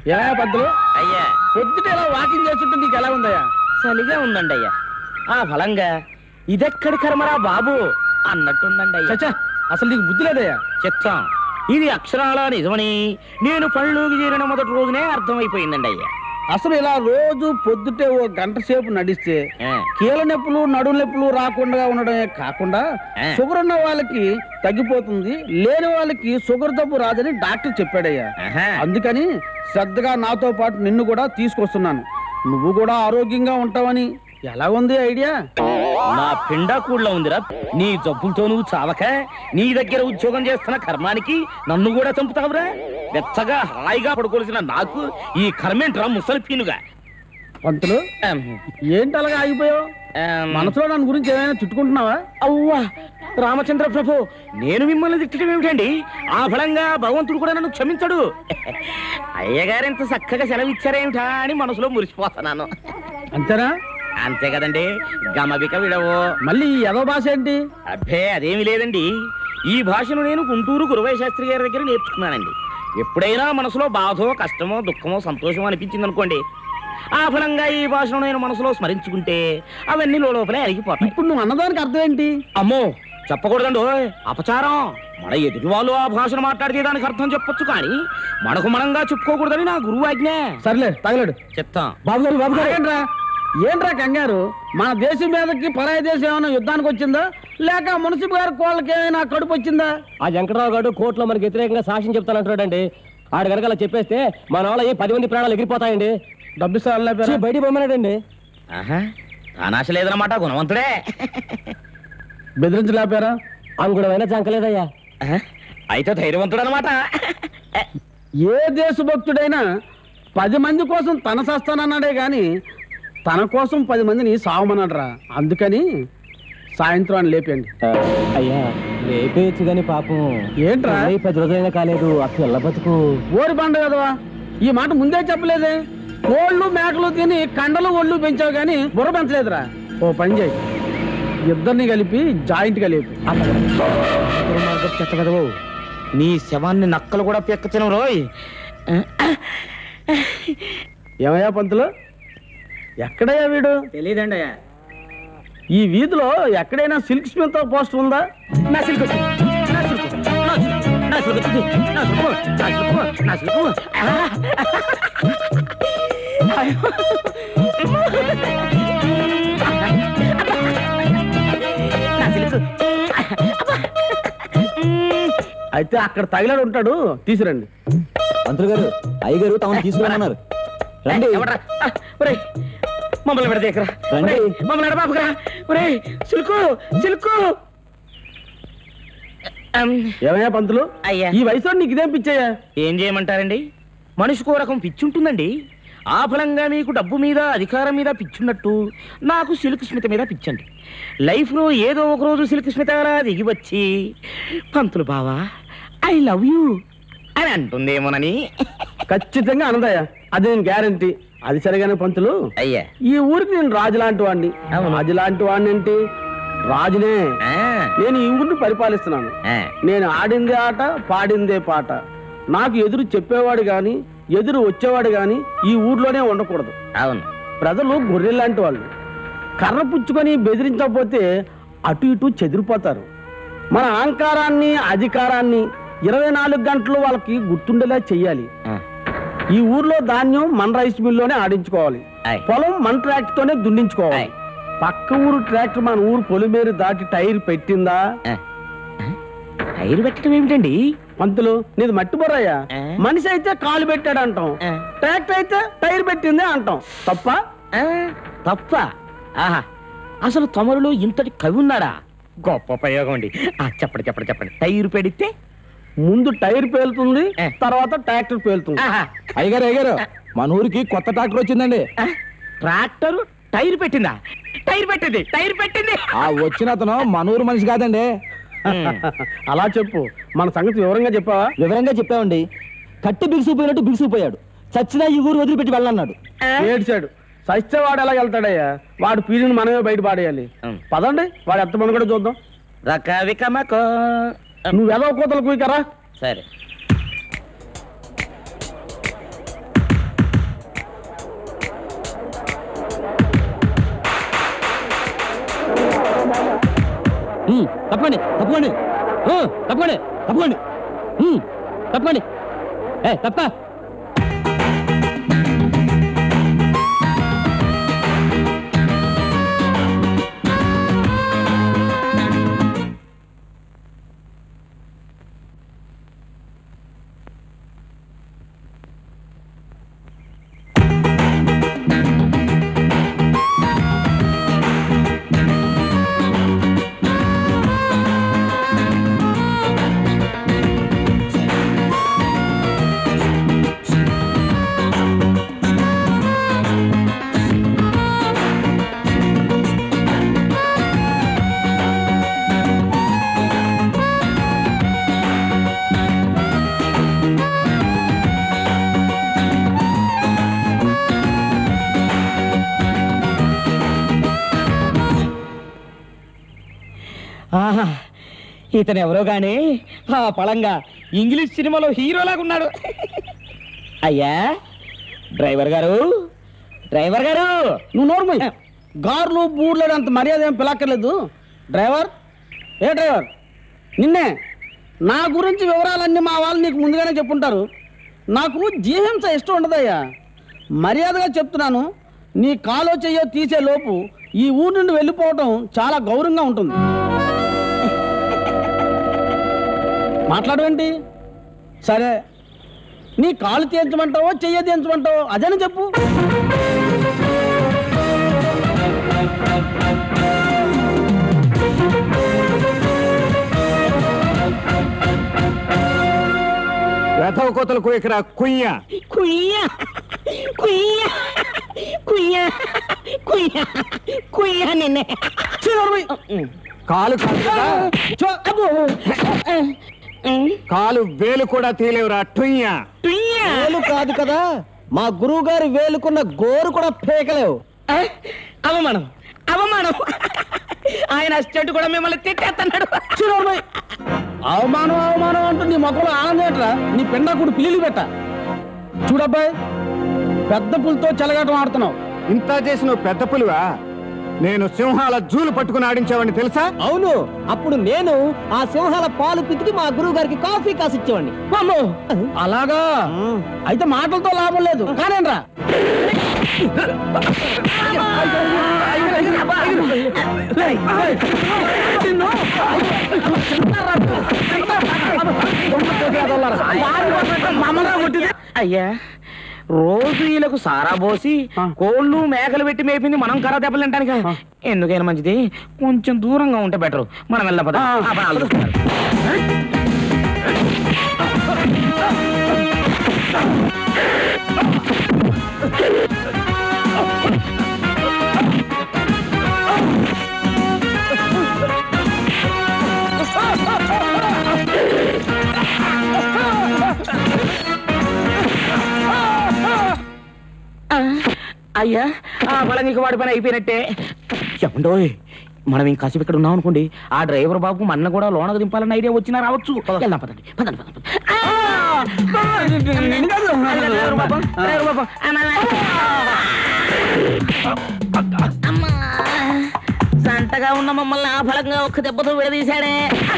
ఏమయ్యా పంతులు అయ్యా పొద్దుట ఇలా వాకింగ్ చేస్తుంటే నీకు ఎలా ఉందయ్యా చలిగా ఉందండి అయ్యా ఆ ఫలంగా ఇదెక్కడి కర్మరా బాబు అన్నట్టుందండి అయ్యా చచ్చా అసలు నీకు బుద్ధి లేదయ్యా చిత్తం ఇది అక్షరాల నిజమని నేను పళ్ళుకి చేరిన మొదటి రోజునే అర్థమైపోయిందండి అయ్యా అసలు ఇలా రోజు పొద్దుటే ఓ గంట సేపు నడిస్తే ఆ, కీళ్ళ నొప్పులు నడుము నొప్పులు రాకుండా ఉండడమే కాకుండా ఆ. షుగర్ ఉన్న వాళ్ళకి తగ్గిపోతుంది లేని వాళ్ళకి షుగర్ జబ్బు రాదని డాక్టర్ చెప్పాడయ్యా ఆహా. అందుకని శ్రద్ధగా నాతో పాటు నిన్ను కూడా తీసుకొస్తున్నాను నువ్వు కూడా ఆరోగ్యంగా ఉంటావని ఎలా ఉంది ఐడియా నా పిండా కూడా ఉందిరా నీ జబ్బులతో నువ్వు చావక నీ దగ్గర ఉద్యోగం చేస్తున్న కర్మానికి నన్ను కూడా చంపుతావురా వెచ్చగా హాయిగా పడుకోవలసిన నాకు ఈ కర్మేంట్రా ముసలి పీనుగా పంతులు ఆమ్, ఏంటి అలాగా ఆగిపోయావు ఆమ్, మనసులో నన్ను గురించి ఏమైనా చుట్టుకుంటున్నావా అవ్వా రామచంద్ర ప్రభు నేను మిమ్మల్ని తిట్టడం ఏమిటండి ఆ ఫలంగా భగవంతుడు కూడా నన్ను క్షమించడు అయ్యగారు ఎంత చక్కగా సెలవిచ్చారేమిటా అని మనసులో మురిసిపోతున్నాను అంతేనా అంతే కదండి గమబిక విడవు మళ్ళీ ఈ ఎదో భాష ఏంటి అబ్బే అదేమి లేదండి ఈ భాషను నేను గుంటూరు గురువయ్య శాస్త్రి గారి దగ్గర నేర్చుకున్నానండి ఎప్పుడైనా మనసులో బాధో కష్టమో దుఃఖమో సంతోషమో అనిపించింది అనుకోండి ఆ ఫలంగా ఈ భాషను నేను మనసులో స్మరించుకుంటే అవన్నీ లోపలే అరిగిపోతాయి ఇప్పుడు నువ్వు అన్నదానికి అర్థం ఏంటి అమ్మో చెప్పకూడదండి ఓయ్ అపచారం మన ఎదుటి వాళ్ళు ఆ భాషను మాట్లాడితే దానికి అర్థం చెప్పొచ్చు కానీ మనకు మనంగా చెప్పుకోకూడదని నా గురువు ఆజ్ఞ సర్లే తగలడు చెప్తాం బాబు గారు బాబు గారు ఏంట్రా ఏంట్రా కంగారు మన దేశం మీదకి పరాయి దేశం ఏమైనా యుద్ధానికి వచ్చిందా లేక మున్సిపల్ గారి కోళ్ళకి ఏమైనా కడుపు వచ్చిందా ఆ వెంకటరావు గారు కోర్టులో మనకి వ్యతిరేకంగా సాక్ష్యం చెప్తానంటున్నాడండి ఆడు కనుక అలా చెప్పేస్తే మన వాళ్ళ ఏ పది మంది ప్రాణాలు ఎగిరిపోతాయండి డబ్బిస్తా ఛీ, బయటికి పొమ్మన్నాడండి ఆహా తానాశ లేదన్నమాట గుణవంతుడే బెదిరించలేపారా అంగుడమైనా చంకలేదయ్యా ఆహా, అయితే ధైర్యవంతుడు అనమాట ఏ దేశభక్తుడైనా పది మంది కోసం తన సస్తానన్నాడే గాని తన కోసం పది మందిని సావమన్నాడురా అందుకని సాయంత్రం అని లేపండి అయ్యా రేపేయచ్చు గాని పాపం ఏంట్రా పెళ్ళై పది రోజులైనా కాలేదు ఆ పిల్ల బతుకు ఓరి పండు కదవా ఈ మాట ముందే చెప్పలేదే కోళ్ళు మేకలు తిని కండలు ఒళ్ళు పెంచావు కానీ బుర్ర పెంచలేదురా ఓ పని చేయి ఇద్దరిని కలిపి జాయింట్ కలిపి చెత్త కదవు నీ శవాన్ని నక్కలు కూడా పెక్కచను రోయ్ ఏమయ్యా పంతులు ఎక్కడయ్యా వీడు తెలియదండి ఈ వీధిలో ఎక్కడైనా సిల్క్ స్మిత్ పోస్టర్ ఉందా నా సిల్కు నా సిల్కు నా సిల్కు నా సిల్కు నా సిల్కు నా సిల్కు నా సిల్కు అయ్యో. నా సిల్కు అయితే అక్కడ తగిలాడు ఉంటాడు తీసురండి మంత్రులు గారు అయ్యగారు తమను తీసుకురమ్మన్నారు రండి ఎవడ్రా? ఆ, ఒరేయ్, మమ్మల్ని విడదీయకురా రండి. ఒరేయ్, మమ్మల్ని ఎడబాపుకురా ఒరేయ్ సిల్కు సిల్కు అమ్, ఏమయ్యా పంతులు అయ్యా ఈ వయసులో నీకు ఇదేం పిచ్చాయా ఏం చేయమంటారండి మనిషికో రకం పిచ్చుంటుందండి ఆ ఫలంగా మీకు డబ్బు మీద అధికారం మీద పిచ్చున్నట్టు నాకు సిల్క్ స్మిత మీద పిచ్చండి లైఫ్లో ఏదో ఒక రోజు సిల్క్ స్మిత అలా దిగి వచ్చి పంతులు బావా ఐ లవ్ యూ అని అంటుందేమోనని ఖచ్చితంగా అనదయ్యా అది నేను గ్యారంటీ అది సరిగానే పంతులు అయ్యా ఈ ఊరికి నేను రాజు లాంటి వాడిని అవును. రాజు లాంటి వాడిని ఏంటి రాజునే ఆ, నేను ఈ ఊరిని పరిపాలిస్తున్నాను ఆ, నేను ఆడిందే ఆట పాడిందే పాట నాకు ఎదురు చెప్పేవాడు గాని ఎదురు వచ్చేవాడు గాని ఈ ఊర్లోనే ఉండకూడదు అవును ప్రజలు గొర్రెల్లాంటి వాళ్ళు కర్ర పుచ్చుకొని బెదిరించకపోతే అటు ఇటు చెదిరిపోతారు మన అహంకారాన్ని అధికారాన్ని ఇరవై నాలుగు గంటలు వాళ్ళకి గుర్తుండేలా చెయ్యాలి ఆ, ఈ ఊర్లో ధాన్యం మన రైస్ మిల్లోనే ఆడించుకోవాలి ఆయ్. పొలం మన ట్రాక్టర్ తోనే దున్నించుకోవాలి ఆయ్. పక్క ఊరు ట్రాక్టర్ మన ఊరు పొలిమేరు దాటి టైర్ పెట్టిందా ఆ. టైర్ పెట్టడం ఏమిటండి పంతులు నీది మట్టి బొర్రయ్యా ఆ. మనిషి అయితే కాలు పెట్టాడు అంటాం ఆ. ట్రాక్టర్ అయితే టైర్ పెట్టిందే అంటాం తప్ప ఆ, తప్ప ఆహా అసలు తమరులో ఇంతటి కవి ఉన్నాడా గొప్ప ప్రయోగం అండి ఆ, చెప్పండి చెప్పండి చెప్పండి టైర్ పెడితే ముందు టైర్ పేలుతుంది ఆ. తర్వాత ట్రాక్టర్ పేలుతుంది ఆహా, అయ్యగారు అయ్యగారు మన ఊరికి కొత్త ట్రాక్టర్ వచ్చిందండి ఆ, ట్రాక్టరు టైర్ పెట్టిందా టైర్ పెట్టింది టైర్ పెట్టింది ఆ వచ్చిన అతను మన ఊరు మనిషి కాదండి ఉమ్, అలా చెప్పు మన సంగతి వివరంగా చెప్పావా వివరంగా చెప్పామండి కట్టి బిగుసిపోయినట్టు బిగుసిపోయాడు చచ్చినా ఈ ఊరు వదిలిపెట్టి వెళ్ళన్నాడు ఆ, ఏడ్చాడు సత్యవాడు ఎలా వెళ్తాడయ్యా వాడు పీడిని మనమే బయట పాడేయాలి ఉమ్. పదండి వాడు ఎంతమంది కూడా చూద్దాం రక వికమకో. నువ్వు ఎదవ కూతలు కూయకరా సరే ఉమ్, తప్పకండి తప్పకండి ఊ, తప్పకండి తప్పకండి ఉమ్, తప్పకండి ఏ తప్ప ఆహా ఇతను ఎవరో గాని ఆ పళంగా ఇంగ్లీష్ సినిమాలో హీరోలాగా ఉన్నాడు అయ్యా డ్రైవర్ గారు డ్రైవర్ గారు నువ్వు నోర్మల్ గార్లు బూర్లు అంత మర్యాద ఏం పిలక్కర్లేదు డ్రైవర్ ఏ డ్రైవర్ నిన్నే నా గురించి వివరాలన్నీ మా వాళ్ళు నీకు ముందుగానే చెప్పుంటారు నాకు జీహింస ఇష్టం ఉండదయ్యా మర్యాదగా చెప్తున్నాను నీ కాలో చెయ్యో తీసే లోపు ఈ ఊరు నుండి వెళ్ళిపోవటం చాలా గౌరవంగా ఉంటుంది మాట్లాడవేంటి సరే నీ కాలు తీయించమంటావో చెయ్య తీయించమంటావో అదేనా చెప్పు వెధవ కోతలకు ఇక్కడ కుయ్య కుయ్య కుయ్య కుయ్య కుయ్య కుయ్య నిన్నే కాలు కాదు కదా చో, అబ్బో. కాలు వేలు కూడా తీలేవురా టుయ్య వేలు కాదు కదా మా గురువు గారి వేలుకున్న గోరు కూడా పేకలేవు అవమానం అవమానం ఆయన అసిస్టెంట్ కూడా మిమ్మల్ని తిట్టేస్తున్నాడు చిన్నోర్మయ్. అవమానం అవమానం అంటూ నీ మొక్కలో ఆనందం ఏంట్రా నీ పిండాకుడు పిల్లి పెట్ట చూడబ్బాయ్ పెద్ద పులితో చెలగాటం ఆడుతున్నావు ఇంత చేసిన పెద్ద పులివా నేను సింహాల జూలు పట్టుకుని ఆడించావని తెలుసా అవును అప్పుడు నేను ఆ సింహాల పాలు పితికి మా గురువు గారికి కాఫీ కాసిచ్చేవాడిని అమ్మో, అలాగా అయితే మాటలతో లాభం లేదు కానేనరా అయ్యా రోజు వీళ్ళకు సారా పోసి కోళ్ళు మేకలు పెట్టి మేపింది మనం కర్ర దెబ్బలు తింటానికి ఎందుకైనా మంచిది కొంచెం దూరంగా ఉంటే బెటర్ మనం వెళ్దాం పద. ఆ పని వాళ్ళు చూస్తారు. ఆ, అయ్యా ఆ బలంగికి వాడి పని అయిపోయినట్టే చెప్పండోయ్ మనం ఇంకాసేపు ఇక్కడ ఉన్నాం అనుకోండి ఆ డ్రైవర్ బాబు మన కూడా లోనకు దింపాలన్న ఐడియా వచ్చినా రావచ్చు వెళ్దాం పదండి పదండి పదండి, పదండి. ఆ! అదిగో డ్రైవర్ బాబు, డ్రైవర్ బాబు. అమ్మా సంతగా ఉన్న మమ్మల్ని ఆ ఫలంగా ఒక్క దెబ్బతో విడదీశాడే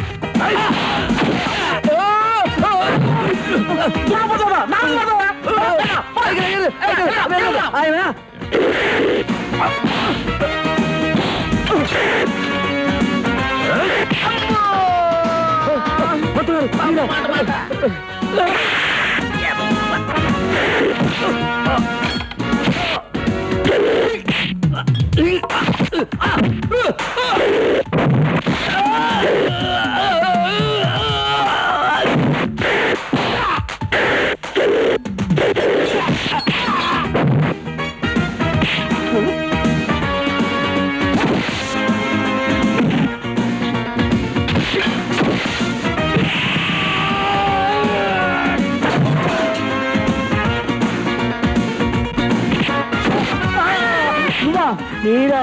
మీరా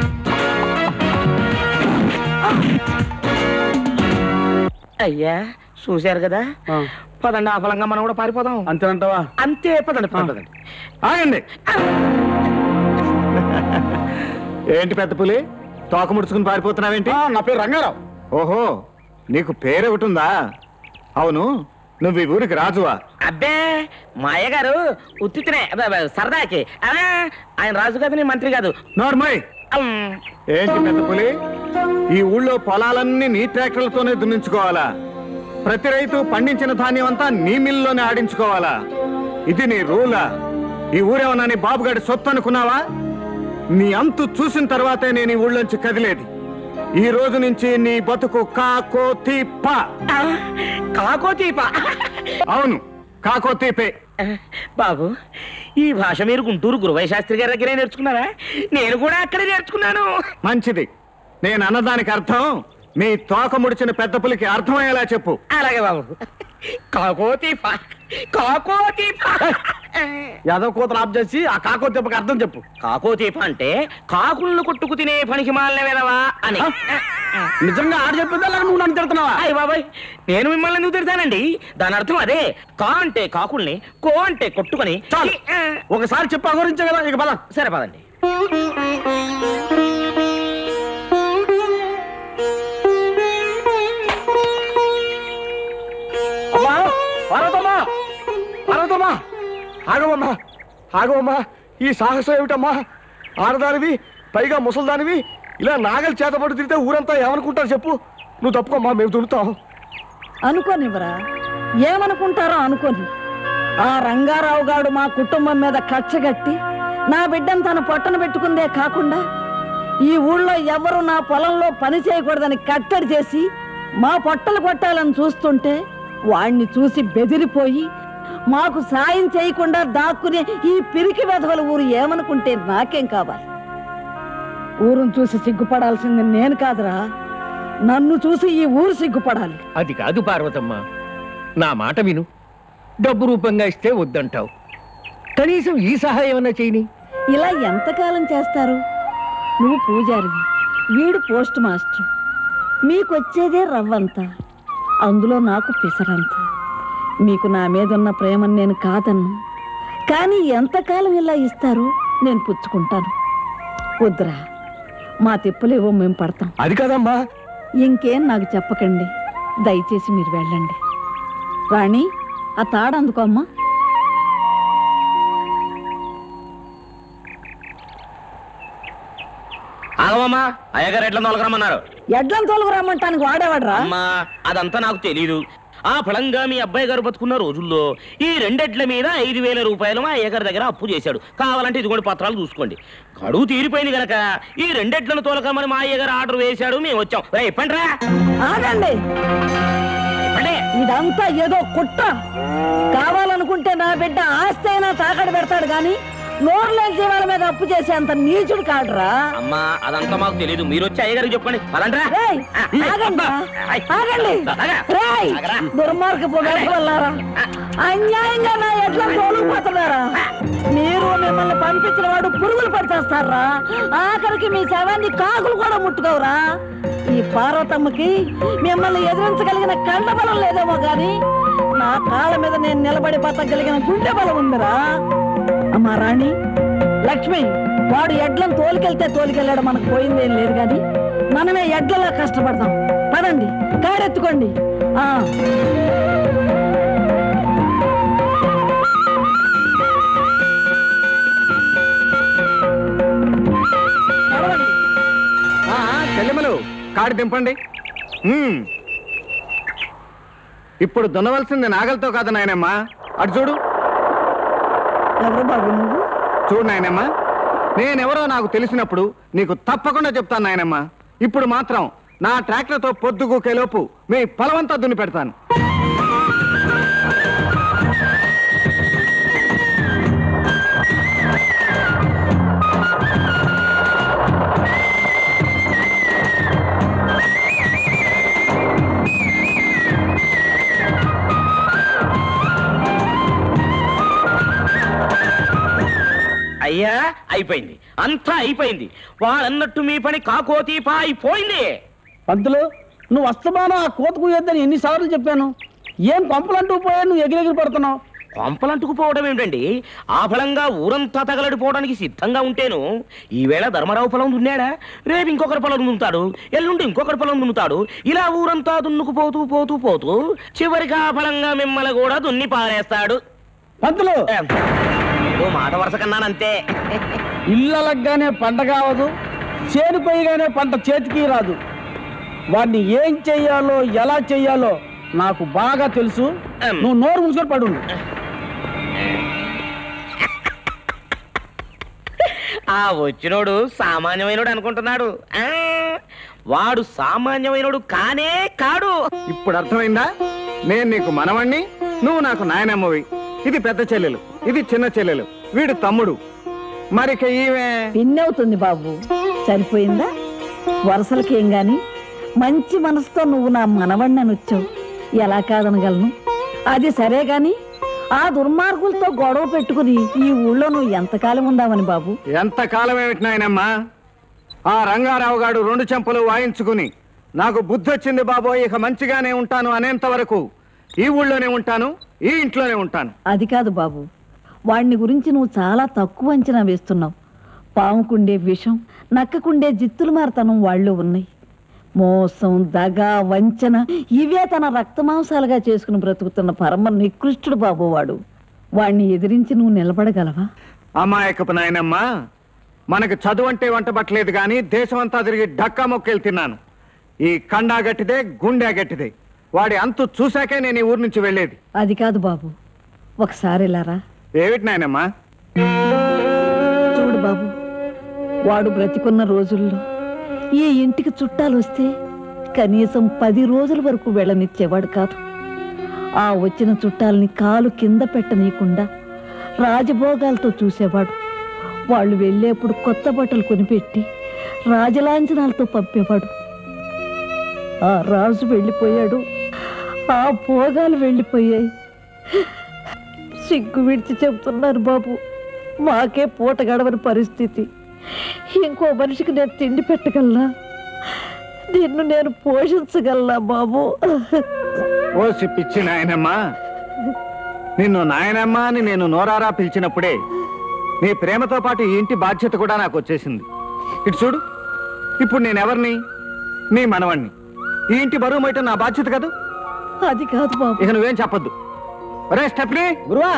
అయ్యా చూశారు కదా ఆ, పదండి ఆ ఫలంగా మనం కూడా పారిపోదాం అంతేనంటావా అంతే పదండి పదండి, పదండి ఆగండి ఏంటి పెద్ద పులి తోక ముడుచుకుని పారిపోతున్నావేంటి ఆ, నా పేరు రంగారావు ఓహో నీకు పేరు ఒకటి ఉందా అవును నువ్వు ఈ ఊరికి రాజువా అబ్బే మా అయ్యగారు ఉత్తినే అబ్బే, అబ్బే, సరదాకి అలా ఆయన రాజు కాదు నేను మంత్రి కాదు నోర్మయ్ అమ్, ఏంటి పెద్ద పులి ఈ ఊళ్ళో పొలాలన్నీ నీ ట్రాక్టర్లతోనే దున్నించుకోవాలా ప్రతి రైతు పండించిన ధాన్యం అంతా నీ మిల్లులోనే ఆడించుకోవాలా ఇది నీ రూలా ఈ ఊరేమన్నా నీ బాబుగాడి సొత్తు అనుకున్నావా నీ అంతు చూసిన తర్వాతే నేను ఈ ఊళ్ళోంచి కదిలేది ఈ రోజు నుంచి నీ బతుకు కాకో తీప ఆ, కాకో తీప అవును కాకో తీపే బాబు ఈ భాష మీరు గుంటూరు గురువయ్య శాస్త్రి గారి దగ్గరే నేర్చుకున్నారా నేను కూడా అక్కడే నేర్చుకున్నాను మంచిది నేను అన్నదానికి అర్థం మీ తోక ముడిచిన పెద్ద పులికి అర్థమయ్యేలా చెప్పు అలాగే బాబు కాకో తీప కాకో తీప యాదవ్ కూతురు ఆఫ్ చేసి ఆ కాకో తెప్పకి అర్థం చెప్పు కాకో తీప అంటే కాకులను కొట్టుకు తినే పనికి మాలిన వెదవా అని నిజంగా ఆడ చెప్పిందా లేక నువ్వు నన్ను తిడుతున్నావా అయ్య బాబాయ్ నేను మిమ్మల్ని ఎందుకు తిడతానండి దాని అర్థం అదే కా అంటే కాకుల్ని కో అంటే కొట్టుకొని చాలు ఒకసారి చెప్పు అగోరించే కదా ఇక పద సరే పదండి అమ్మా పార్వతమ్మా పార్వతమ్మా ఆగవమ్మా ఆగవమ్మా ఈ సాహసం ఏమిటమ్మా ఆడదానివి పైగా ముసల్దానివి ఇలా నాగలి చేతపడి తిరిగితే ఊరంతా ఏమనుకుంటారు చెప్పు నువ్వు తప్పుకోమ్మా మేము దున్నుతాం అనుకోనివ్వరా ఏమనుకుంటారో అనుకోని ఆ రంగారావు గాడు మా కుటుంబం మీద కచ్చగట్టి నా బిడ్డను తన పొట్టన పెట్టుకుందే కాకుండా ఈ ఊళ్ళో ఎవరు నా పొలంలో పని చేయకూడదని కట్టడి చేసి మా పొట్టలు కొట్టాలని చూస్తుంటే వాణ్ణి చూసి బెదిరిపోయి మాకు సాయం చేయకుండా దాక్కునే ఈ పిరికి వెధవల ఊరు ఏమనుకుంటే నాకేం కావాలి ఊరును చూసి సిగ్గుపడాల్సింది నేను కాదురా నన్ను చూసి ఈ ఊరు సిగ్గుపడాలి అది కాదు పార్వతమ్మ నా మాట విను డబ్బు రూపంగా ఇస్తే వద్దంటావు కనీసం ఈ సహాయం అన్నా చేయని ఇలా ఎంతకాలం చేస్తారు నువ్వు పూజారివి వీడు పోస్ట్ మాస్టర్ మీకొచ్చేదే రవ్వంత అందులో నాకు పిసరంత మీకు నా మీద ఉన్న ప్రేమను నేను కాదన్ను కానీ ఎంతకాలం ఇలా ఇస్తారు నేను పుచ్చుకుంటాను వద్దురా మా తిప్పలేవో మేము పడతాం అది కదమ్మా ఇంకేం నాకు చెప్పకండి దయచేసి మీరు వెళ్ళండి రాణి ఆ తాడు అందుకో అమ్మా ఆగమమ్మా అయ్యగారు ఎట్లా తొలగరమ్మన్నారు ఎడ్లం తోలుకు రమ్మంటానికి వాడేవాడ్రా అమ్మా అదంతా నాకు తెలీదు ఆ ఫలంగా మీ అబ్బాయి గారు బతుకున్న రోజుల్లో ఈ రెండెడ్ల మీద ఐదు వేల రూపాయలు మా అయ్యగారి దగ్గర అప్పు చేశాడు కావాలంటే ఇదిగోండి పత్రాలు చూసుకోండి గడువు తీరిపోయింది గనక ఈ రెండెడ్లను తోలకమని మా అయ్యగారు ఆర్డర్ వేశాడు మేము వచ్చాం రే ఇప్పండి రా ఆగండి ఇప్పండి ఇదంతా ఏదో కుట్ర కావాలనుకుంటే నా బిడ్డ ఆస్తి అయినా తాకడ పెడతాడు గాని నోర్లేని జీవాల మీద అప్పు చేసేంత నీచుడు కాడురా అమ్మా అదంతా మాకు తెలీదు మీరు వచ్చి అయ్యగారికి చెప్పండి పదండ్రా రేయ్, ఆగండి ఆగండి రేయ్, దుర్మార్గపు వెళ్ళారా అన్యాయంగా నా ఎట్లా తోలుకుపోతున్నారా మీరు మిమ్మల్ని పంపించిన వాడు పురుగులు పట్టేస్తారా ఆఖరికి మీ శవాన్ని కాకులు కూడా ముట్టుకోవరా ఈ పార్వతమ్మకి మిమ్మల్ని ఎదిరించగలిగిన కండ బలం లేదేమో గాని నా కాళ్ళ మీద నేను నిలబడి బతకగలిగిన గుండె బలం ఉందిరా అమ్మా రాణి లక్ష్మి వాడు ఎడ్లను తోలుకెళ్తే తోలుకెళ్ళాడు మనకు పోయిందేం లేదు కానీ మనమే ఎడ్లలా కష్టపడతాం పదండి కారెత్తుకోండి ఆ నడవండి. ఆ, చెల్లెమ్మలు కాడి దింపండి ఉమ్. ఇప్పుడు దున్నవలసింది నాగలతో కాదు నాయనమ్మా అటు చూడు ఎవరు బాబు నువ్వు చూడు నాయనమ్మా నేనెవరో నాకు తెలిసినప్పుడు నీకు తప్పకుండా చెప్తాను నాయనమ్మా ఇప్పుడు మాత్రం నా ట్రాక్టర్తో పొద్దుగూకేలోపు మీ పొలమంతా దున్ని పెడతాను అయ్యా అయిపోయింది అంతా అయిపోయింది వాళ్ళన్నట్టు మీ పని కాకోతీపా అయిపోయింది పంతులు నువ్వు వస్తమానం ఆ కోత కుయ్యొద్దని ఎన్నిసార్లు చెప్పాను ఏం కొంపలంటూ పోయా నువ్వు ఎగిరెగిరి పడుతున్నావు కొంపలంటుకుపోవడం ఏమిటండి ఆ ఫలంగా ఊరంతా తగలడిపోవడానికి సిద్ధంగా ఉంటేను ఈవేళ ధర్మరావు పొలం దున్నాడా రేపు ఇంకొకరి పొలం దున్నుతాడు ఎల్లుండి ఇంకొకరి పొలం దున్నుతాడు ఇలా ఊరంతా దున్నుకుపోతూ పోతూ పోతూ చివరికి ఆ ఫలంగా మిమ్మల్ని కూడా దున్ని పారేస్తాడు పంతులు ఓ మాట వరుస కన్నానంతే ఇళ్ళలగ్గానే పంట కావదు చేను కొయ్యగానే పంట చేతికి రాదు వాడిని ఏం చెయ్యాలో ఎలా చెయ్యాలో నాకు బాగా తెలుసు నువ్వు నోరు మూసుకొని పడు ఆ వచ్చినోడు సామాన్యమైనడు అనుకుంటున్నాడు ఆ, వాడు సామాన్యమైనడు కానే కాడు ఇప్పుడు అర్థమైందా నేను నీకు మనవణ్ణి నువ్వు నాకు నాయనమ్మవి ఇది పెద్ద చెల్లెలు ఇది చిన్న చెల్లెలు వీడు తమ్ముడు మరిక ఈమె పిన్నవుతుంది బాబు సరిపోయిందా వరసలకేం గాని మంచి మనసుతో నువ్వు నా మనవణ్ణి వచ్చావు ఎలా కాదనగలను అది సరే గాని ఆ దుర్మార్గులతో గొడవ పెట్టుకుని ఈ ఊళ్ళో నువ్వు ఎంతకాలం ఉందామని బాబు ఎంత కాలం ఏమిటి నాయనమ్మా ఆ రంగారావు గాడు రెండు చెంపలు వాయించుకుని నాకు బుద్ధి వచ్చింది బాబోయ్ ఇక మంచిగానే ఉంటాను అనేంత వరకు ఈ ఊళ్ళోనే ఉంటాను ఈ ఇంట్లోనే ఉంటాను అది కాదు బాబు వాడిని గురించి నువ్వు చాలా తక్కువ అంచనా వేస్తున్నావు పాముకుండే విషం నక్కకుండే జిత్తులు మారతనం వాళ్ళు ఉన్నాయి మోసం దగ వంచన ఇవే తన రక్తమాంసాలుగా చేసుకుని బ్రతుకుతున్న పరమ నికృష్టుడు బాబు వాడు వాణ్ణి ఎదిరించి నువ్వు నిలబడగలవా అమాయకపు నాయనమ్మా మనకు చదువు అంటే వంట పట్టలేదు కానీ దేశం అంతా తిరిగి డక్కా మొక్కేలు తిన్నాను ఈ కండా గట్టిదే గుండె గట్టిదే వాడి అంతు చూశాకే నేను ఈ ఊరు నుంచి వెళ్ళేది అది కాదు బాబు ఒకసారి ఇలారా ఏమిటి నాయనమ్మా చూడు బాబు వాడు బ్రతికున్న రోజుల్లో ఈ ఇంటికి చుట్టాలు వస్తే కనీసం పది రోజుల వరకు వెళ్ళనిచ్చేవాడు కాదు ఆ వచ్చిన చుట్టాలని కాలు కింద పెట్టనీయకుండా రాజభోగాలతో చూసేవాడు వాళ్ళు వెళ్ళేప్పుడు కొత్త బట్టలు కొనిపెట్టి రాజలాంఛనాలతో పంపేవాడు ఆ రాజు వెళ్ళిపోయాడు ఆ భోగాలు వెళ్ళిపోయాయి సిగ్గు విడిచి చెబుతున్నారు బాబు మాకే పూట గడవని పరిస్థితి ఇంకో మనిషికి నేను తిండి పెట్టగలనా నిన్ను నేను పోషించగలనా బాబు ఓసి పిచ్చి నాయనమ్మా నిన్ను నాయనమ్మా అని నేను నోరారా పిలిచినప్పుడే నీ ప్రేమతో పాటు ఈ ఇంటి బాధ్యత కూడా నాకు వచ్చేసింది ఇటు చూడు ఇప్పుడు నేను ఎవరిని నీ మనవణ్ణి ఈ ఇంటి బరువు మోయటం నా బాధ్యత కాదు అది కాదు బాబు ఇక నువ్వేం చెప్పొద్దు ఒరే స్టెప్ని గురువా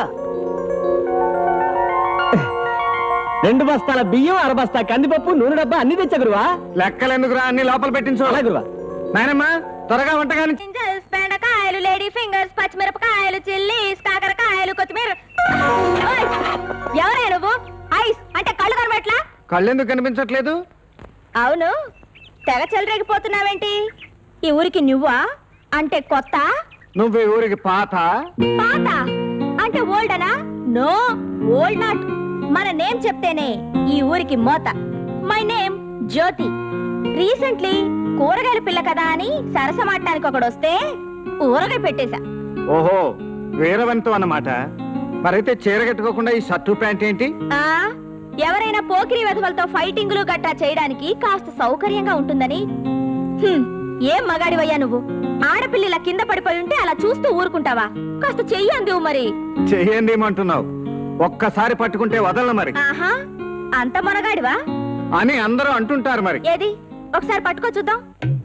రెండు బస్తాల బియ్యం అర బస్తా కందిపప్పు నూనె డబ్బా అన్ని తెచ్చా గురువా లెక్కలెందుకురా అన్ని లోపల పెట్టించు అలా గురువా నాయనమ్మా త్వరగా వంటగాని జింజర్స్ బెండకాయలు లేడీ ఫింగర్స్ పచ్చిమిరపకాయలు చిల్లీస్ కాకరకాయలు కొత్తిమీర ఓయ్! ఎవరే నువ్వు ఐస్ అంటే కళ్ళు కనబట్లా కళ్ళెందుకు కనిపించట్లేదు అవును తెగ చెలరేగిపోతున్నావేంటి ఈ ఊరికి నువ్వా అంటే కొత్త నువ్వు ఈ ఊరికి పాత పాత అంటే ఓల్డనా నో ఓల్డ్ నాట్ మన నేమ్ చెప్తేనే ఈ ఊరికి మోత మై నేమ్ జ్యోతి రీసెంట్లీ కూరగాయల పిల్ల కదా అని సరసమాడటానికి ఒకడు వస్తే ఊరగాయ పెట్టేశా ఓహో వీరవంతం అన్నమాట మరైతే చీర కట్టుకోకుండా ఈ షర్టు ప్యాంట్ ఏంటి ఆ ఎవరైనా పోకిరి వెధవలతో ఫైటింగులు గట్టా చేయడానికి కాస్త సౌకర్యంగా ఉంటుందని హ్మ్, ఏం మగాడివయ్యా నువ్వు ఆడపిల్లల కింద పడిపోయి ఉంటే అలా చూస్తూ ఊరుకుంటావా కాస్త చెయ్యి అందివు మరి చెయ్యండి ఏమంటున్నావు ఒక్కసారి పట్టుకుంటే వదలను మరి ఆహా అంత మొనగాడివా అని అందరూ అంటుంటారు మరి ఏది ఒకసారి పట్టుకో చూద్దాం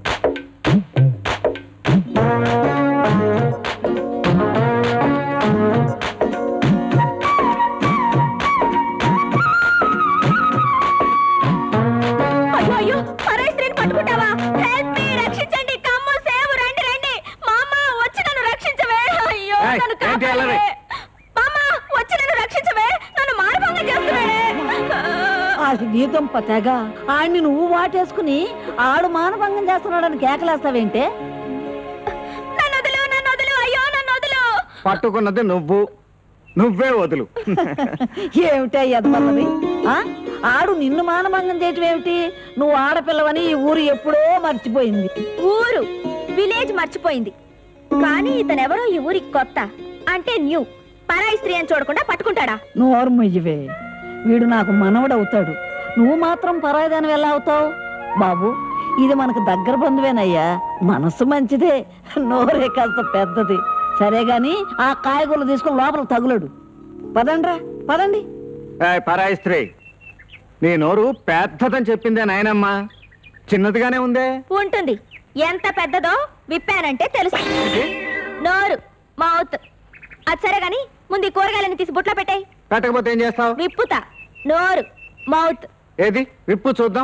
అయ్యో అయ్యో పరాయి స్త్రీని పట్టుకుంటావా హెల్ప్ మీ రక్షించండి కమ్ము సేవు రండి రండి మామ వచ్చి నన్ను రక్షించవే అయ్యో ఏయ్, నన్ను ఏంటి కాపాడవే అల్లరి? మామ వచ్చి నన్ను రక్షించవే నన్ను మానభంగం చేస్తున్నాడే ఆ గీతం తెగ ఆడిని నువ్వు వాటేసుకుని ఆడు మానభంగం చేస్తున్నాడని కేకలేస్తావేంటే నన్ను వదిలు నన్ను వదిలు అయ్యో నన్ను వదిలు పట్టుకున్నది నువ్వు నువ్వే వదులు ఏమిటే ఎదమన్నది ఆ? ఆడు నిన్ను మానభంగం చేయటం ఏమిటి నువ్వు ఆడపిల్లవని ఈ ఊరు ఎప్పుడో మర్చిపోయింది ఊరు విలేజ్ మర్చిపోయింది కానీ ఇతనెవరో ఈ ఊరికి కొత్త అంటే న్యూ పరాయి స్త్రీ అని చూడకుండా పట్టుకుంటాడా నోరు మొయ్యవే వీడు నాకు మనవడవుతాడు నువ్వు మాత్రం పరాయిదాని ఎలా అవుతావు బాబు ఇది మనకు దగ్గర బంధువేనయ్యా మనసు మంచిదే నోరే కాస్త పెద్దది సరే గాని ఆ కాయగూరలు తీసుకొని లోపల తగులడు పదండ్రా పదండి ఏయ్, పరాయి స్త్రీ నీ నోరు పెద్దదని చెప్పిందే నాయనమ్మా చిన్నదిగానే ఉందే ఉంటుంది ఎంత పెద్దదో విప్పానంటే తెలుసు నోరు మౌత్ అది సరే గాని ముందు ఈ కూరగాయలని తీసి బుట్లో పెట్టాయి పెట్టకపోతే ఏం చేస్తావు విప్పుతా నోరు మౌత్ ఏది విప్పు చూద్దాం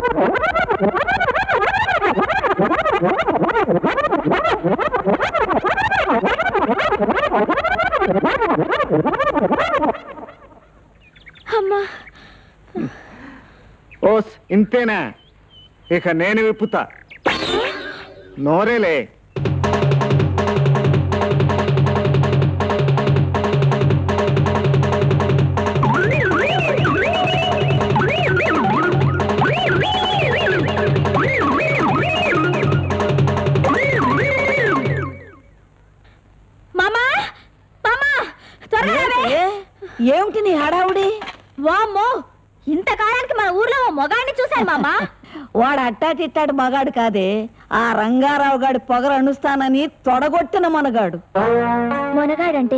అమ్మా ఓస్ ఇంతేనా ఇక నేను విప్పుతా నోరేలే మామా మామా త్వరగా రావే. ఏ? ఏమిటి నీ హడావుడి వామ్మో ఇంతకాలానికి మన ఊర్లో ఓ మొగాడిని చూశాను మామా వాడు అట్టా తిట్టాడు మగాడు కాదే ఆ రంగారావు గాడి పొగరు అణుస్తానని తొడగొట్టిన మనగాడు మొనగాడంటే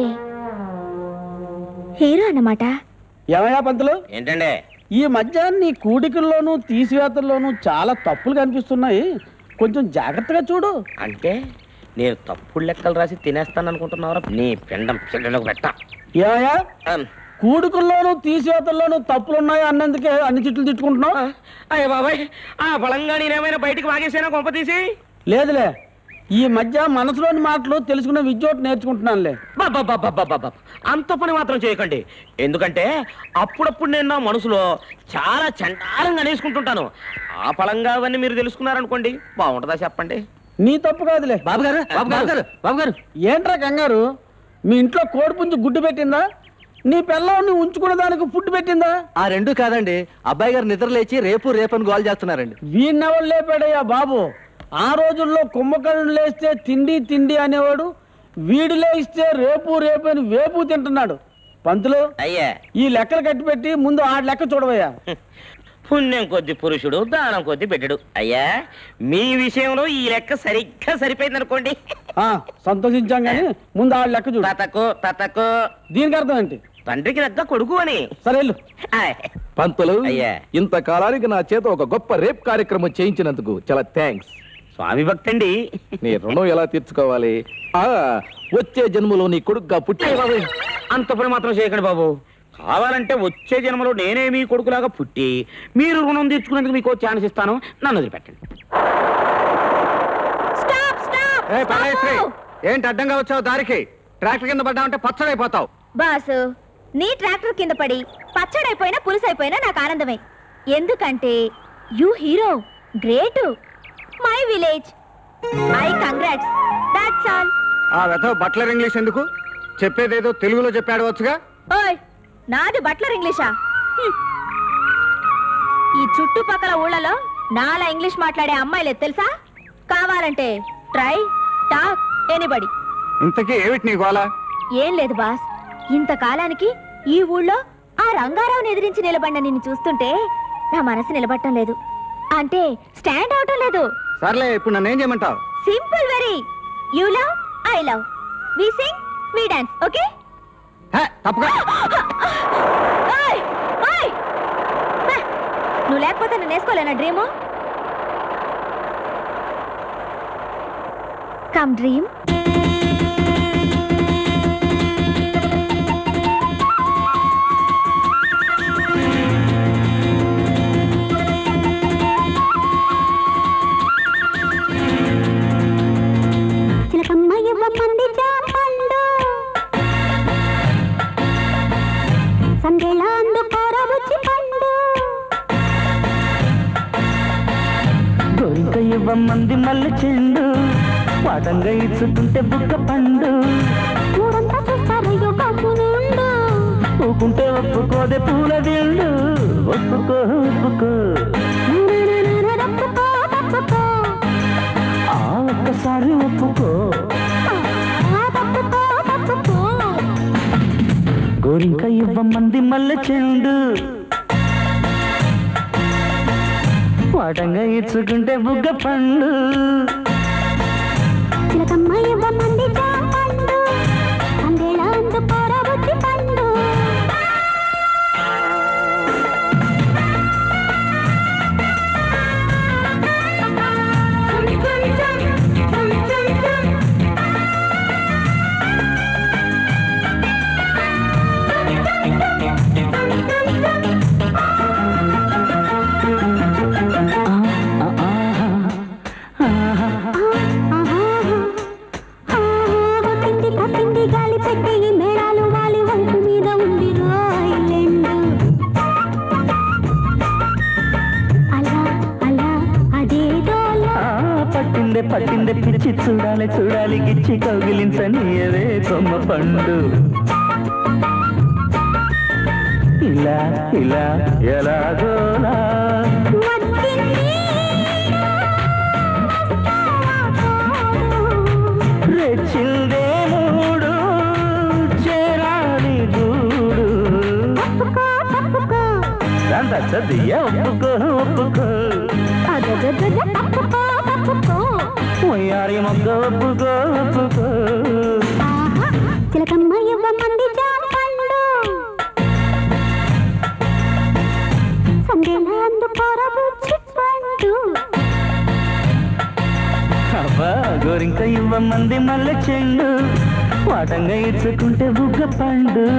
హీరో అన్నమాట ఏమయ్యా పంతులు ఏంటండి ఈ మధ్య నీ కూడికల్లోనూ తీసివేతల్లోనూ చాలా తప్పులు కనిపిస్తున్నాయి కొంచెం జాగ్రత్తగా చూడు అంటే నేను తప్పుడు లెక్కలు రాసి తినేస్తాను అనుకుంటున్నావరా నీ పిండం పిల్లలకు పెట్ట ఏమయ్యా కూడికల్లోనూ తీసివేతల్లోనూ తప్పులున్నాయి అన్నందుకే అన్ని తిట్లు తిట్టుకుంటున్నావు అయ్య బాబాయ్ ఆ బలంగా నేనేమైనా బయటికి వాగేసానా కొంప తీసి లేదులే ఈ మధ్య మనసులోని మాటలు తెలుసుకునే విద్యోటి నేర్చుకుంటున్నానులే బాబా అంత పని మాత్రం చేయకండి ఎందుకంటే అప్పుడప్పుడు నేను నా మనసులో చాలా చండాలంగా అనేసుకుంటుంటాను ఆ పలంగా అవన్నీ మీరు తెలుసుకున్నారనుకోండి బాగుంటుందా చెప్పండి నీ తప్పు కాదులే బాబు గారు బాబు గారు బాబు గారు ఏంట్రా కంగారు మీ ఇంట్లో కోడిపుంజు గుడ్డు పెట్టిందా నీ పిల్లని ఉంచుకున్న దానికి ఫుడ్ పెట్టిందా ఆ రెండు కాదండి అబ్బాయి గారు నిద్ర లేచి రేపు రేపని గోల్ చేస్తున్నారండి వీణెవరు లేపాడయ్యా బాబు ఆ రోజుల్లో కుంభకర్ణుడు లేస్తే తిండి తిండి అనేవాడు వీడు లేస్తే రేపు రేపు అని వేపు తింటున్నాడు పంతులు అయ్యా ఈ లెక్కలు కట్టిపెట్టి ముందు ఆ లెక్క చూడవయ్యా పుణ్యం కొద్ది పురుషుడు దానం కొద్ది బిడ్డడు అయ్యా మీ విషయంలో ఈ లెక్క సరిగ్గా సరిపోయింది అనుకోండి ఆ, సంతోషించాం కానీ ముందు ఆ లెక్క చూడు తతకు తతకు దీనికి అర్థం ఏంటి తండ్రికి దగ్గ కొడుకు అని సరే వెళ్ళు ఆయ్. పంతులు అయ్యా. ఇంతకాలానికి నా చేత ఒక గొప్ప రేప్ కార్యక్రమం చేయించినందుకు చాలా థ్యాంక్స్ స్వామి భక్తండి నీ రుణం ఎలా తీర్చుకోవాలి ఆ వచ్చే జన్మలో నీ కొడుకుగా పుట్టే అంత పని మాత్రం చేయకండి బాబు కావాలంటే వచ్చే జన్మలో నేనే మీ కొడుకులాగా పుట్టి మీరు రుణం తీర్చుకునేందుకు మీకు ఛాన్స్ ఇస్తాను నన్ను వదిలిపెట్టండి స్టాప్ స్టాప్ ఏ పరాయి స్త్రీ ఏంటి అడ్డంగా వచ్చావు దారికి ట్రాక్టర్ కింద పడ్డావంటే పచ్చడైపోతావు బాసు నీ ట్రాక్టర్ కింద పడి పచ్చడైపోయినా పులుసైపోయినా నాకు ఆనందమే ఎందుకంటే you hero great my village I congrats that's all ఆ వెధవ బట్లర్ ఇంగ్లీష్ ఎందుకు చెప్పేదేదో తెలుగులో చెప్పాడు వచ్చుగా ఓయ్ నాది బట్లర్ ఇంగ్లీషా హ్మ్. ఈ చుట్టుపక్కల ఊళ్ళలో నాలా ఇంగ్లీష్ మాట్లాడే అమ్మాయిలేదు తెలుసా కావాలంటే ట్రై టాక్ ఎనీబడి ఇంతకీ ఏమిటి నీ గోల ఏం లేదు బాస్ ఇంతకాలానికి ఈ ఊళ్ళో ఆ రంగారావుని ఎదిరించి నిలబడిన నిన్ను చూస్తుంటే నా మనసు నిలబడటం లేదు అంటే స్టాండ్ అవటం లేదు సర్లే ఇప్పుడు నన్ను ఏం చేయమంటావు simple very you love I love we sing we dance okay hey, తప్పుగా నువ్వు లేకపోతే నేను వేసుకోలేనా డ్రీము కమ్ డ్రీమ్ చిలకమ్మ ఇవ్వమంది జాంపండు సందేళ అందుకోర బుచ్చి పండు గోరింక ఇవ్వమంది మల్లె చెండు పాదంగా ఇచ్చుకుంటే బుగ్గ పండు ఊరంతా చూస్తారయ్యో కమ్మునుండు ఊకుంటే ఒప్పుకోదే పూల దిండు ఒప్పుకో ఒప్పుకో తప్పుకో తప్పుకో ఆ ఒక్కసారి ఒప్పుకో ఆ తప్పుకో తప్పుకో గోరింక ఇవ్వమంది మల్లె చెండు పాటంగా ఇచ్చుకుంటే బుగ్గ పండు చిలకమ్మ ఇవ్వమంది జాంపండు సోకింది గాలి పెట్టి ఈ మేళాలు వాలి వంపు మీద ఉంది రాయిలెండు అలా అలా అదేదోలా ఆ, పట్టిందే పట్టిందే పిచ్చి చూడాలి చూడాలి గిచ్చి కౌగిలించనీయవే కొమ్మ పండు ఇలా ఇలా ఎలాగోలా రెచ్చిందే మూడు చేరాలి గూడు దాంత చదియా ఒప్పుకో ఒప్పుకో వయ్యారి మొగ్గ ఒప్పుకో ఒప్పుకో చిలకమ్మ ఇవ్వమంది జాంపండు సందేలా అందుకోర బుచ్చి పండు అబ్బా గోరింక ఇవ్వమంది మల్లె చెండు వాటంగా ఇచ్చుకుంటే బుగ్గ పండు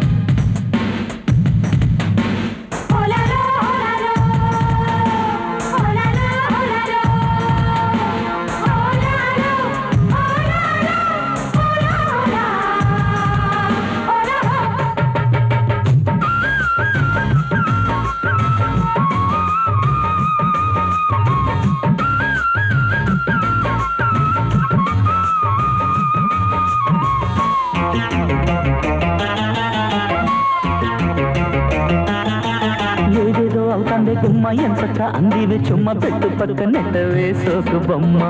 ఏదేదో అవుతాందే గుమ్మ ఎంతక అందివే చుమ్మ పెట్టు పక్క నెట్టవే సోకు బొమ్మ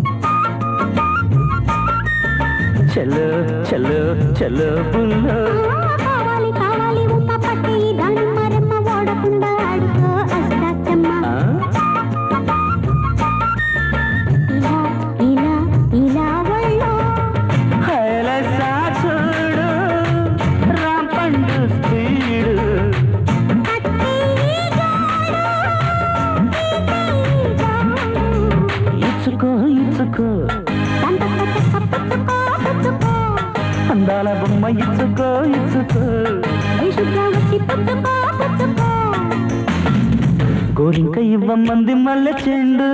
చలో చలో చలో బుల్లో కావాలి కావాలి ఉమ్మ పట్టి దాని మరెమ్మ ఓడకుండా ఆడుకో అష్టాచమ్మ ఆ? ఇలా ఇలా ఇలా ఒళ్ళో హైలసా చూడు రాంపండు స్పీడు కట్టి జాడు జాడు ఇచ్చుకో ఇచ్చుకో తంత పుచ్చుకో పుచ్చుకో అందాల బొమ్మ ఇచ్చుకో ఇచ్చుకో విషుగా వచ్చి పుచ్చుకో పుచ్చుకో గోరింక ఇవ్వమంది మల్లె చెండు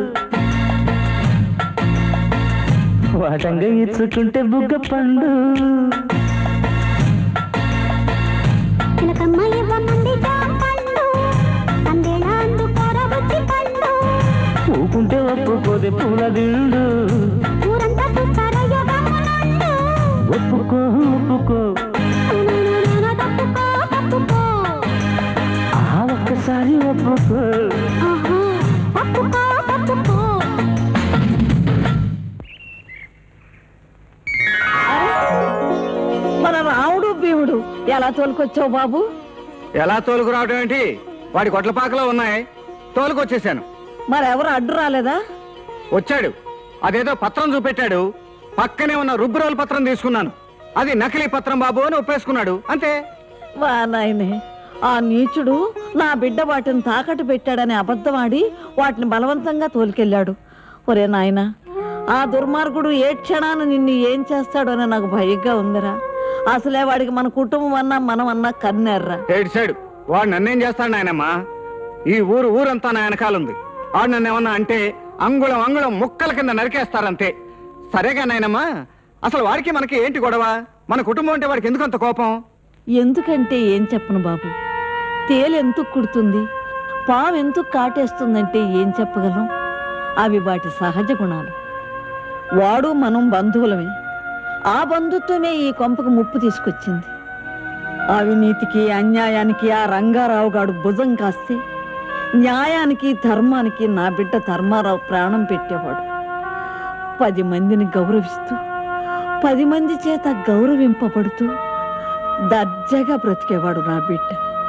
వాటంగా ఇచ్చుకుంటే బుగ్గ పండు చిలకమ్మ ఇవ్వమంది జాంపండు సందేలా అందుకోర బుచ్చి పండు ఊకుంటే ఒప్పుకోదే పూల దిండు ఊరంతా చూస్తారా యోగమునందు ఒప్పుకో ఒప్పుకో తప్పుకో తప్పుకో ఆ ఒక్కసారి ఒప్పుకో ఆహా, తప్పుకో తప్పుకో మన రాముడు భీముడు ఎలా తోలుకొచ్చావు బాబు ఎలా తోలుకు రావడం ఏంటి వాడి కొట్లపాకలో ఉన్నాయి తోలుకొచ్చేసాను మరెవరు అడ్డు రాలేదా వచ్చాడు అదేదో పత్రం చూపెట్టాడు పక్కనే ఉన్న రుబ్బురోలు పత్రం తీసుకున్నాను అది నకిలీ పత్రం బాబు అని ఒప్పేసుకున్నాడు అంతే వా నాయనే ఆ నీచుడు నా బిడ్డ వాటిని తాకట్టు పెట్టాడని అబద్ధమాడి వాటిని బలవంతంగా తోలుకెళ్ళాడు ఒరే నాయనా ఆ దుర్మార్గుడు ఏ క్షణాన నిన్ను ఏం చేస్తాడోని నాకు భయంగా ఉందిరా అసలే వాడికి మన కుటుంబం అన్నా మనం అన్నా కన్నేర్రా ఏడిచాడు వాడు నన్నేం చేస్తాడు నాయనమ్మా ఈ ఊరు ఊరంతా నా వెనకాలుంది వాడు నన్ను ఏమన్నా అంటే అంగుళం అంగుళం ముక్కల కింద నరికేస్తారంతే సరేగా నాయనమ్మా అసలు వాడికి మనకి ఏంటి గొడవ మన కుటుంబం అంటే వాడికి ఎందుకంత కోపం ఎందుకంటే ఏం చెప్పను బాబు తేలు ఎందుకు కుడుతుంది పాము ఎందుకు కాటేస్తుందంటే ఏం చెప్పగలం అవి వాటి సహజ గుణాలు వాడు మనం బంధువులమే ఆ బంధుత్వమే ఈ కొంపకు ముప్పు తీసుకొచ్చింది అవినీతికి అన్యాయానికి ఆ రంగారావు గాడు భుజం కాస్తే న్యాయానికి ధర్మానికి నా బిడ్డ ధర్మారావు ప్రాణం పెట్టేవాడు పది మందిని గౌరవిస్తూ పది మంది చేత గౌరవింపబడుతూ దర్జాగా బ్రతికేవాడు నా బిడ్డ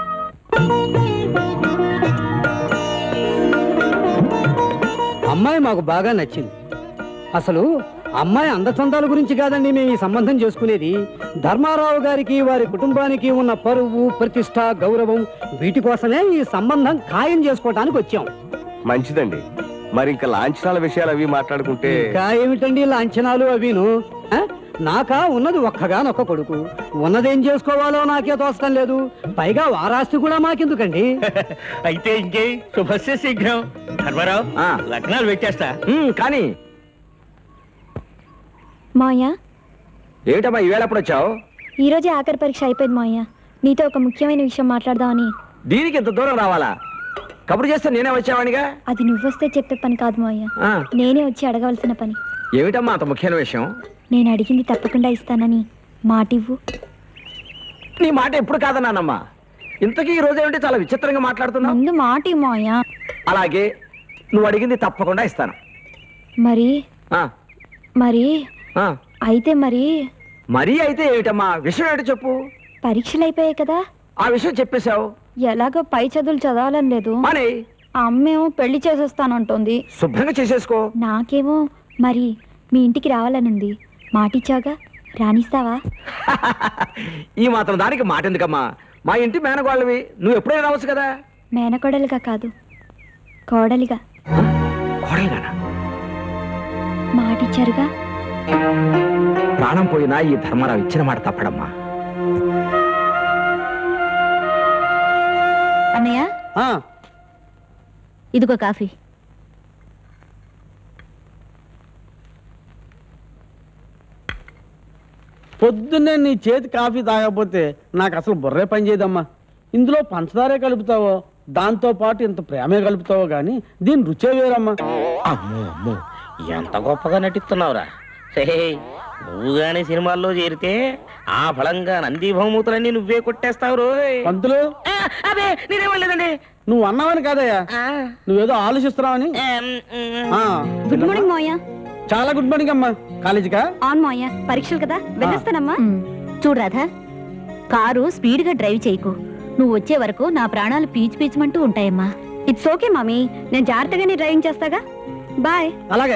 అమ్మాయి మాకు బాగా నచ్చింది అసలు అమ్మాయి అందచందాల గురించి కాదండి మేము ఈ సంబంధం చేసుకునేది ధర్మారావు గారికి వారి కుటుంబానికి ఉన్న పరువు ప్రతిష్ట గౌరవం వీటి కోసమే ఈ సంబంధం ఖాయం చేసుకోవటానికి వచ్చాం మంచిదండి మరి ఇంకా లాంఛనాల విషయాలు అవి మాట్లాడుకుంటే ఇంకా ఏమిటండి లాంఛనాలు అవిను ఆ? నాకా ఉన్నది ఒక్కగానొక్క కొడుకు ఉన్నదేం చేసుకోవాలో నాకే తోచడం లేదు పైగా వారాస్తి కూడా మాకెందుకండి అయితే ఇంకే శుభస్య శీఘ్రం ధర్మరావు లగ్నాలు పెట్టేస్తా కానీ మాయా ఏమిటమ్మా ఈవేళ ఎప్పుడు వచ్చావు ఈ రోజే ఆఖరి పరీక్ష అయిపోయింది మావయ్య నీతో ఒక ముఖ్యమైన విషయం మాట్లాడదామని దీనికి ఇంత దూరం రావాలా కబురు చేస్తే నేనే వచ్చావానిగా అది నువ్వొస్తే చెప్పే పని కాదు మావయ్య ఆ, నేనే వచ్చి అడగవలసిన పని ఏమిటమ్మా అంత ముఖ్యమైన విషయం నేను అడిగింది తప్పకుండా ఇస్తానని మాటివ్వు నీ మాట ఎప్పుడు కాదన్నానమ్మా ఇంతకీ ఈ రోజు ఏమిటి చాలా విచిత్రంగా మాట్లాడుతున్నావు ముందు మాట ఇవ్వు మావయ్య అలాగే నువ్వు అడిగింది తప్పకుండా ఇస్తాను మరి ఆ, మరి ఆ. అయితే మరి మరీ అయితే ఏమిటమ్మా విషయం ఏంటో చెప్పు పరీక్షలు అయిపోయాయి కదా ఆ విషయం చెప్పేశావు ఎలాగో పై చదువులు చదవాలని లేదు అని ఆ అమ్మేమో పెళ్లి చేసేస్తానంటోంది శుభ్రంగా చేసేసుకో నాకేమో మరి మీ ఇంటికి రావాలనుంది మాటిచ్చాగా రాణిస్తావా ఈ మాత్రం దానికి మాట ఎందుకమ్మా మా ఇంటి మేనగోళ్ళవి నువ్వు ఎప్పుడైనా రావచ్చు కదా మేనకోడలుగా కాదు కోడలిగా కోడలుగానా మాటిచ్చారుగా ప్రాణం పోయినా ఈ ధర్మారావు ఇచ్చిన మాట తప్పడమ్మా అన్నయ్య ఆ, ఇదిగో కాఫీ పొద్దున్నే నీ చేతి కాఫీ తాగకపోతే నాకు అసలు బుర్రే పని చేయదమ్మా ఇందులో పంచదారే కలుపుతావో దాంతో పాటు ఇంత ప్రేమే కలుపుతావో కానీ దీని రుచే వేరమ్మా అమ్మో అమ్మో ఎంత గొప్పగా నటిస్తున్నావురా హే నువ్వు గాని సినిమాల్లో చేరితే ఆ ఫలంగా నంది బహుమతులన్నీ నువ్వే కొట్టేస్తావు రోయ్ పంతులు ఆ, అబే నేనేమలేదండి నువ్వు అన్నావని కాదయ్యా నువ్వేదో ఆలోచిస్తున్నావని ఆ, గుడ్ మార్నింగ్ మావయ్య చాలా గుడ్ మార్నింగ్ అమ్మా కాలేజీకా ఆన్ మావయ్య పరీక్షలు కదా వెళ్ళొస్తానమ్మా చూడు రాధా కారు స్పీడ్ గా డ్రైవ్ చేయకు నువ్వు వచ్చే వరకు నా ప్రాణాలు పీచు పీచమంటూ ఉంటాయమ్మా ఇట్స్ ఓకే మామీ నేను జాగ్రత్తగానే డ్రైవింగ్ చేస్తాగా బాయ్ అలాగే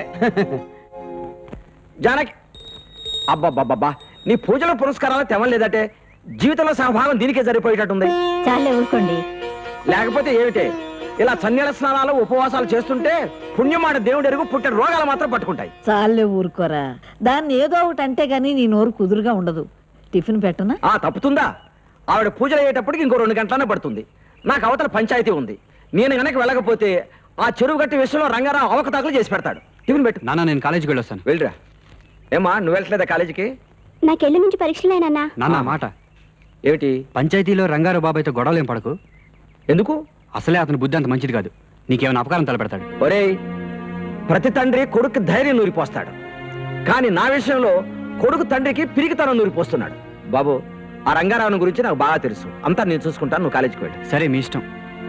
జానకి అబ్బబ్బబ్బబ్బా నీ పూజల పురస్కారాలు తెవలేదటే జీవితంలో సహభాగం దీనికే సరిపోయేటట్టుంది చాలే ఊరుకోండి లేకపోతే ఏమిటే ఇలా చన్నీల స్నానాలు ఉపవాసాలు చేస్తుంటే పుణ్యమాట దేవుడు ఎరుగు పుట్టిన రోగాలు మాత్రం పట్టుకుంటాయి చాలే ఊరుకోరా దాన్ని ఏదో ఒకటి అంటే గానీ నీ నోరు కుదురుగా ఉండదు టిఫిన్ పెట్టనా ఆ తప్పుతుందా ఆవిడ పూజలు అయ్యేటప్పటికి ఇంకో రెండు గంటలనే పడుతుంది నాకు అవతల పంచాయతీ ఉంది నేను గనక వెళ్ళకపోతే ఆ చెరువు గట్టి విషయంలో రంగారావు అవకతవకలు చేసి పెడతాడు టిఫిన్ పెట్టు నాన్న నేను కాలేజీకి వెళ్ళొస్తాను వెళ్ళరా ఏమా నువ్వు వెళ్ళట్లేదా కాలేజీకి నాకెళ్ళి నుంచి పరీక్షలేనన్నా నాన్న మాట ఏమిటి పంచాయతీలో రంగారావు బాబాయ్తో గొడవలేం పడకు ఎందుకు అసలే అతని బుద్ధి అంత మంచిది కాదు నీకేమైనా అపకారం తలపెడతాడు ఒరేయ్ ప్రతి తండ్రి కొడుకు ధైర్యం నూరిపోస్తాడు కానీ నా విషయంలో కొడుకు తండ్రికి పిరికితనం నూరిపోస్తున్నాడు బాబు ఆ రంగారావుని గురించి నాకు బాగా తెలుసు అంతా నేను చూసుకుంటాను నువ్వు కాలేజీకి వెళ్ళు సరే మీ ఇష్టం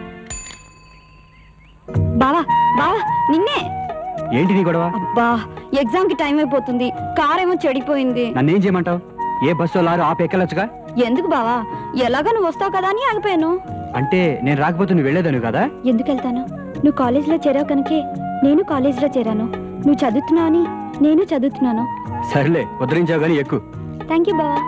బావా బావా నిన్నే ఏంటి నీ గొడవ అబ్బా ఎగ్జామ్ కి టైం అయిపోతుంది కార్ ఏమో చెడిపోయింది నన్నేం చేయమంటావు ఏ బస్సు లారు ఆపి ఎక్కలొచ్చుగా ఎందుకు బావా ఎలాగో నువ్వు వస్తావు కదా అని ఆగిపోయాను అంటే నేను రాకపోతే నువ్వు వెళ్ళేదాను కదా ఎందుకు వెళ్తాను నువ్వు కాలేజీలో చేరావు కనుకే నేను కాలేజీలో చేరాను నువ్వు చదువుతున్నావు అని నేను చదువుతున్నాను సర్లే ఉద్ధరించావు కానీ ఎక్కువ థ్యాంక్ యూ బావా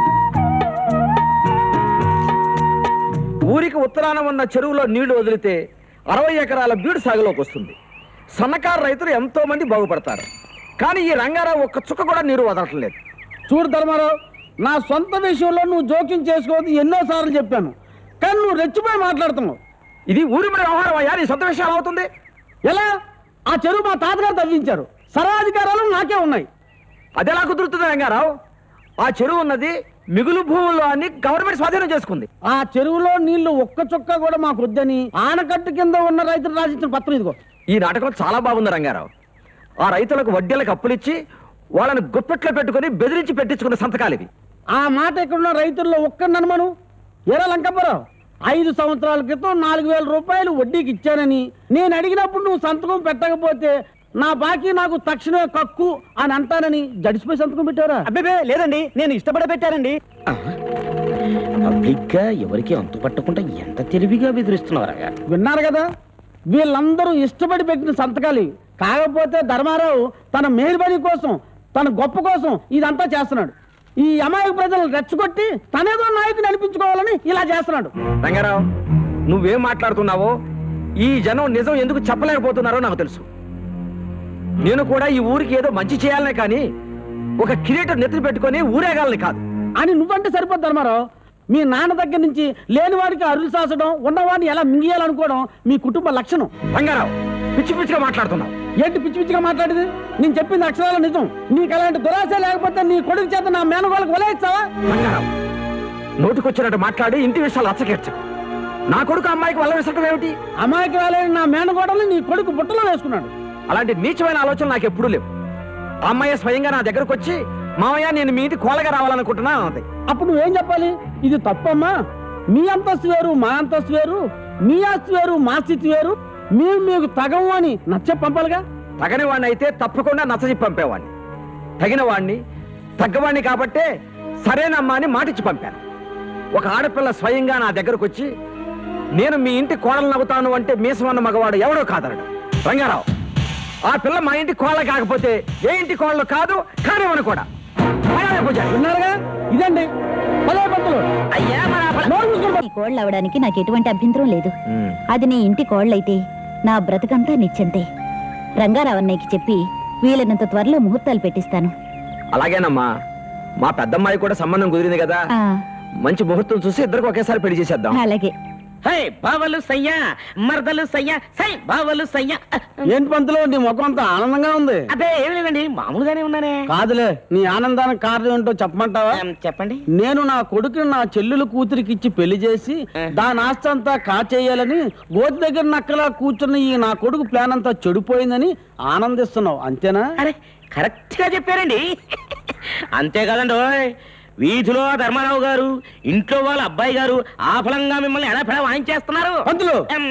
ఊరికి ఉత్తరాన ఉన్న చెరువులో నీళ్లు వదిలితే అరవై ఎకరాల బీడు సాగులోకి వస్తుంది సన్నకారు రైతులు ఎంతో మంది బాగుపడతారు కానీ ఈ రంగారావు ఒక్క చుక్క కూడా నీరు వదలటం లేదు చూడు ధర్మారావు నా సొంత విషయంలో నువ్వు జోక్యం చేసుకోవద్దు ఎన్నోసార్లు చెప్పాను కానీ నువ్వు రెచ్చిపోయి మాట్లాడుతున్నావు ఇది ఊరి మీద వ్యవహారం అయ్యా నీ సొంత విషయాలు అవుతుంది ఎలా ఆ చెరువు మా తాతగారు తవ్వించారు సరాధికారాలు నాకే ఉన్నాయి అదెలా కుదురుతుంది రంగారావు ఆ చెరువు ఉన్నది మిగులు భూముల్లో అని గవర్నమెంట్ స్వాధీనం చేసుకుంది ఆ చెరువులో నీళ్లు ఒక్క చుక్క కూడా మాకు వద్దని ఆనకట్టు కింద ఉన్న రైతులు రాసిచ్చిన పత్రం ఇదిగో ఈ నాటకం చాలా బాగుంది రంగారావు ఆ రైతులకు వడ్డీలకు అప్పులిచ్చి వాళ్ళని గుప్పెట్లో పెట్టుకుని బెదిరించి పెట్టించుకున్న సంతకాలు ఇవి ఆ మాట ఎక్కడున్న రైతుల్లో ఒక్కడిని అనుమను ఎరా లంకపురం ఐదు సంవత్సరాల క్రితం నాలుగు వేల రూపాయలు వడ్డీకి ఇచ్చానని నేను అడిగినప్పుడు నువ్వు సంతకం పెట్టకపోతే నా బాకీ నాకు తక్షణమే కక్కు అని అంటానని జడిసిపోయి సంతకం పెట్టారా అబ్బే లేదండి నేను ఇష్టపడే పెట్టానండి పబ్లిక్ గా ఎవరికి అంతు పట్టకుండా ఎంత తెలివిగా బెదిరిస్తున్నారా విన్నారు కదా వీళ్ళందరూ ఇష్టపడి పెట్టిన సంతకాలు ఇవి. కాకపోతే ధర్మారావు తన మేలుబడి కోసం తన గొప్ప కోసం ఇదంతా చేస్తున్నాడు ఈ అమాయక ప్రజలను రెచ్చగొట్టి తనేదో నాయకుని అనిపించుకోవాలని ఇలా చేస్తున్నాడు రంగారావు నువ్వేం మాట్లాడుతున్నావో ఈ జనం నిజం ఎందుకు చెప్పలేకపోతున్నారో నాకు తెలుసు నేను కూడా ఈ ఊరికి ఏదో మంచి చేయాలనే కానీ ఒక కిరీటం నెత్తి పెట్టుకొని ఊరేగాలని కాదు అని నువ్వంటే సరిపోద్ది ధర్మారావు మీ నాన్న దగ్గర నుంచి లేని వాడికి అరులు సాసడం ఉన్నవాడిని ఎలా మింగియాలనుకోవడం మీ కుటుంబ లక్షణం రంగారావు పిచ్చి పిచ్చిగా మాట్లాడుతున్నావు ఏంటి పిచ్చి పిచ్చిగా మాట్లాడేది నేను చెప్పింది అక్షరాల నిజం నీకు అలాంటి దురాశ లేకపోతే నీ కొడుకు చేత నా మేనగోళ్ళకి వలేస్తావా బంగారం నోటికొచ్చినట్టు మాట్లాడి ఇంటి విషయాలు అచ్చకెచ్చు నా కొడుకు అమ్మాయికి వల్ల విసరటం ఏమిటి అమాయకి వాళ్ళని నా మేనగోడల్ని నీ కొడుకు బుట్టలో వేసుకున్నాడు అలాంటి నీచమైన ఆలోచనలు నాకు ఎప్పుడూ లేవు ఆ అమ్మాయి స్వయంగా నా దగ్గరకు వచ్చి మామయ్య నేను మీ ఇంటి కోలగా రావాలనుకుంటున్నా అంది అప్పుడు నువ్వేం చెప్పాలి ఇది తప్పమ్మా మీ అంతస్తు వేరు మా అంతస్తు వేరు మీ ఆస్తి వేరు మా స్థితి వేరు మేము మీకు తగము అని నచ్చ పంపాలిగా తగని వాడిని అయితే తప్పకుండా నచ్చజెప్పి పంపేవాడిని తగిన వాడిని తగ్గవాడిని కాబట్టే సరేనమ్మా అని మాటిచ్చి పంపాను ఒక ఆడపిల్ల స్వయంగా నా దగ్గరకు వచ్చి నేను మీ ఇంటి కోడలు నవ్వుతాను అంటే మీసమన్న మగవాడు ఎవడో కాదనడు రంగారావు ఆ పిల్ల మా ఇంటి కోళ్ళ కాకపోతే ఏ ఇంటి కోళ్ళు కాదు కానివ్వను కూడా అలాగే పూజారి. విన్నారుగా ఇదండి పదే పంతులు నోరు మూసుకోండి. నీ కోళ్ళు అవడానికి నాకు ఎటువంటి అభ్యంతరం లేదు అది నీ ఇంటి కోళ్ళైతే నా బ్రతకంతా నిచ్చంతే రంగారావన్నయ్యకి చెప్పి వీలైనంత త్వరలో ముహూర్తాలు పెట్టిస్తాను అలాగేనమ్మా మా పెద్దమ్మాయి కూడా సంబంధం కుదిరింది కదా ఆ, మంచి ముహూర్తం చూసి ఇద్దరికి ఒకేసారి పెళ్లి చేసేద్దాం అలాగే హే బావలు సయ్యా మరదలు సయ్యా సై బావలు సయ్యా ఏంటి పంతులు నీ ముఖం అంతా ఆనందంగా ఉంది అదే ఏం లేదండి మామూలుగానే ఉన్నానే కాదులే నీ ఆనందానికి కారణం ఏంటో చెప్పమంటావా ఏం, చెప్పండి నేను నా కొడుకుని నా చెల్లెలు కూతురికి ఇచ్చి పెళ్లి చేసి దాని ఆస్తి అంతా కాచేయాలని గోతి దగ్గర నక్కలా కూర్చున్న ఈ నా కొడుకు ప్లాన్ అంతా చెడిపోయిందని ఆనందిస్తున్నావు అంతేనా అరే కరెక్ట్ గా చెప్పారండి అంతే కదండి ఓయ్. వీధిలో ధర్మారావు గారు ఇంట్లో వాళ్ళ అబ్బాయి గారు ఆ ఫలంగా మిమ్మల్ని ఎలా ఫలం వాయించేస్తున్నారు పంతులు ఎం,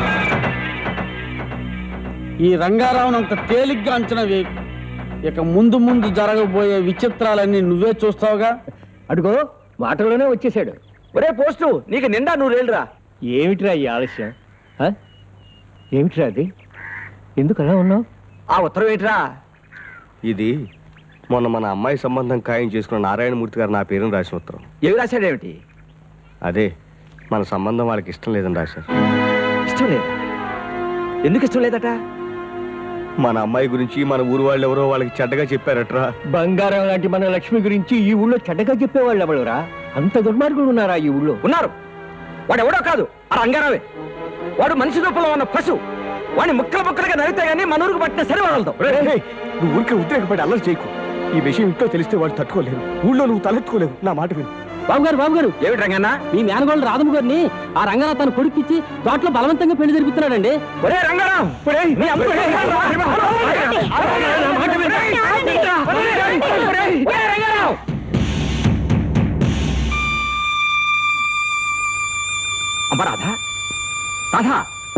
ఈ రంగారావును అంత తేలిగ్గా అంచనా వేయకు ఇక ముందు ముందు జరగబోయే విచిత్రాలన్నీ నువ్వే చూస్తావుగా అడుగో మాటలోనే వచ్చేసాడు ఒరే పోస్టు నీకు నిండా నూరేళ్ళరా ఏమిట్రా ఈ ఆలస్యం ఆ? ఏమిట్రా అది ఎందుకు అలా ఉన్నావు ఆ ఉత్తరం ఏంట్రా ఇది మొన్న మన అమ్మాయి సంబంధం ఖాయం చేసుకున్న నారాయణమూర్తి గారు నా పేరును రాసిన ఉత్తరం ఏమి రాశాడేమిటి అదే మన సంబంధం వాళ్ళకి ఇష్టం లేదని రాశారు ఇష్టం లేదు ఎందుకు ఇష్టం లేదట మన అమ్మాయి గురించి మన ఊరు వాళ్ళు ఎవరో వాళ్ళకి చెడ్డగా చెప్పారట్రా బంగారం లాంటి మన లక్ష్మి గురించి ఈ ఊళ్ళో చెడ్డగా చెప్పేవాళ్ళు ఎవరురా అంత దుర్మార్గులు ఉన్నారా ఈ ఊళ్ళో ఉన్నారు వాడు ఎవడో కాదు ఆ రంగారావే వాడు మనిషి రూపంలో ఉన్న పశు వాడిని ముక్కలు ముక్కలుగా నరితే గానీ మన ఊరికి పట్టిన సరే వదలదు రేయ్, నువ్వు ఊరికి ఉద్రేకపడి అల్లరి చేయకు ఈ విషయం ఇంట్లో తెలిస్తే వాళ్ళు తట్టుకోలేరు ఊళ్ళో నువ్వు తలెత్తుకోలేవు నా మాట విను బాబు గారు బాబు గారు ఏమిటి రంగన్న మీ మేనగోళ్ళు రాధమ్మ గారిని ఆ రంగారావు తన కొడుకిచ్చి తోటలో బలవంతంగా పెళ్లి జరిపిస్తున్నాడండి ఒరే రంగారావు ఒరేయ్, నీ అమ్మ ఒరేయ్, నా మాట విను. ఒరేయ్, రంగారావు అమ్మ రాధా రాధా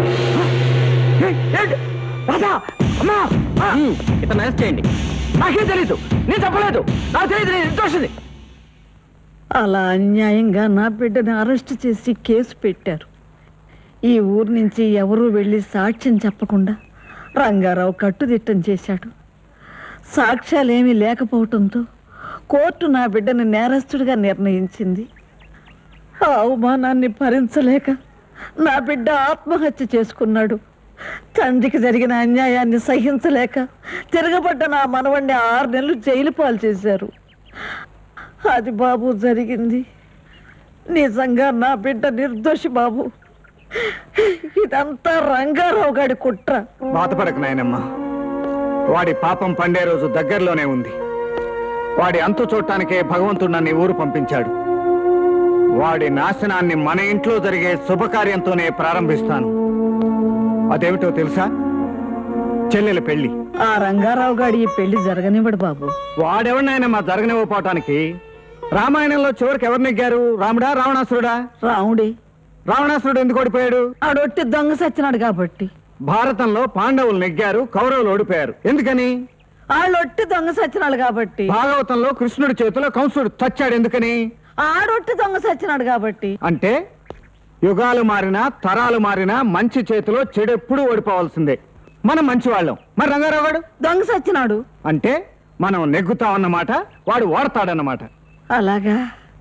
ఏయ్, ఏంటి? రాధా అమ్మా ఆ, ఇతను అరెస్ట్ చేయండి నాకేం తెలీదు నేను చెప్పలేదు నాకు తెలియదు నేను నిర్దోషిని అలా అన్యాయంగా నా బిడ్డని అరెస్ట్ చేసి కేసు పెట్టారు ఈ ఊరు నుంచి ఎవరూ వెళ్ళి సాక్ష్యం చెప్పకుండా రంగారావు కట్టుదిట్టం చేశాడు సాక్ష్యాలేమీ లేకపోవటంతో కోర్టు నా బిడ్డని నేరస్తుడిగా నిర్ణయించింది ఆ అవమానాన్ని భరించలేక నా బిడ్డ ఆత్మహత్య చేసుకున్నాడు తండ్రికి జరిగిన అన్యాయాన్ని సహించలేక తిరగబడ్డ నా మనవణ్ణి ఆరు నెలలు జైలు పాలు చేశారు అది బాబు జరిగింది నిజంగా నా బిడ్డ నిర్దోషి బాబు ఇదంతా రంగారావు గారి కుట్ర బాధపడకు నాయనమ్మా వాడి పాపం పండే రోజు దగ్గరలోనే ఉంది వాడి అంతు చూడటానికే భగవంతుడు నన్ను ఈ ఊరు పంపించాడు వాడి నాశనాన్ని మన ఇంట్లో జరిగే శుభకార్యంతోనే ప్రారంభిస్తాను అదేమిటో తెలుసా చెల్లెల పెళ్లి ఆ రంగారావు గారి ఈ పెళ్లి జరగనివ్వడు బాబు వాడెవరినైనా జరగనివ్వపోవటానికి రామాయణంలో చివరికి ఎవరు నెగ్గారు రాముడా రావణాసురుడా రాముడి రావణాసురుడు ఎందుకు ఓడిపోయాడు ఆడొట్టి దొంగ సచ్చినాడు కాబట్టి భారతంలో పాండవులు నెగ్గారు కౌరవులు ఓడిపోయారు ఎందుకని ఆళ్ళొట్టి దొంగ సచ్చినాడు కాబట్టి భాగవతంలో కృష్ణుడి చేతిలో కంసుడు చచ్చాడు ఎందుకని ఆడొట్టి దొంగ సచ్చినాడు కాబట్టి అంటే యుగాలు మారినా తరాలు మారినా మంచి చేతిలో చెడు ఎప్పుడూ ఓడిపోవాల్సిందే మనం మంచి వాళ్ళం మరి రంగారావు గారు దొంగ సచ్చినాడు అంటే మనం నెగ్గుతామన్నమాట వాడు ఓడతాడన్నమాట అలాగా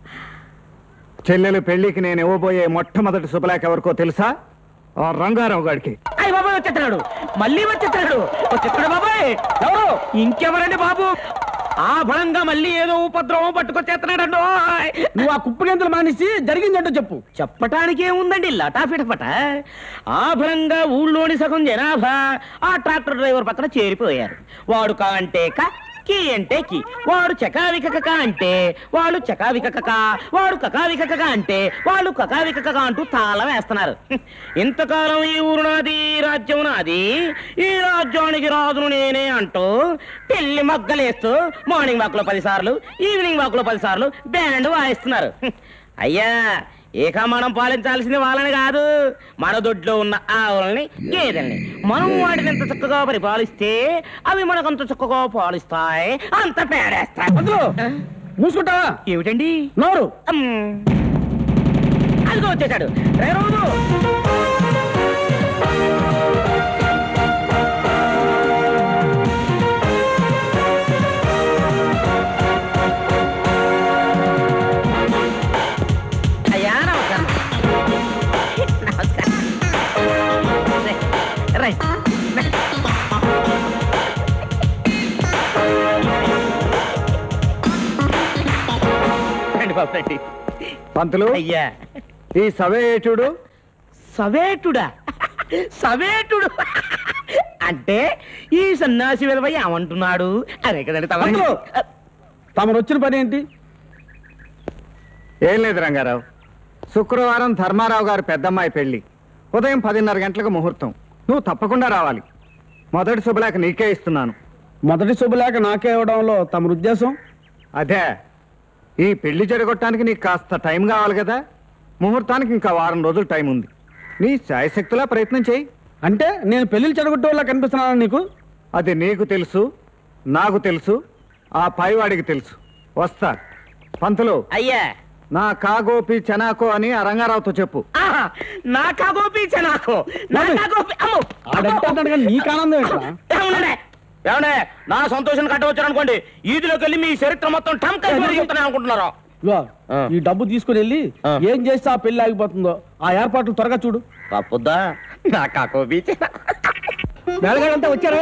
చెల్లెలు పెళ్లికి నేను ఇవ్వబోయే మొట్టమొదటి శుభలేఖ ఎవరికో తెలుసా ఆ రంగారావు గారికి అయ్య బాబాయ్ వచ్చేస్తున్నాడు మళ్ళీ వచ్చేస్తున్నాడు వచ్చేస్తున్నాడు బాబాయ్ ఎవరు ఇంకెవరండి బాబు ఆ బలంగా మళ్ళీ ఏదో ఉపద్రవం పట్టుకొచ్చేస్తున్నాడు నువ్వు ఆ కుప్ప గంతులు మానేసి జరిగిందంటో చెప్పు చెప్పటానికే ఉందండి లటాఫిటపట ఆ ఫలంగా ఊళ్ళోని సగం జనాభా ఆ ట్రాక్టర్ డ్రైవర్ పక్కన చేరిపోయారు వాడు కా అంటే క కి అంటే కి వాడు చకావికక అంటే వాళ్ళు చకావికక వాడు కకావికక అంటే వాళ్ళు కకావికక అంటూ తాళం వేస్తున్నారు హ్మ్. ఇంతకాలం ఈ ఊరు నాది ఈ రాజ్యం నాది ఈ రాజ్యానికి రాజును నేనే అంటూ పెళ్లి మగ్గలేస్తూ మార్నింగ్ వాక్ లో పది సార్లు ఈవినింగ్ వాక్ లో పది సార్లు బ్యాండ్ వాయిస్తున్నారు హ్మ్. అయ్యా ఏక మనం పాలించాల్సింది వాళ్ళని కాదు మన దొడ్లో ఉన్న ఆవులని గేదెల్ని మనం వాటిని ఎంత చక్కగా పరిపాలిస్తే అవి మనకంత చక్కగా పాలిస్తాయి అంత పేడేస్తాయి మూసుకుంటావా ఏమిటండి నోరు అదిగో వచ్చేసాడు డ్రైవర్ బాబు అయ్యా నమస్కారం నమస్కారం రైట్, రైట్ రండి బాబు రండి పంతులు అయ్యా ఈ సవేటుడు సవేటుడా సవేటుడు అంటే ఈ సన్యాసి విలువ ఏమంటున్నాడు అదే కదండి తమరు తమరు వచ్చిన పని ఏంటి ఏం లేదు రంగారావు శుక్రవారం ధర్మారావు గారు పెద్దమ్మాయి పెళ్లి ఉదయం పదిన్నర గంటలకు ముహూర్తం నువ్వు తప్పకుండా రావాలి మొదటి శుభలేఖ నీకే ఇస్తున్నాను మొదటి శుభలేఖ నాకే ఇవ్వడంలో తమరు ఉద్దేశం అదే ఈ పెళ్లి జరగొట్టడానికి నీకు కాస్త టైం కావాలి కదా ముహూర్తానికి ఇంకా వారం రోజులు టైం ఉంది నీ శాయశక్తులా ప్రయత్నం చేయి అంటే నేను పెళ్లిళ్ళు చెడగొట్టే వాళ్ళ కనిపిస్తున్నాను నీకు అది నీకు తెలుసు నాకు తెలుసు ఆ పైవాడికి తెలుసు వస్తా పంతులు అయ్యా నా కాగోపి చనాకో అని ఆ రంగారావుతో చెప్పు ఆహా, నా కాగోపి నాకు నా కాగోపి అమ్మో ఆడంటే అతను కానీ నీకు ఆనందం ఏంట్రా? ఏమండే ఏమండే నా సంతోషం కట్టవచ్చారు అనుకోండి ఈదిలోకి వెళ్ళి మీ చరిత్ర మొత్తం టంకా చెప్తాను అనుకుంటున్నారా ఇదిగో, ఈ డబ్బు తీసుకుని వెళ్ళి ఏం చేస్తే ఆ పెళ్లి ఆగిపోతుందో ఆ ఏర్పాట్లు త్వరగా చూడు తప్పుద్దా నా కాకోపి మేళగాడంతా వచ్చారా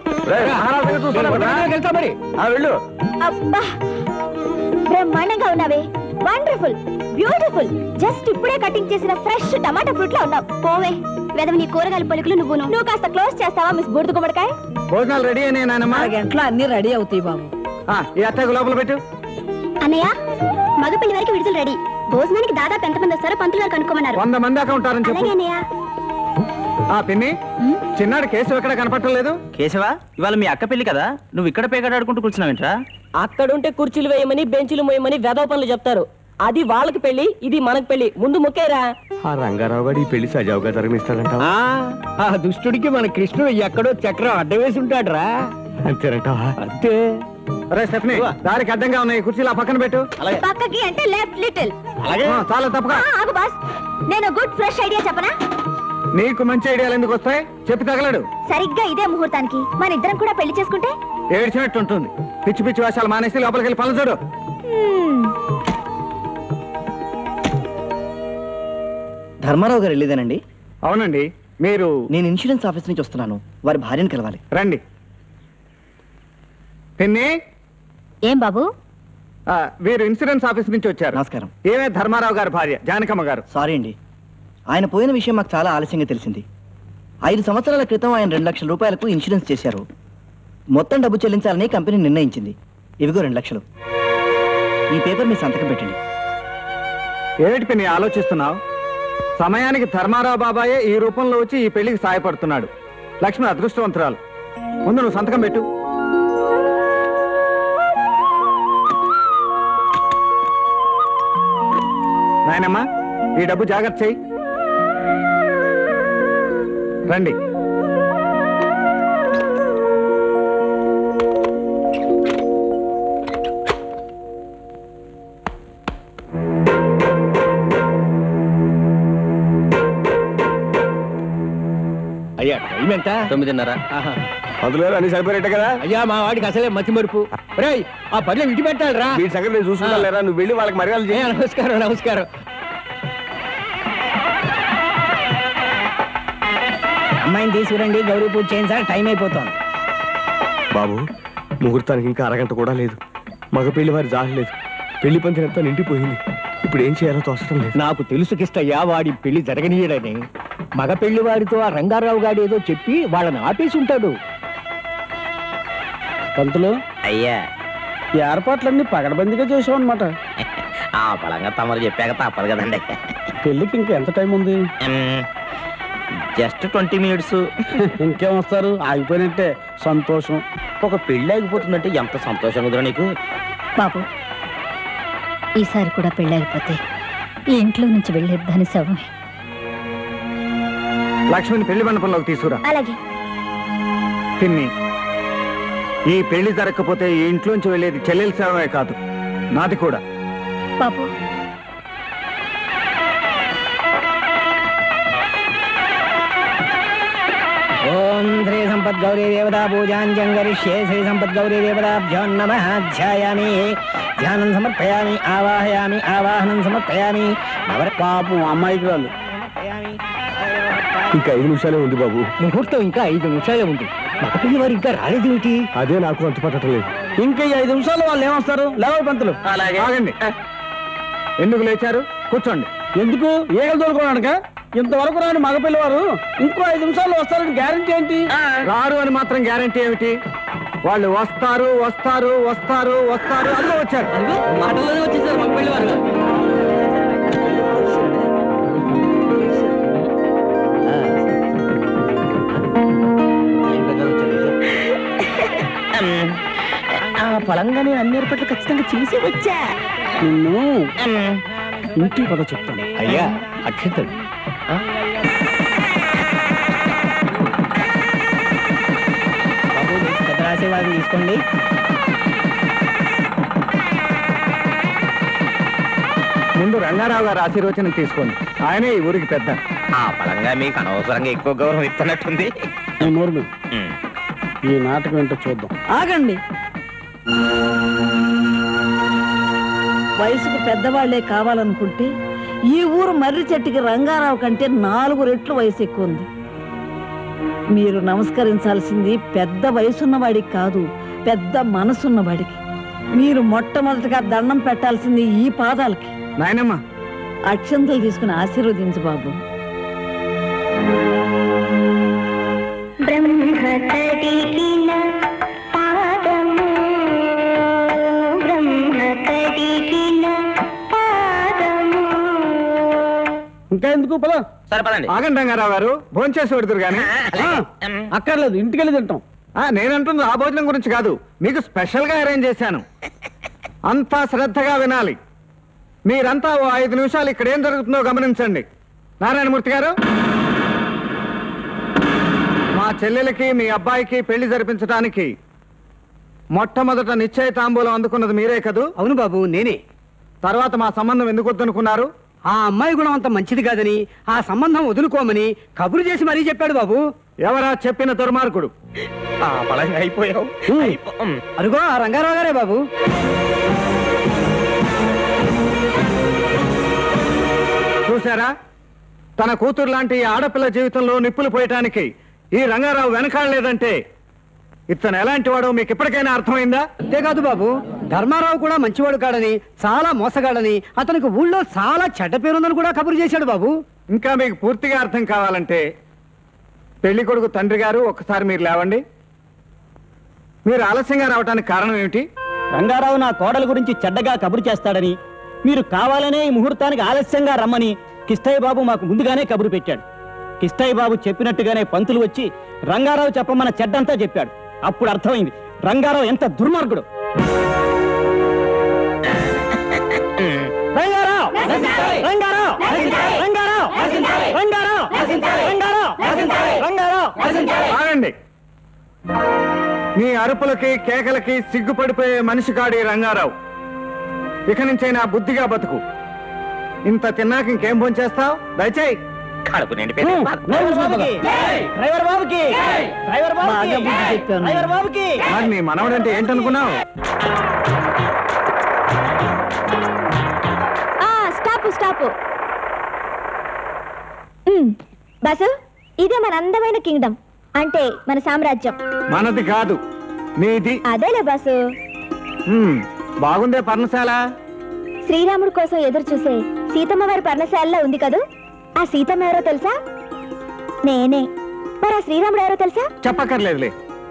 వెళ్తా మరి వెళ్ళు అబ్బా బ్రహ్మాండంగా ఉన్నావే వండర్ఫుల్ బ్యూటిఫుల్ జస్ట్ ఇప్పుడే కటింగ్ చేసిన ఫ్రెష్ టమాటా ఫ్రూట్ లా ఉన్నావు పోవే వెదవ నీ కూరగాయల పలుకులు నువ్వు నువ్వు కాస్త క్లోజ్ చేస్తావా మిస్ బూడిద గుమ్మడికాయ భోజనాలు రెడీ అయినాయి నాయనమ్మా గంటలో అన్ని రెడీ అవుతాయి బాబు ఆ, ఈ అత్తకు లోపల పెట్టు అన్నయ్య మగపెళ్లి వరకు విడుదల రెడీ భోజనానికి దాదాపు ఎంతమంది వస్తారో పంతులు గారు కనుక్కోమన్నారు వంద మంది దాకా ఉంటారని చెప్పు అలాగే అన్నయ్య ఆ పిన్ని చిన్నాడు కేసు ఎక్కడ కనపడటం లేదు కేశవా ఇవాళ మీ అక్క పెళ్లి కదా నువ్వు ఇక్కడ పేకాడాడుకుంటూ కూర్చున్నావేంట్రా అక్కడుంటే కుర్చీలు వేయమని బెంచీలు మోయమని వెదవ పనులు చెప్తారు అది వాళ్ళకి పెళ్లి ఇది మనకి పెళ్లి ముందు ముక్కేరా ఆ రంగారావు గారు ఈ పెళ్లి సజావుగా జరగనిస్తాడంట ఆ, ఆ దుష్టుడికి మన కృష్ణుడు ఎక్కడో చక్రం అడ్డ వేసి ఉంటాడురా అంతేనంటావా అంతే రే స్టెఫ్నీ దారికి అడ్డంగా ఉన్నాయి కుర్చీలు ఆ పక్కన పెట్టు పక్కకి అంటే లెఫ్ట్ లిటిల్ ఆ, చాలా తప్పగా ఆగు బాస్ నేను గుడ్ ఫ్రెష్ ఐడియా చెప్పనా నీకు మంచి ఐడియాలు ఎందుకు వస్తాయి చెప్పి తగలడు సరిగ్గా ఇదే ముహూర్తానికి మన ఇద్దరం కూడా పెళ్లి చేసుకుంటే ఏడ్చినట్టు ఉంటుంది పిచ్చి పిచ్చి వేషాలు మానేసి లోపలికి వెళ్ళి పనులు చూడు హ్మ్, ధర్మారావు గారు వెళ్ళేదేనండి అవునండి మీరు నేను ఇన్సూరెన్స్ ఆఫీస్ నుంచి వస్తున్నాను వారి భార్యను కలవాలి రండి పిన్ని ఏం బాబు ఆ, వీరు ఇన్సూరెన్స్ ఆఫీస్ నుంచి వచ్చారు నమస్కారం ఏమే ధర్మారావు గారి భార్య జానకమ్మ గారు సారీ అండి ఆయన పోయిన విషయం మాకు చాలా ఆలస్యంగా తెలిసింది ఐదు సంవత్సరాల క్రితం ఆయన రెండు లక్షల రూపాయలకు ఇన్సూరెన్స్ చేశారు మొత్తం డబ్బు చెల్లించాలని కంపెనీ నిర్ణయించింది ఇవిగో రెండు లక్షలు ఈ పేపర్ మీ సంతకం పెట్టండి ఏమిటి పిన్ని ఆలోచిస్తున్నావు సమయానికి ధర్మారావు బాబాయే ఈ రూపంలో వచ్చి ఈ పెళ్లికి సాయపడుతున్నాడు లక్ష్మి అదృష్టవంతురాలు ముందు నువ్వు సంతకం పెట్టు నాయనమ్మా ఈ డబ్బు జాగ్రత్త చెయ్యి రండి అయ్యా టైం ఎంత తొమ్మిదిన్నర అందులో అన్ని సరిపోయేట కదా అయ్యా మా వాడికి అసలే మతి మరుపు రేయ్ ఆ పర్లే విడి పెట్టాలిరా వీటి సంగతి నేను చూసుకుంటా లేరా నువ్వు వెళ్ళి వాళ్ళకి మర్యాదలు అయ్యా, చేయి నమస్కారం నమస్కారం అమ్మాయిని తీసుకురండి గౌరీ పూజ చేయండి సార్ టైం అయిపోతుంది బాబు ముహూర్తానికి ఇంకా అరగంట కూడా లేదు మగ పెళ్లి వారి జాడలేదు పెళ్లి పంచినంతా నిండిపోయింది ఇప్పుడు ఏం చేయాలో తోచడం లేదు నాకు తెలుసు కిష్టయ్యా వాడి పెళ్లి జరగనీయడని మగ పెళ్లి వాడితో ఆ రంగారావు గాడు ఏదో చెప్పి వాళ్ళని ఆపేసి ఉంటాడు పంతులు అయ్యా ఈ ఏర్పాట్లన్నీ పగడబందిగా చేసావు అనమాట ఆ పలంగా తమరు చెప్పాక తప్పదు కదండి పెళ్ళికి ఇంకా ఎంత టైం ఉంది జస్ట్ ట్వంటీ మినిట్స్ ఇంకేం వస్తారు ఆగిపోయినట్టే సంతోషం ఒక పెళ్లి ఆగిపోతుందంటే ఎంత సంతోషం కుదరా నీకు బాబు ఈసారి కూడా పెళ్ళైపోతే ఈ ఇంట్లో నుంచి వెళ్ళేది దాని శవమే లక్ష్మిని పెళ్లి మండపంలోకి తీసుకురా అలాగే పిన్ని ఈ పెళ్లి జరగకపోతే ఈ ఇంట్లోంచి వెళ్ళేది చెల్లెల సేవమే కాదు నాది కూడా బాబు ఓం శ్రీ సంపత్ గౌరీ దేవతా పూజాంజంగరిష్యే శ్రీ సంపత్ గౌరీ దేవతాభ్యో నమ ధ్యాయామి ధ్యానం సమర్పయామి ఆవాహయామి ఆవాహనం సమర్పయామి నవర పాపం అమ్మాయికి వాళ్ళు ఇంకా ఐదు నిమిషాలే ఉంది బాబు ముహూర్తం ఇంకా ఐదు నిమిషాలే ఉంది మగ పెళ్లి వారు ఇంకా రాలేదేమిటి అదే నాకు అంత పట్టడం లేదు ఇంకా ఈ ఐదు నిమిషాల్లో వాళ్ళు ఏమొస్తారు లేవాలి పంతులు అలాగే ఆగండి ఎందుకు లేచారు కూర్చోండి ఎందుకు ఏగలు తోలుకోవడానిక ఇంతవరకు రాని మగపిల్ల వారు ఇంకో ఐదు నిమిషాల్లో వస్తారని గ్యారెంటీ ఏంటి రారు అని మాత్రం గ్యారంటీ ఏమిటి వాళ్ళు వస్తారు వస్తారు వస్తారు వస్తారు అందులో వచ్చారు మాటల్లోనే వచ్చేసారు మగ పెళ్లి వారు ఆ పలంగా నేను అన్ని ఏర్పాట్లు ఖచ్చితంగా చేసి వచ్చా నిన్ను ఇంటి పద చెప్తాను అయ్యా అక్షంతలు బాబు పెద్ద ఆశీర్వాదం తీసుకోండి ముందు రంగారావు గారు ఆశీర్వచనం తీసుకోండి ఆయనే ఈ ఊరికి పెద్ద ఆ పలంగా మీకు అనవసరంగా ఎక్కువ గౌరవం ఇస్తున్నట్టుంది ఈ నోరు మీద. ఈ నాటకం ఏంటో చూద్దాం ఆగండి వయసుకు పెద్దవాళ్లే కావాలనుకుంటే ఈ ఊరు మర్రి చెట్టుకి రంగారావు కంటే నాలుగు రెట్లు వయసు ఎక్కువ ఉంది మీరు నమస్కరించాల్సింది పెద్ద వయసున్న వాడికి కాదు పెద్ద మనసున్న వాడికి మీరు మొట్టమొదటిగా దండం పెట్టాల్సింది ఈ పాదాలకి నాయనమ్మ అక్షంతలు తీసుకుని ఆశీర్వదించు బాబు బ్రహ్మతడిగిన పాదము బ్రహ్మతడిగిన పాదము ఇంకా ఎందుకు పద సరే పదండి ఆగండి రంగారావు గారు భోంచేసి పెడుతురు కానీ అక్కర్లేదు ఇంటికి వెళ్ళి తింటాం నేనంటుంది ఆ భోజనం గురించి కాదు మీకు స్పెషల్ గా అరేంజ్ చేశాను అంతా శ్రద్ధగా వినాలి మీరంతా ఓ ఐదు నిమిషాలు ఇక్కడ ఏం జరుగుతుందో గమనించండి నారాయణమూర్తి గారు మా చెల్లెలకి మీ అబ్బాయికి పెళ్లి జరిపించడానికి మొట్టమొదట నిశ్చయ తాంబూలం అందుకున్నది మీరే కదూ అవును బాబు నేనే తర్వాత మా సంబంధం ఎందుకు వద్దనుకున్నారు ఆ అమ్మాయి గుణం అంత మంచిది కాదని ఆ సంబంధం వదులుకోమని కబురు చేసి మరీ చెప్పాడు బాబు ఎవరా చెప్పిన దుర్మార్గుడు ఆ పలంగా అయిపోయావు అరుగో ఆ రంగారావు గారే బాబు చూశారా తన కూతురు లాంటి ఈ ఆడపిల్ల జీవితంలో నిప్పులు పోయటానికి ఈ రంగారావు వెనకాడలేదంటే ఇతను ఎలాంటి వాడో మీకు ఇప్పటికైనా అర్థమైందా అంతేకాదు బాబు ధర్మారావు కూడా మంచివాడు కాడని చాలా మోసగాడని అతనికి ఊళ్ళో చాలా చెడ్డ పేరుందని కూడా కబురు చేశాడు బాబు ఇంకా మీకు పూర్తిగా అర్థం కావాలంటే పెళ్లి కొడుకు తండ్రి గారు ఒక్కసారి మీరు లేవండి మీరు ఆలస్యంగా రావడానికి కారణం ఏమిటి రంగారావు నా కోడల గురించి చెడ్డగా కబురు చేస్తాడని మీరు కావాలనే ఈ ముహూర్తానికి ఆలస్యంగా రమ్మని కిష్టయ్య బాబు మాకు ముందుగానే కబురు పెట్టాడు కిష్టయ్య బాబు చెప్పినట్టుగానే పంతులు వచ్చి రంగారావు చెప్పమన్న చెడ్డంతా చెప్పాడు అప్పుడు అర్థమైంది రంగారావు ఎంత దుర్మార్గుడు రంగారావు రంగారావు రంగారావు రంగారావు రంగారావు రంగారావు ఆగండి మీ అరుపులకి కేకలకి సిగ్గుపడిపోయే మనిషి కాడు ఈ రంగారావు ఇక నుంచైనా బుద్ధిగా బతుకు ఇంత తిన్నాక ఇంకేం భోంచేస్తావు దయచేయి కడుపు నిండి డ్రైవర్ బాబుకి డ్రైవర్ బాబుకి డ్రైవర్ బాగా బాబుకి బుద్ధి చెప్పాను డ్రైవర్ బాబుకి మరి నీ మనవడంటే ఏంటనుకున్నావు ఆ స్టాప్ స్టాప్ బసు ఇదే మన అందమైన కింగ్డమ్ అంటే మన సామ్రాజ్యం మనది కాదు నీది అదేలే బసు హ్మ్, బాగుందే పర్ణశాల శ్రీరాముడి కోసం ఎదురు చూసే సీతమ్మ వారి పర్ణశాలలో ఉంది కదూ ఆ సీతమ్మ ఎవరో తెలుసా నేనే మరి ఆ శ్రీరాముడు ఎవరో తెలుసా చెప్పక్కర్లేదులే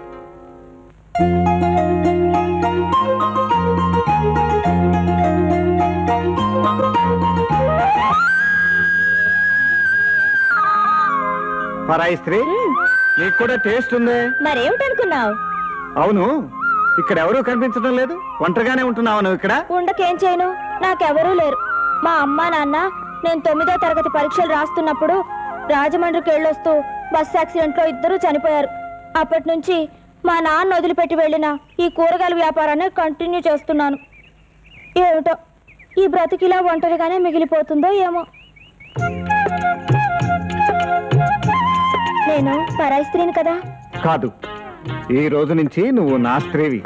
పరాయి స్త్రీ నీకు కూడా టేస్ట్ ఉందే మరేమిటనుకున్నావు అవును ఇక్కడ ఎవరూ కనిపించడం లేదు ఒంటరిగానే ఉంటున్నావు నువ్వు ఇక్కడ ఉండకేం చేయను నాకెవరూ లేరు మా అమ్మ నాన్న నేను తొమ్మిదో తరగతి పరీక్షలు రాస్తున్నప్పుడు రాజమండ్రికి వెళ్ళొస్తూ బస్ యాక్సిడెంట్ లో ఇద్దరూ చనిపోయారు అప్పటి నుంచి మా నాన్న వదిలిపెట్టి వెళ్ళిన ఈ కూరగాయల వ్యాపారాన్ని కంటిన్యూ చేస్తున్నాను ఏమిటో ఈ బ్రతికిలా ఒంటరిగానే మిగిలిపోతుందో ఏమో నేను పరాయి స్త్రీని కదా కాదు ఈ రోజు నుంచి నువ్వు నా స్త్రీవి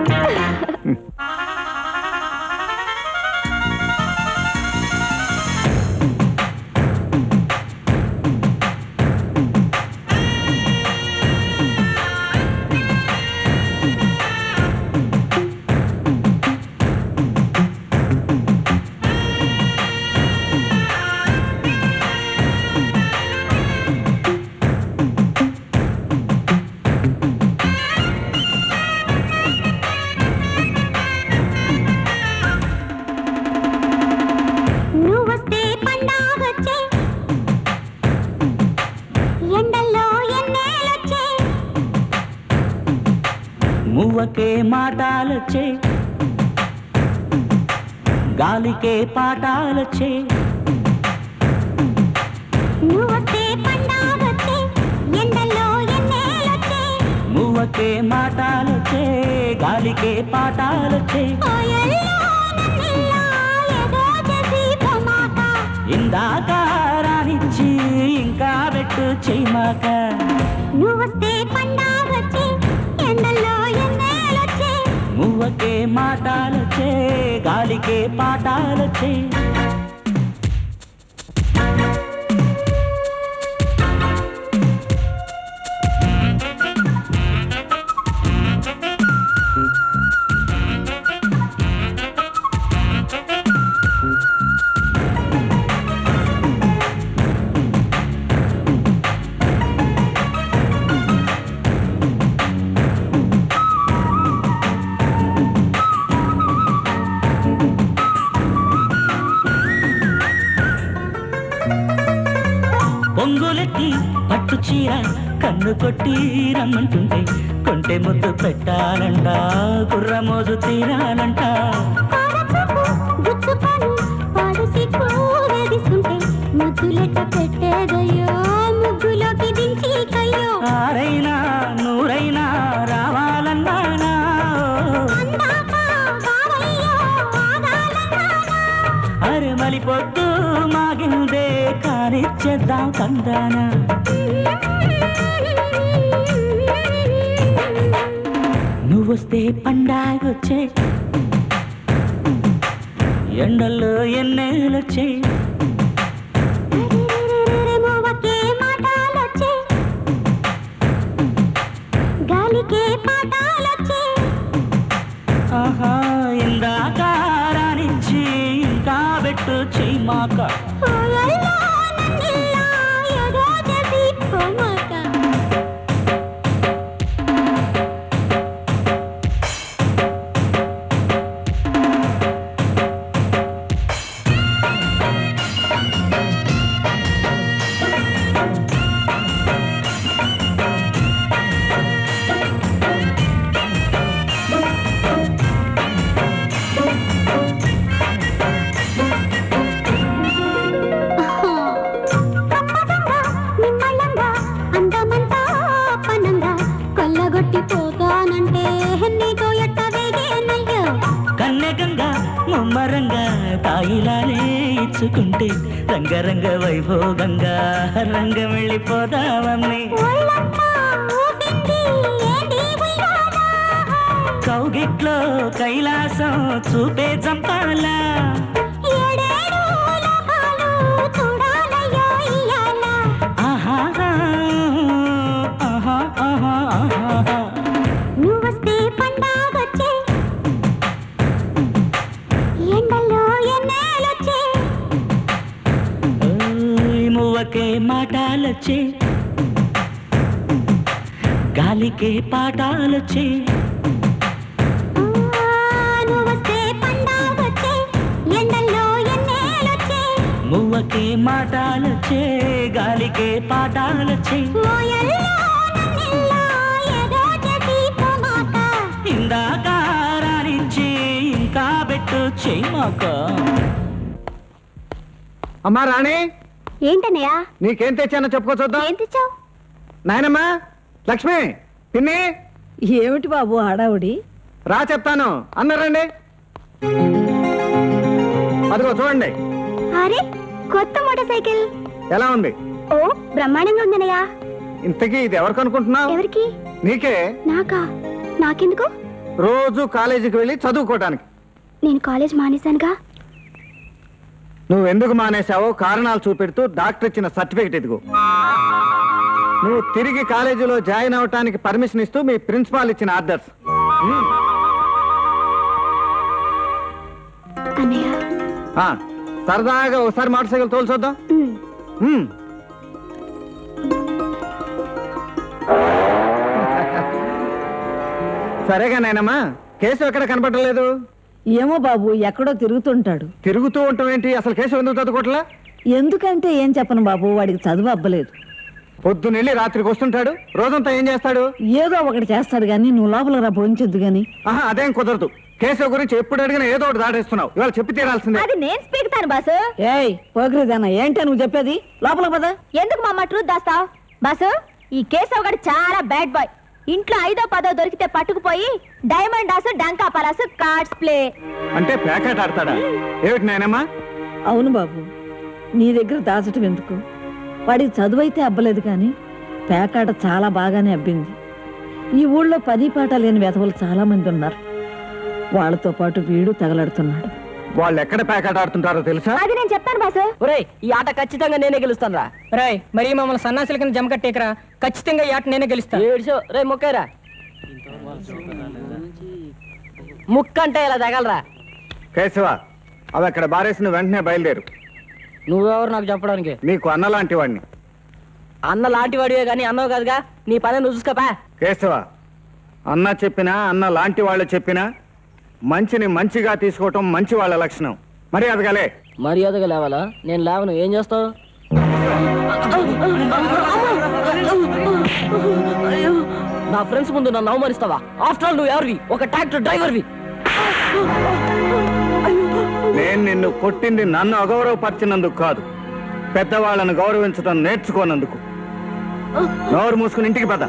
నువ్వొస్తే పండాగొచ్చే ఎండల్లో ఎన్నేలొచ్చే మువ్వకే మాటాలొచ్చే గాలికే పాటాలొచ్చే నువ్వొస్తే పండాగొచ్చే ఎండల్లో ఎన్నేలొచ్చే మువ్వకే మాటాలొచ్చే గాలికే పాటాలొచ్చే ఓయల్లో నన్నిల్లా ఏదో చేసి పొమాట ఇందాక రానిచ్చి ఇంకా పెట్టు చెయ్యమాక నువ్వొస్తే పండాగొచ్చే ఎండల్లో ఎన్నేలొచ్చే మువ్వకే మాటాలొచ్చే గాలికే పాటాలొచ్చే పొంగులెత్తి పట్టు చీర కన్ను కొట్టి రమ్మంటుంటే కొంటె ముద్దు పెట్టాలంట కుర్రమోజు తీరాలంట గుచ్చుకొని పాడు సిక్కు వేధిస్తుంటే ముద్దులెట్ట పెట్టేదయ్యో ముగ్గులోకి దించి కయ్యో ఆరైనా నూరైనా రావాలన్నానా అరే మలి పొద్దు మాగిందే కానిచ్చేద్దాం కందానా నువ్వొస్తే పండాగొచ్చే ఎండల్లో ఎన్నేలొచ్చే మూవకే మాటాలొచ్చే గాలికే పాటాలొచ్చే ఆహా ఇందాక రానిచ్చి ఇంకా పెట్టు చెయ్యమాక ఓయల్లో నన్నిల్లా ఏదో చేసి పొమాట నిమ్మళంగా అందమంతా పనంగా కొల్లగొట్టి పోతానంటే నీతో ఎట్ట వేగేనయ్యో కన్నెగంగా ముమ్మరంగా తాయిలానే ఇచ్చుకుంటే రంగరంగ వైభోగంగా రంగం వెళ్ళిపోదామని కౌగిట్లో కైలాసం చూపే చంపాలా ఆహా ఆహా ఆహా ఆహా నువ్వొస్తే పండాగొచ్చే ఎండల్లో ఎన్న మువ్వకే మాటాలొచ్చే గాలికే పాటాలొచ్చే నువ్వొస్తే పండాగొచ్చే ఎండల్లో ఎన్నేలొచ్చే మువ్వకే మాటాలొచ్చే గాలికే పాటాలొచ్చే మోయల్లో నన్నిల్లా ఏదో చేసి పోమాక ఇందాక రానించి ఇంకా పెట్టు చేయమాక అమ్మా రాణి ఏంటన్నయ్యా నీకేం తెచ్చానో చెప్పుకో చూద్దాం ఏం తెచ్చావు నాయనమ్మా లక్ష్మి పిన్ని ఏమిటి బాబు హడావుడి రా చెప్తాను అన్నారండి అదిగో చూడండి అరే కొత్త మోటార్ సైకిల్ ఎలా ఉంది ఓ బ్రహ్మాండంగా ఉందన్నయ్యా ఇంతకీ ఇది ఎవరికి అనుకుంటున్నావు ఎవరికి నీకే నాకా నాకెందుకు రోజు కాలేజీకి వెళ్ళి చదువుకోవడానికి నేను కాలేజ్ మానేశానుగా నువ్వు ఎందుకు మానేశావో కారణాలు చూపెడుతూ డాక్టర్ ఇచ్చిన సర్టిఫికెట్ ఇదిగో నువ్వు తిరిగి కాలేజీలో జాయిన్ అవటానికి పర్మిషన్ ఇస్తూ మీ ప్రిన్సిపాల్ ఇచ్చిన ఆర్డర్స్ అన్నయ్య ఆ, సరదాగా ఒకసారి మోటార్ సైకిల్ తోలు చూద్దాం ఉమ్. సరేగా నాయనమ్మా కేసు ఎక్కడ కనపడలేదు ఏమో బాబు ఎక్కడో తిరుగుతుంటాడు తిరుగుతూ ఉంటాం ఏంటి అసలు కేసు ఎందుకు చదువుకోవట్లా ఎందుకంటే ఏం చెప్పను బాబు వాడికి చదువు అబ్బలేదు పొద్దునెళ్ళి రాత్రికి వస్తుంటాడు రోజంతా ఏం చేస్తాడు ఏదో ఒకటి చేస్తాడు గాని నువ్వు లోపలికి రా భోంచొద్దు గాని ఆహా అదేం కుదరదు కేసు గురించి ఎప్పుడు అడిగినా ఏదో ఒకటి దాటేస్తున్నావు ఇవాళ చెప్పి తీరాల్సిందే అది నేను స్పీకుతాను బాసు ఏయ్ పోగిరిదానా ఏంటో నువ్వు చెప్పేది లోపల పద ఎందుకు మా అమ్మ ట్రూత్ దాస్తావు బాసు ఈ కేశవ్ గడు చాలా బ్యాడ్ బాయ్ ఇంట్లో ఐదో పదో దొరికితే పట్టుకుపోయి డైమండ్ ఆసు డంకా పలాసు కార్డ్స్ ప్లే అంటే ప్యాకెట్ ఆడతాడా ఏమిటి నాయనమ్మా అవును బాబు నీ దగ్గర దాచటం ఎందుకు వాడికి చదువు అయితే అబ్బలేదు కానీ పేకాట చాలా బాగానే అబ్బింది ఈ ఊళ్ళో పని పాట లేని వెధవలు చాలా మంది ఉన్నారు వాళ్ళతో పాటు వీడు తగలడుతున్నాడు వాళ్ళు ఎక్కడ ప్యాకెట్ ఆడుతుంటారో తెలుసా అది నేను చెప్తాను బాసు ఒరేయ్ ఈ ఆట ఖచ్చితంగా నేనే గెలుస్తాను రా రాయ్ మరి మమ్మల్ని సన్నాసుల కింద జమ కట్టేకరా ఖచ్చితంగా ఈ ఆట నేనే గెలుస్తాను ఏడ్చో రే మొక్కరా ముక్క అంటే ఇలా తగలరా కేశవ అవి అక్కడ బారేసిన వెంటనే బయలుదేరు నువ్వెవరు నాకు చెప్పడానికి నీకు అన్నలాంటి వాడిని అన్న లాంటి వాడివే కానీ అన్నావు కదగా నీ పని నువ్వు చూసుకోపా కేశవ అన్న చెప్పినా అన్న లాంటి వాళ్ళు చెప్పినా మంచిని మంచిగా తీసుకోవటం మంచి వాళ్ళ లక్షణం మరి అదగలే మర్యాదగా లేవాలా నేను లేవను ఏం చేస్తావు నా ఫ్రెండ్స్ ముందు నన్ను అవమానిస్తావా ఆఫ్టర్ ఆల్ నువ్వు ఎవరివి ఒక ట్రాక్టర్ డ్రైవర్వి నేను నిన్ను కొట్టింది నన్ను అగౌరవపరిచినందుకు కాదు పెద్దవాళ్ళను గౌరవించడం నేర్చుకోనందుకు నోరు మూసుకుని ఇంటికి పద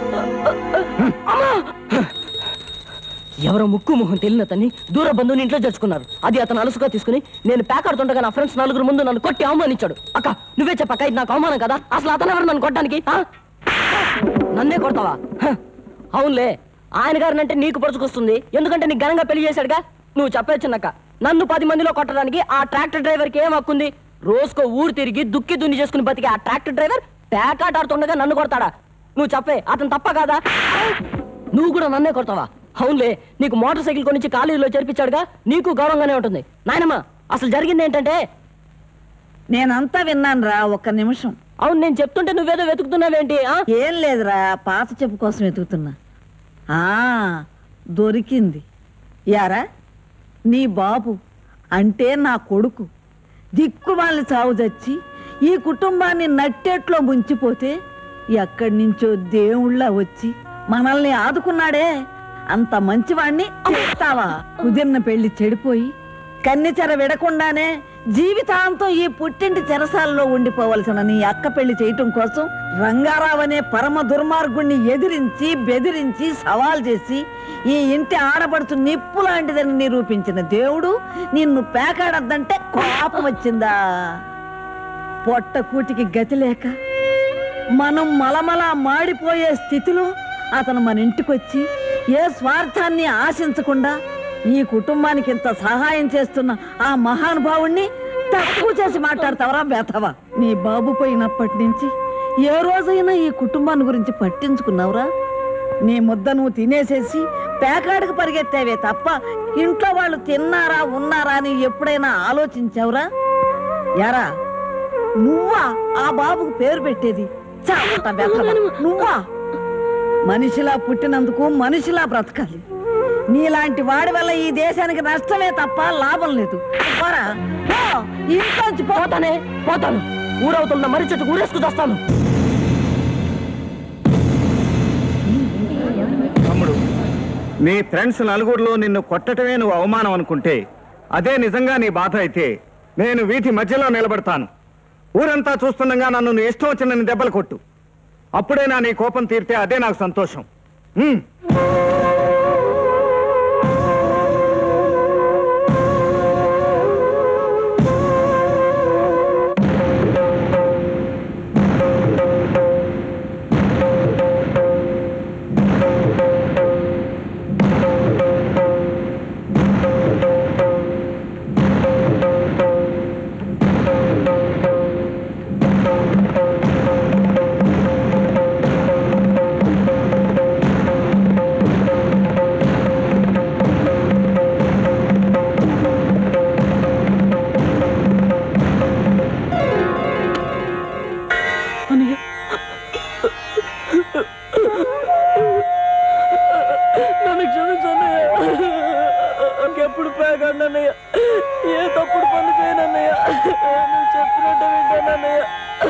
ఎవరో ముక్కు మొహం తెలియని అతన్ని దూర బంధువుని ఇంట్లో చేర్చుకున్నారు అది అతను అలసుగా తీసుకుని నేను ప్యాక్ ఆడుతుండగా నా ఫ్రెండ్స్ నలుగురు ముందు నన్ను కొట్టి అవమానించాడు అక్క నువ్వే చెప్పక్క ఇది నాకు అవమానం కదా అసలు అతను ఎవరు నన్ను కొట్టడానికి ఆ? నన్నే కొడతావా హ, అవునులే ఆయన గారినంటే నీకు పరుచుకొస్తుంది ఎందుకంటే నీకు ఘనంగా పెళ్లి చేశాడుగా నువ్వు చెప్పేచ్చినక్క నన్ను పది మందిలో కొట్టడానికి ఆ ట్రాక్టర్ డ్రైవర్కి ఏం హక్కుంది రోజుకో ఊరు తిరిగి దుక్కి దున్ని చేసుకుని బతికి ఆ ట్రాక్టర్ డ్రైవర్ ప్యాకాట్ ఆడుతుండగా నన్ను కొడతాడా నువ్వు చెప్పే అతను తప్ప కాదా నువ్వు కూడా నన్నే కొడతావా అవునులే నీకు మోటార్ సైకిల్ కొనిచ్చి కాలేజీలో చేర్పించాడుగా నీకు గౌరవంగానే ఉంటుంది నాయనమ్మా అసలు జరిగింది ఏంటంటే నేనంతా విన్నాను రా ఒక్క నిమిషం అవును నేను చెప్తుంటే నువ్వేదో వెతుకుతున్నావేంటి ఆ? ఏం లేదురా పాత చెప్పు కోసం వెతుకుతున్నా ఆ దొరికింది యారా నీ బాబు అంటే నా కొడుకు దిక్కు వాళ్ళని చావు చచ్చి ఈ కుటుంబాన్ని నట్టేట్లో ముంచిపోతే ఎక్కడి నుంచో దేవుళ్ళ వచ్చి మనల్ని ఆదుకున్నాడే అంత మంచివాణ్ణి చెప్తావా కుదిరిన పెళ్లి చెడిపోయి కన్నెచెర విడకుండానే జీవితాంతం ఈ పుట్టింటి చెరసాలలో ఉండిపోవలసిన నీ అక్క పెళ్లి చేయటం కోసం రంగారావు అనే పరమ దుర్మార్గుణ్ణి ఎదిరించి బెదిరించి సవాల్ చేసి ఈ ఇంటి ఆడపడుచు నిప్పు లాంటిదని నిరూపించిన దేవుడు నిన్ను పేకాడద్దంటే కోపం వచ్చిందా పొట్ట కూటికి గతి లేక మనం మలమల మాడిపోయే స్థితిలో అతను మన ఇంటికొచ్చి ఏ స్వార్థాన్ని ఆశించకుండా ఈ కుటుంబానికి ఇంత సహాయం చేస్తున్న ఆ మహానుభావుణ్ణి తక్కువ చేసి మాట్లాడతావరా బేతవా నీ బాబు పోయినప్పటి నుంచి ఏ రోజైనా ఈ కుటుంబాన్ని గురించి పట్టించుకున్నావురా నీ ముద్ద నువ్వు తినేసేసి పేకాడికి పరిగెత్తావే తప్ప ఇంట్లో వాళ్ళు తిన్నారా ఉన్నారా అని ఎప్పుడైనా ఆలోచించావురా యారా నువ్వా ఆ బాబుకు పేరు పెట్టేది చావట బెత్తవ. నువ్వా మనిషిలా పుట్టినందుకు మనిషిలా బ్రతకాలి నీలాంటి వాడి వల్ల ఈ దేశానికి నష్టమే తప్ప లాభం లేదు పోరా పో, ఇంట్లోంచి పో. పోతానే పోతాను ఊరవుతున్న మర్రి చెట్టు ఊరేసుకు వస్తాను తమ్ముడు నీ ఫ్రెండ్స్ నలుగురిలో నిన్ను కొట్టటమే నువ్వు అవమానం అనుకుంటే అదే నిజంగా నీ బాధ అయితే నేను వీటి మధ్యలో నిలబడతాను ఊరంతా చూస్తుండగా నన్ను నీ ఇష్టం వచ్చిన దెబ్బలు కొట్టు అప్పుడే నా నీ కోపం తీరితే అదే నాకు సంతోషం ఉమ్. నన్ను క్షమించన్నయ్య ఇంకెప్పుడు పేకండి అన్నయ్య ఏ తప్పుడు పనులు చేయనన్నయ్య నువ్వు చెప్పినట్టు వింటానన్నయ్య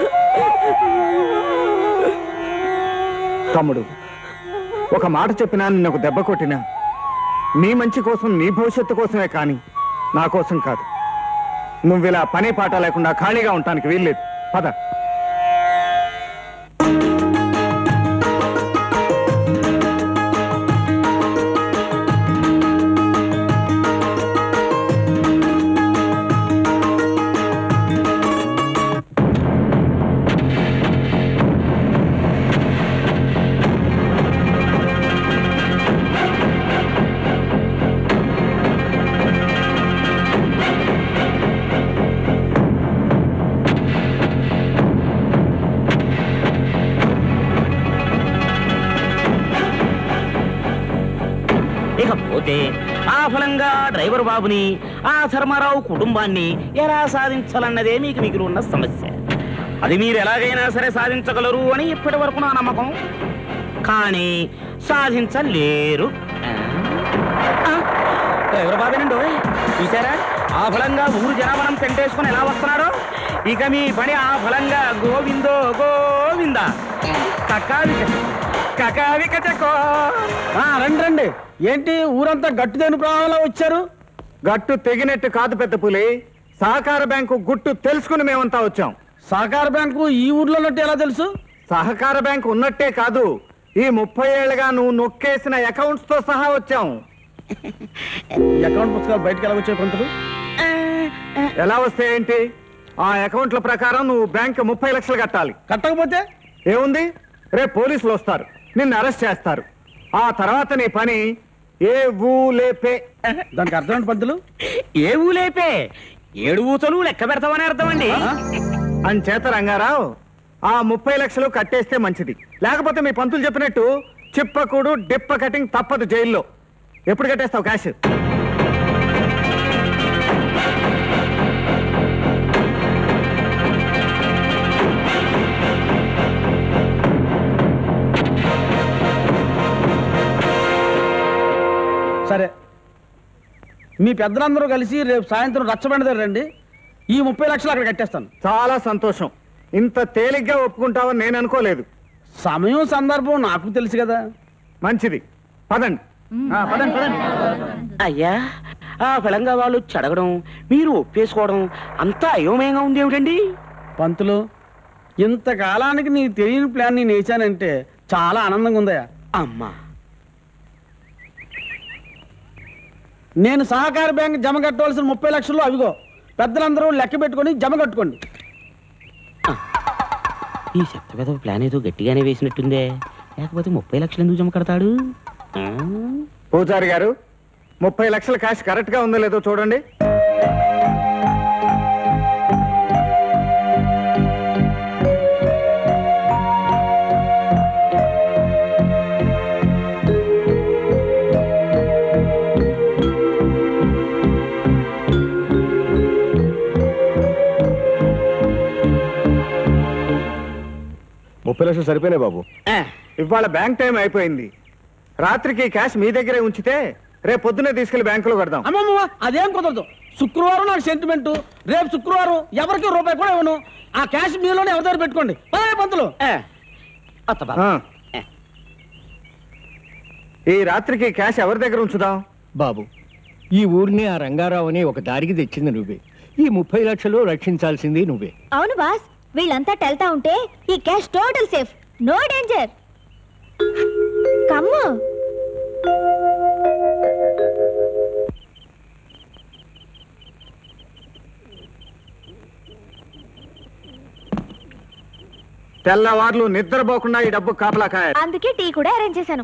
తమ్ముడు ఒక మాట చెప్పినా నిన్ను ఒక దెబ్బ కొట్టినా నీ మంచి కోసం నీ భవిష్యత్తు కోసమే కానీ నా కోసం కాదు నువ్వు ఇలా పని పాట లేకుండా ఖాళీగా ఉండటానికి వీల్లేదు పద ఇకపోతే ఆ ఫలంగా డ్రైవర్ బాబుని ఆ ధర్మారావు కుటుంబాన్ని ఎలా సాధించాలన్నదే మీకు మిగిలి ఉన్న సమస్య అది మీరు ఎలాగైనా సరే సాధించగలరు అని ఇప్పటి వరకు నా నమ్మకం కానీ సాధించలేరు ఆ? డ్రైవర్ బాబేనండి ఓయ్. చూసారా ఆ ఫలంగా ఊరు జనాభనం పెంటేసుకొని ఎలా వస్తున్నాడో ఇక మీ పని ఆ ఫలంగా గోవిందో గోవింద కకావిక కకావిక చకో ఆ, రండి రండి ఏంటి ఊరంతా గట్టుదేను ప్రవాహంలో వచ్చారు గట్టు తెగినట్టు కాదు పెద్ద పులి సహకార బ్యాంకు గుట్టు తెలుసుకుని మేమంతా వచ్చాం సహకార బ్యాంకు ఈ ఊర్లో ఉన్నట్టు ఎలా తెలుసు సహకార బ్యాంకు ఉన్నట్టే కాదు ఈ ముప్పై ఏళ్ళుగా నువ్వు నొక్కేసిన అకౌంట్స్ తో సహా వచ్చాం ఈ అకౌంట్ పుస్తకాలు బయటకు ఎలా వచ్చాయి పంతులు ఎలా వస్తే ఏంటి ఆ అకౌంట్ల ప్రకారం నువ్వు బ్యాంక్ ముప్పై లక్షలు కట్టాలి కట్టకపోతే ఏముంది రేపు పోలీసులు వస్తారు నిన్ను అరెస్ట్ చేస్తారు ఆ తర్వాత నీ పని ఏ ఊలేపే దానికి అర్థం ఏంటి పంతులు ఏ ఊలేపే ఏడు ఊచలు లెక్క పెడతామని అర్థం అండి అంచేత రంగారావు ఆ ముప్పై లక్షలు కట్టేస్తే మంచిది లేకపోతే మీ పంతులు చెప్పినట్టు చిప్పకూడు డిప్ప కటింగ్ తప్పదు జైల్లో ఎప్పుడు కట్టేస్తావు క్యాష్ సరే మీ పెద్దలందరూ కలిసి రేపు సాయంత్రం రచ్చబండి రండి ఈ ముప్పై లక్షలు అక్కడ కట్టేస్తాను చాలా సంతోషం ఇంత తేలిగ్గా ఒప్పుకుంటావని నేను అనుకోలేదు సమయం సందర్భం నాకు తెలుసు కదా మంచిది పదండి ఆ, పదండి పదండి అయ్యా ఆ ఫలంగా వాళ్ళు చెడగడం మీరు ఒప్పేసుకోవడం అంతా అయోమయంగా ఉంది ఏమిటండి పంతులు ఇంతకాలానికి నీకు తెలియని ప్లాన్ నేను వేసానంటే చాలా ఆనందంగా ఉందయ్యా అమ్మా నేను సహకార బ్యాంక్ జమ కట్టవలసిన ముప్పై లక్షలు అవిగో పెద్దలందరూ లెక్క పెట్టుకొని జమ కట్టుకోండి ఈ చెత్త పెద్ద ప్లాన్ ఏదో గట్టిగానే వేసినట్టుందే లేకపోతే ముప్పై లక్షలు ఎందుకు జమ కడతాడు ఆ? పూజారి గారు ముప్పై లక్షల క్యాష్ కరెక్ట్ గా ఉందో లేదో చూడండి ముప్పై లక్షలు సరిపోయినాయి బాబు ఇవాళ బ్యాంక్ టైం అయిపోయింది రాత్రికి క్యాష్ మీ దగ్గరే ఉంచితే రేపు పొద్దునే తీసుకెళ్లి బ్యాంకులో కడదాం అమ్మమ్మ అదేం కుదరదు శుక్రవారం నాకు సెంటిమెంట్ రేపు శుక్రవారం ఎవరికి రూపాయి కూడా ఇవ్వను ఆ క్యాష్ మీలోనే ఎవరి దగ్గర పెట్టుకోండి పదే పంతులు ఆ. ఈ రాత్రికి క్యాష్ ఎవరి దగ్గర ఉంచుదాం బాబు ఈ ఊరిని ఆ రంగారావుని ఒక దారికి తెచ్చింది నువ్వే ఈ ముప్పై లక్షలు రక్షించాల్సింది నువ్వే అవును బాస్ వీళ్ళంతా టెల్తా ఉంటే ఈ cash total safe no danger కమ్ము తెల్లవార్లు నిద్రపోకుండా ఈ డబ్బు కాపలా కాయ అందుకే టీ కూడా అరేంజ్ చేశాను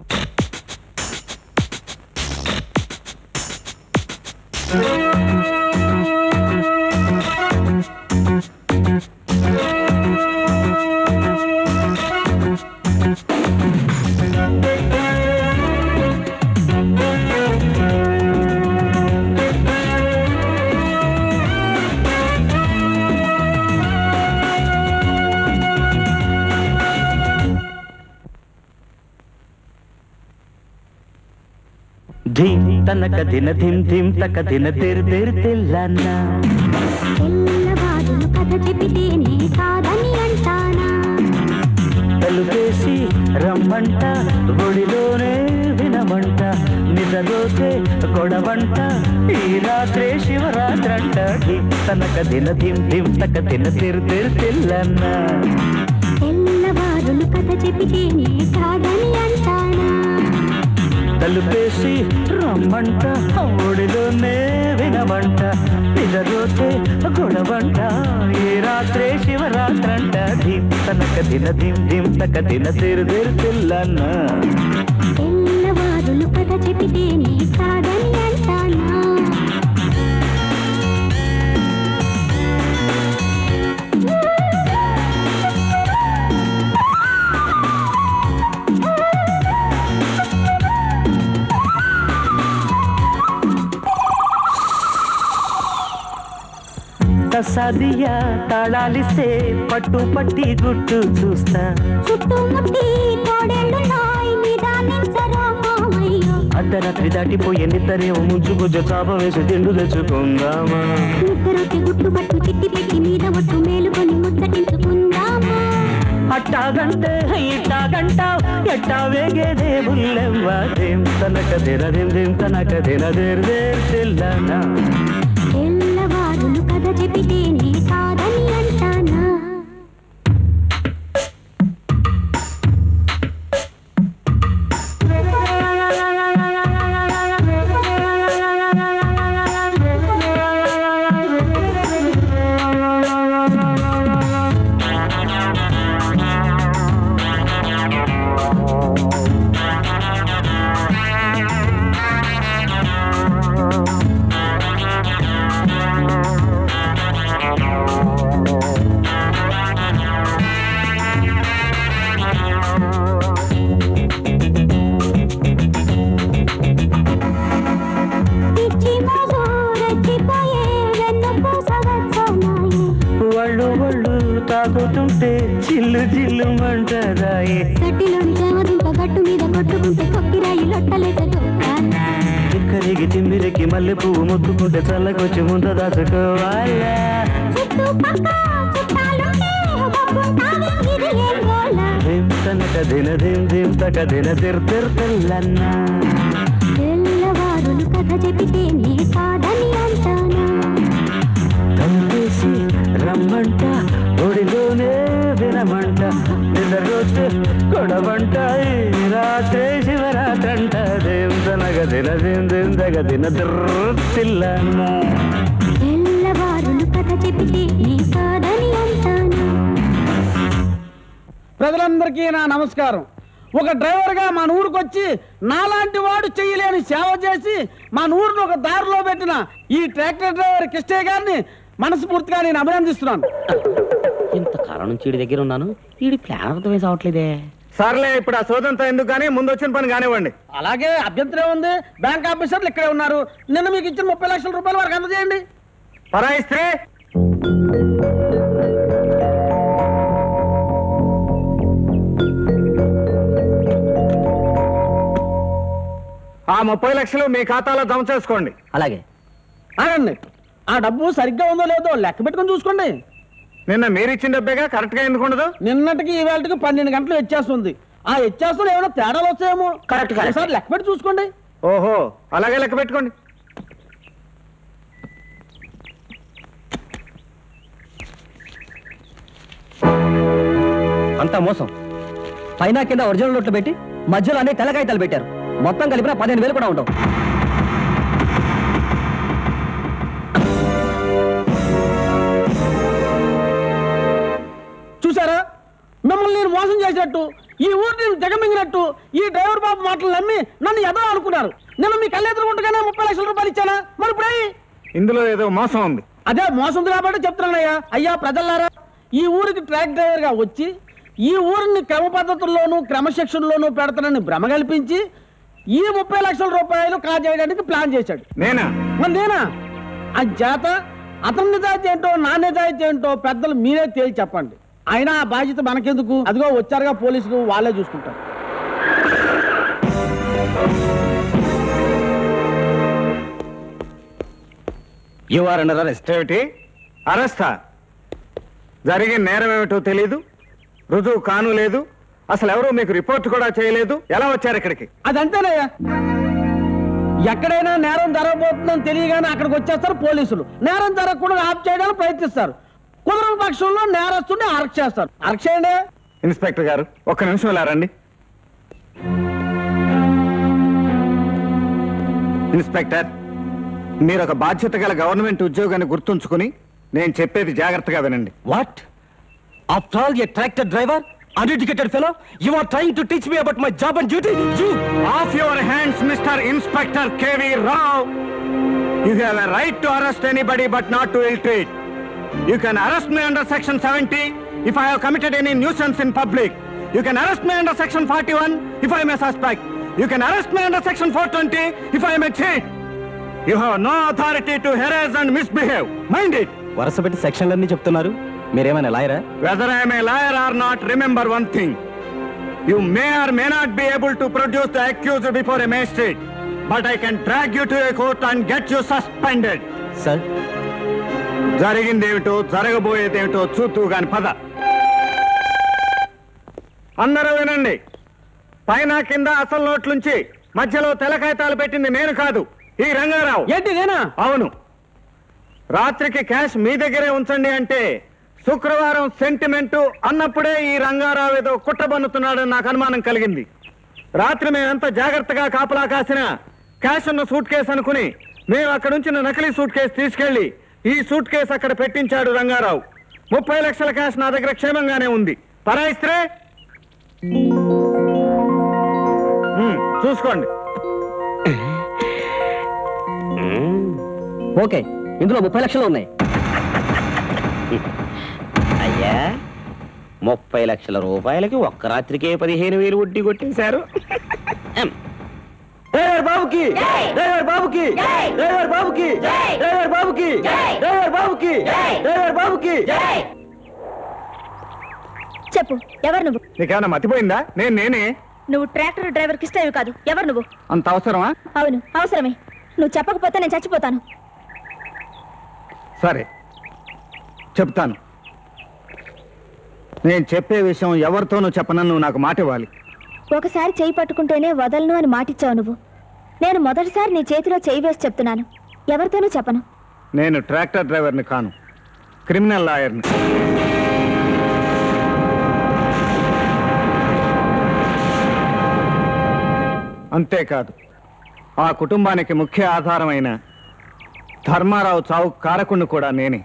ధీం తనక దిన ధిం ధిం తక దిన తెరు తెరు తెల్లన్న తెల్లవారులు కథ చెబితేనే కాదని అంటానా తలుపేసి రమ్మంట ఒడిలోనే వినమంట నిద్రలోతే గొడవంట ఈ రాత్రే శివరాత్రంట ధీం తనక దిన ధిం ధిం తక దిన తెరు తెరు తెల్లన్న తెల్లవారులు కథ చెబితేనే కాదని అంటానా తలుపేసి రమ్మంట ఒడిలోనే వినమంట నిద్రలోతే గొడవంట ఈ రాత్రే శివరాత్రంట ధీం తనక దిన ధిం ధిం తక దిన తెరు తెరు తెల్లన్న తెల్లవారులు కథ చెబితేనే కాదని అంటానా తసాదియా తాళాలిస్తే పట్టు పట్టి గుట్టు చూస్తా చుట్టుముట్టి తోడేళ్ళున్నాయి నిదానించరా మామయ్య అర్ధరాత్రి దాటిపోయే నిద్రేమో ముంచు గుజ్జ చాప వేసి తిండు తెచ్చుకుందామా నిద్రకి గుట్టు పట్టు చిట్టి పెట్టి మీద ఒట్టు మేలుకొని ముచ్చటించుకుందామా అట్టాగంటే ఇట్టాగంట ఎట్టా వేగేదే బుల్లెవ్వ దేం తనక దినదిం దిం తనక దినదిర్దేర్ తెల్లనా తెల్లవారులు కథ చెబితేనే కాదని అంటానా పిచ్చి మోజు రెచ్చిపోయే వెన్నుపూస వచ్చానాయి వాళ్ళు వాళ్ళు తాగుతుంటే చిల్లు చిల్లు మంటరాయి గట్టిలోని దేవదుంప గట్టు మీద కొట్టుకుంటే కొక్కిరాయి లొట్టలేసే ఇక్కడికి తిమ్మిరికి మల్లె పువ్వు ముద్దుకుంటే చల్లకొచ్చి ముందు దాచుకోవాలా చుట్టుపక్క చుట్టాలుంటే ఒప్పుకుంటావే ఇది ఏం గోల దిం తనక దిన దిం దిం తక దిన తిర్ తిర్ తెల్లన్నా తెల్లవారులు కథ చెబితేనే కాదని అంటానా తలుపేసి రమ్మంట ఒడిలోనే వినమంట నిద్రలోతే గొడవంట ఈ రాత్రే శివరాత్రంట దేం తనగ దిన దిం దిం తగ దిన తిల్లన్నా తెల్లవారులు కథ చెబితేనే కాదని అంటానా ప్రజలందరికీ నా నమస్కారం ఒక డ్రైవర్గా మన ఊరికి వచ్చి నాలాంటి వాడు చేయలేని సేవ చేసి మన ఊరిని ఒక దారిలో పెట్టిన ఈ ట్రాక్టర్ డ్రైవర్ కిష్టయ్య గారిని మనస్ఫూర్తిగా నేను అభినందిస్తున్నాను ఇంత కారణం చీడి దగ్గర ఉన్నాను ఈడి ప్లాన్ అర్థమే కావట్లేదే సర్లే ఇప్పుడు ఆ సోదంతా ఎందుకు కానీ ముందు వచ్చిన పని కానివ్వండి అలాగే అభ్యంతరం ఉంది బ్యాంక్ ఆఫీసర్లు ఇక్కడే ఉన్నారు నిన్న మీకు ఇచ్చిన ముప్పై లక్షల రూపాయలు వారికి అందజేయండి పరాయి స్త్రీ ముప్పై లక్షలు మీ ఖాతాలో జమ చేసుకోండి అలాగే ఆగండి ఆ డబ్బు సరిగ్గా ఉందో లేదో లెక్క పెట్టుకొని చూసుకోండి నిన్న మీరు ఇచ్చిన డబ్బేగా కరెక్ట్ గా ఎందుకు ఉండదు నిన్నటికి ఈ వేళకి పన్నెండు గంటలు వ్యత్యాసం ఆ వ్యత్యాసంలో ఏమైనా తేడాలు వచ్చాయేమో కరెక్ట్, కరెక్ట్. ఒకసారి లెక్క పెట్టి చూసుకోండి ఓహో అలాగే లెక్క పెట్టుకోండి అంతా మోసం పైన కింద ఒరిజినల్ నోట్లు పెట్టి మధ్యలో అన్ని తెల్ల కాగితాలు పెట్టారు మొత్తం కలిపిన పదిహేను వేలు కూడా ఉండవు చూసారా మిమ్మల్ని నేను మోసం చేసినట్టు ఈ ఊరు నేను దిగమింగినట్టు ఈ డ్రైవర్ బాబు మాటలు నమ్మి నన్ను ఎదో అనుకున్నారు నేను మీ కళ్ళెదురుకుంటగానే ముప్పై లక్షల రూపాయలు ఇచ్చానా మరి ఇప్పుడే ఇందులో ఏదో మోసం ఉంది అదే మోసం ఉంది కాబట్టి చెప్తున్నానయ్యా అయ్యా ప్రజలారా ఈ ఊరికి ట్రాక్ డ్రైవర్ గా వచ్చి ఈ ఊరిని క్రమ పద్ధతుల్లోనూ క్రమశిక్షణలోనూ పెడతానని భ్రమ కల్పించి ఈ ముప్పై లక్షల రూపాయలు కాజేయడానికి ప్లాన్ చేశాడు నేనా మరి నేనా ఆ చేత అతని నిజాయితీ ఏంటో నా నిజాయితీ ఏంటో పెద్దలు మీరే తేల్చి చెప్పండి అయినా ఆ బాధ్యత మనకెందుకు అదిగో వచ్చారుగా పోలీసులు వాళ్ళే చూసుకుంటారు యు ఆర్ అండర్ అరెస్ట్ ఏమిటి అరెస్టా జరిగిన నేరం ఏమిటో తెలీదు రుజువు కాను లేదు అసలు ఎవరు మీకు రిపోర్ట్ కూడా చేయలేదు ఎలా వచ్చారు ఇక్కడికి అదంతేనయ్యా ఎక్కడైనా నేరం జరగబోతుందని తెలియగానే అక్కడికి వచ్చేస్తారు పోలీసులు నేరం జరగకుండా ఆప్ చేయడానికి ప్రయత్నిస్తారు కుదరని పక్షంలో నేరస్తుని అరెస్ట్ చేస్తారు అరెస్ట్ చేయండి ఇన్స్పెక్టర్ గారు ఒక్క నిమిషం ఇలా రండి ఇన్స్పెక్టర్ మీరు ఒక బాధ్యత గల గవర్నమెంట్ ఉద్యోగాన్ని గుర్తుంచుకుని నేను చెప్పేది జాగ్రత్తగా వినండి what after all a tractor driver uneducated fellow you are trying to teach me about my job and duty you off your hands mister inspector K V Rao you have a right to arrest anybody but not to ill treat you can arrest me under section seventy if I have committed any nuisance in public you can arrest me under section forty one if I may suspect you can arrest me under section four twenty if I may cheat you have no authority to harass and misbehave mind it వరుస పెట్టి సెక్షన్లన్నీ చెప్తున్నారు మీరేమైనా లాయరా Whether I am a liar or not, remember one thing. You may or may not be able to produce the accused before a magistrate, but I can drag you to a court and get you suspended. Sir జరిగిందేమిటో జరగబోయేదేమిటో చూతూ గాని పద అందరూ వినండి పైన కింద అసలు నోట్లుంచి మధ్యలో తెల్ల కాగితాలు పెట్టింది నేను కాదు ఈ రంగారావు ఏంటి నేనా అవును రాత్రికి క్యాష్ మీ దగ్గరే ఉంచండి అంటే శుక్రవారం సెంటిమెంటు అన్నప్పుడే ఈ రంగారావు ఏదో కుట్రబన్నుతున్నాడని నాకు అనుమానం కలిగింది రాత్రి మేమెంత జాగ్రత్తగా కాపలా కాసిన క్యాష్ ఉన్న సూట్ కేసు అనుకుని మేము అక్కడ ఉంచిన నకిలీ సూట్ కేసు తీసుకెళ్లి ఈ సూట్ కేసు అక్కడ పెట్టించాడు రంగారావు ముప్పై లక్షల క్యాష్ నా దగ్గర క్షేమంగానే ఉంది పరాయిస్త్రే ఉమ్, చూసుకోండి ఓకే ఇందులో ముప్పై లక్షలు ఉన్నాయి అయ్యా ముప్పై లక్షల రూపాయలకి ఒక్క రాత్రికే పదిహేను వేలు వడ్డీ కొట్టేశారు డ్రైవర్ బాబుకి డ్రైవర్ బాబుకి డ్రైవర్ బాబుకి డ్రైవర్ బాబుకి డ్రైవర్ బాబుకి డ్రైవర్ బాబుకి చెప్పు ఎవరు నువ్వు నీకేమైనా మతిపోయిందా నేను నేనే నువ్వు ట్రాక్టర్ డ్రైవర్ కిష్టవి కాదు ఎవరు నువ్వు అంత అవసరమా అవును అవసరమే నువ్వు చెప్పకపోతే నేను చచ్చిపోతాను సరే చెప్తాను నేను చెప్పే విషయం ఎవరితోనూ చెప్పనని నువ్వు నాకు మాట ఇవ్వాలి ఒకసారి చేయి పట్టుకుంటేనే వదలను అని మాటిచ్చావు నువ్వు నేను మొదటిసారి నీ చేతిలో చేయి వేసి చెప్తున్నాను ఎవరితోనూ చెప్పను నేను ట్రాక్టర్ డ్రైవర్ని కాను క్రిమినల్ లాయర్ని అంతేకాదు ఆ కుటుంబానికి ముఖ్య ఆధారమైన ధర్మారావు చావు కారకుణ్ణి కూడా నేనే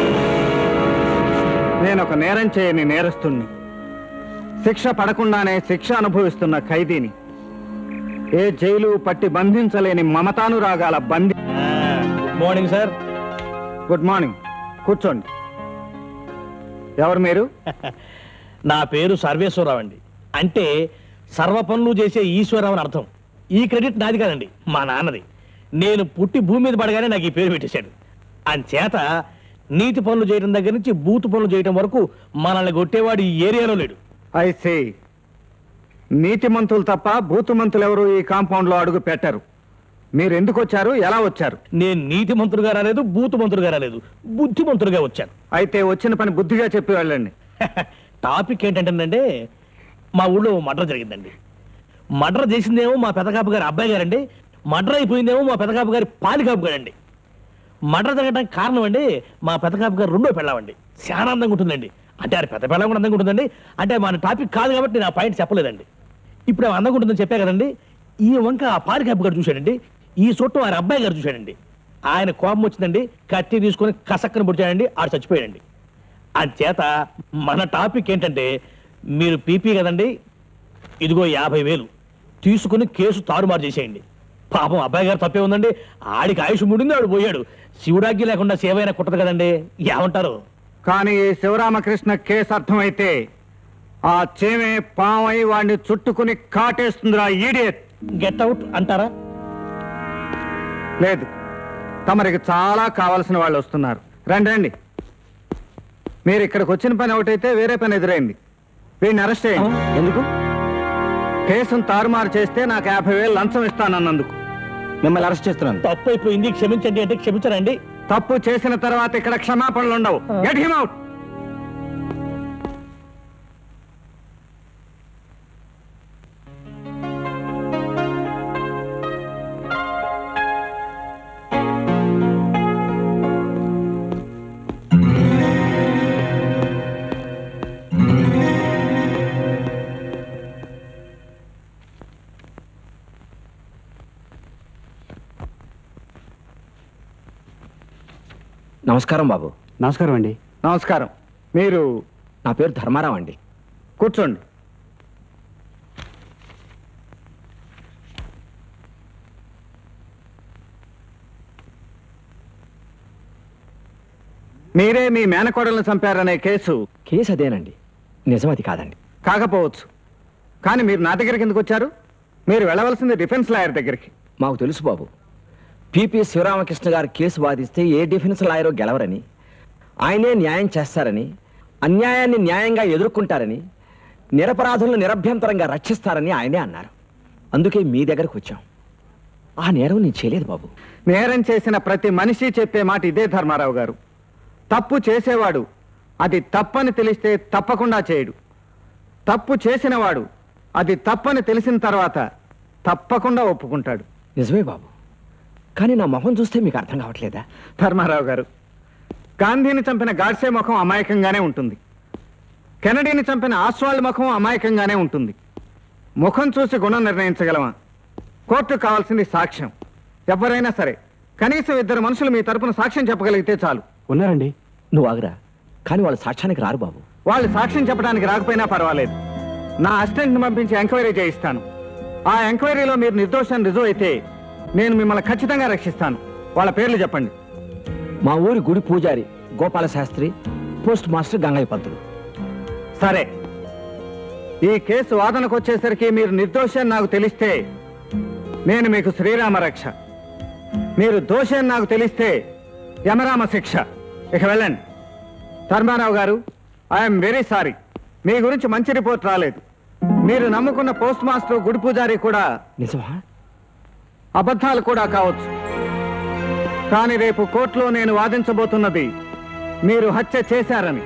నేను ఒక నేరం చేయని నేరస్తుణ్ణి శిక్ష పడకుండానే శిక్ష అనుభవిస్తున్న ఖైదీని ఏ జైలు పట్టి బంధించలేని మమతానురాగాల బంది good morning sir good morning కూర్చోండి ఎవరు మీరు నా పేరు సర్వేశ్వరరావు అండి అంటే సర్వ పనులు చేసే ఈశ్వరరావు అని అర్థం ఈ క్రెడిట్ నాది కాదండి మా నాన్నది నేను పుట్టి భూమి మీద పడగానే నాకు ఈ పేరు పెట్టేశాడు అంచేత నీతి పనులు చేయడం దగ్గర నుంచి బూతు పనులు చేయడం వరకు మనల్ని కొట్టేవాడు ఈ ఏరియాలో లేడు ఐ సే నీతిమంతులు తప్ప భూతుమంతులు ఎవరు ఈ కాంపౌండ్ లో అడుగు పెట్టరు మీరు ఎందుకు వచ్చారు ఎలా వచ్చారు నేను నీతి మంత్రులుగా రాలేదు బూతు మంత్రులుగా రాలేదు బుద్ధిమంతులుగా వచ్చాను అయితే వచ్చిన పని బుద్ధిగా చెప్పి వెళ్ళండి టాపిక్ ఏంటంటేనండి మా ఊళ్ళో మర్డర్ జరిగిందండి మర్డర్ చేసిందేమో మా పెదకాపు గారి అబ్బాయి గారండి మర్డర్ అయిపోయిందేమో మా పెదకాపు గారి పాలికాపు గారండి మర్డర్ జరగడానికి కారణం అండి మా పెదకాపు గారు రెండో పెళ్ళామండి చాలా అందంగా ఉంటుందండి అంటే అది పెద్ద పెళ్ళం కూడా అందంగా ఉంటుందండి అంటే మన టాపిక్ కాదు కాబట్టి నేను ఆ పాయింట్ చెప్పలేదండి ఇప్పుడు ఆమె అందంగా ఉంటుందని చెప్పా కదండి ఈ వంక ఆ పాలికాపు గారు చూశాడండి ఈ చుట్టూ వారి అబ్బాయి గారు చూశాడండి ఆయన కోపం వచ్చిందండి కత్తి తీసుకొని కసక్కన పొడిచాడండి ఆడు చచ్చిపోయాడండి చేత మన టాపిక్ ఏంటంటే మీరు పీపీ కదండి ఇదిగో యాభై వేలు తీసుకుని కేసు తారుమారు చేసేయండి పాపం అబ్బాయి గారు తప్పే ఉందండి ఆడికి ఆయుష్ ముడింది ఆడు పోయాడు శివుడాగ్గి లేకుండా సేవైనా కుట్టదు కదండి ఏమంటారు కానీ ఈ శివరామకృష్ణ కేసు అర్థమైతే ఆ చేమే పామై వాడిని చుట్టుకుని కాటేస్తుందిరా ఈడియట్ గెట్ అవుట్ అంటారా లేదు తమరికి చాలా కావలసిన వాళ్ళు వస్తున్నారు రండి రండి మీరు ఇక్కడికి వచ్చిన పని ఒకటైతే వేరే పని ఎదురైంది వీడిని అరెస్ట్ చేయండి ఎందుకు కేసును తారుమారు చేస్తే నాకు యాభై వేలు లంచం ఇస్తానన్నందుకు మిమ్మల్ని అరెస్ట్ చేస్తున్నాను తప్పు అయిపోయింది క్షమించండి అంటే క్షమించరండి తప్పు చేసిన తర్వాత ఇక్కడ క్షమాపణలు ఉండవు గెట్ హిమ్ అవుట్ నమస్కారం బాబు నమస్కారం అండి నమస్కారం మీరు నా పేరు ధర్మారావు అండి కూర్చోండి మీరే మీ మేనకోడలను చంపారనే కేసు కేసు అదేనండి నిజం అది కాదండి కాకపోవచ్చు కానీ మీరు నా దగ్గరికి ఎందుకు వచ్చారు మీరు వెళ్ళవలసింది డిఫెన్స్ లాయర్ దగ్గరికి మాకు తెలుసు బాబు పిపి శివరామకృష్ణ గారు కేసు వాదిస్తే ఏ డిఫెన్స్ లాయరో గెలవరని ఆయనే న్యాయం చేస్తారని అన్యాయాన్ని న్యాయంగా ఎదుర్కొంటారని నిరపరాధులను నిరభ్యంతరంగా రక్షిస్తారని ఆయనే అన్నారు అందుకే మీ దగ్గరకు వచ్చాం ఆ నేరం నేను చేయలేదు బాబు నేరం చేసిన ప్రతి మనిషి చెప్పే మాట ఇదే ధర్మారావు గారు తప్పు చేసేవాడు అది తప్పని తెలిస్తే తప్పకుండా చేయడు తప్పు చేసినవాడు అది తప్పని తెలిసిన తర్వాత తప్పకుండా ఒప్పుకుంటాడు నిజమే బాబు కానీ నా మొహం చూస్తే మీకు అర్థం కావట్లేదా ధర్మారావు గారు గాంధీని చంపిన గాడ్సే ముఖం అమాయకంగానే ఉంటుంది కెనడీని చంపిన ఆస్వాల్డ్ ముఖం అమాయకంగానే ఉంటుంది ముఖం చూసి గుణం నిర్ణయించగలమా కోర్టుకు కావాల్సింది సాక్ష్యం ఎవరైనా సరే కనీసం ఇద్దరు మనుషులు మీ తరపున సాక్ష్యం చెప్పగలిగితే చాలు ఉన్నారండి నువ్వు ఆగురా కానీ వాళ్ళు సాక్ష్యానికి రారు బాబు వాళ్ళు సాక్ష్యం చెప్పడానికి రాకపోయినా పర్వాలేదు నా అసిస్టెంట్ని పంపించి ఎంక్వైరీ చేయిస్తాను ఆ ఎంక్వైరీలో మీరు నిర్దోషం రుజువు అయితే నేను మిమ్మల్ని ఖచ్చితంగా రక్షిస్తాను వాళ్ళ పేర్లు చెప్పండి మా ఊరి గుడి పూజారి గోపాల శాస్త్రి పోస్ట్ మాస్టర్ గంగయ్య పంతులు సరే ఈ కేసు వాదనకు వచ్చేసరికి మీరు నిర్దోషం నాకు తెలిస్తే నేను మీకు శ్రీరామ రక్ష మీరు దోషం నాకు తెలిస్తే యమరామ శిక్ష ఇక వెళ్ళండి ధర్మారావు గారు ఐఎమ్ వెరీ సారీ మీ గురించి మంచి రిపోర్ట్ రాలేదు మీరు నమ్ముకున్న పోస్ట్ మాస్టర్ గుడి పూజారి కూడా నిజమా అబద్ధాలు కూడా కావచ్చు కానీ రేపు కోర్టులో నేను వాదించబోతున్నది మీరు హత్య చేశారని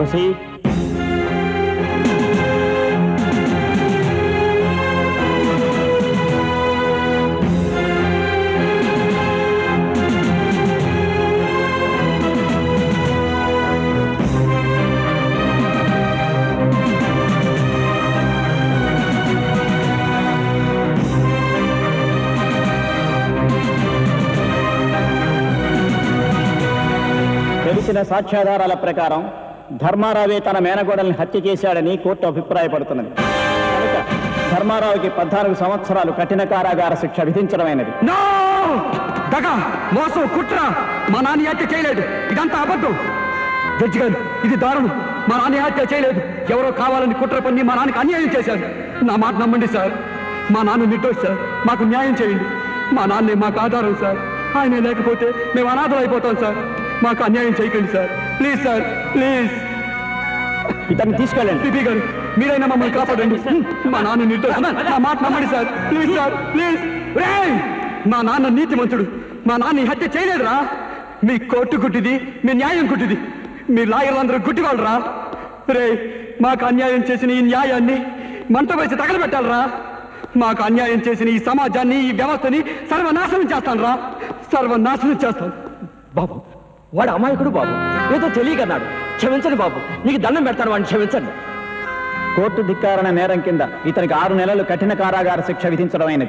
తెలిసిన సాక్ష్యాధారాల ప్రకారం ధర్మారావే తన మేనగోడల్ని హత్య చేశాడని కోర్టు అభిప్రాయపడుతున్నది కనుక ధర్మారావుకి పద్నాలుగు సంవత్సరాలు కఠిన కారాగార శిక్ష విధించడమైనది నో దగ మోసం కుట్ర మా నాన్న హత్య చేయలేదు ఇదంతా అబద్ధం జడ్జి గారు ఇది దారుణం మా నాన్న హత్య చేయలేదు ఎవరో కావాలని కుట్ర పన్ని మా నాన్నకి అన్యాయం చేశారు నా మాట నమ్మండి సార్ మా నాన్న నిర్దోషి సార్ మాకు న్యాయం చేయండి మా నాన్నే మాకు ఆధారం సార్ ఆయనే లేకపోతే మేము అనాథం అయిపోతాం సార్ మాకు అన్యాయం చేయకండి సార్ ప్లీజ్ సార్ ప్లీజ్ ఇతన్ని తీసుకెళ్ళండి పిపి గారు మీరైనా మమ్మల్ని కాపాడండి మా నాన్న నిర్దోషి నా మాట నమ్మండి సార్ ప్లీజ్ సార్ ప్లీజ్ రేయ్ మా నాన్న నీతిమంతుడు మా నాన్న ఈ హత్య చేయలేదురా మీ కోర్టు గుడ్డిది మీ న్యాయం గుడ్డిది మీ లాయర్లందరూ గుడ్డివాళ్ళరా రే మాకు అన్యాయం చేసిన ఈ న్యాయాన్ని మంట వేసి తగలబెట్టాలరా మాకు అన్యాయం చేసిన ఈ సమాజాన్ని ఈ వ్యవస్థని సర్వనాశనం చేస్తానురా సర్వనాశనం చేస్తాను బాబు వాడు అమాయకుడు బాబు ఏదో తెలియకన్నాడు క్షమించండి బాబు నీకు దండం పెడతాను వాడిని క్షమించండి కోర్టు ధిక్కారణ నేరం కింద ఇతనికి ఆరు నెలలు కఠిన కారాగార శిక్ష విధించడమైనది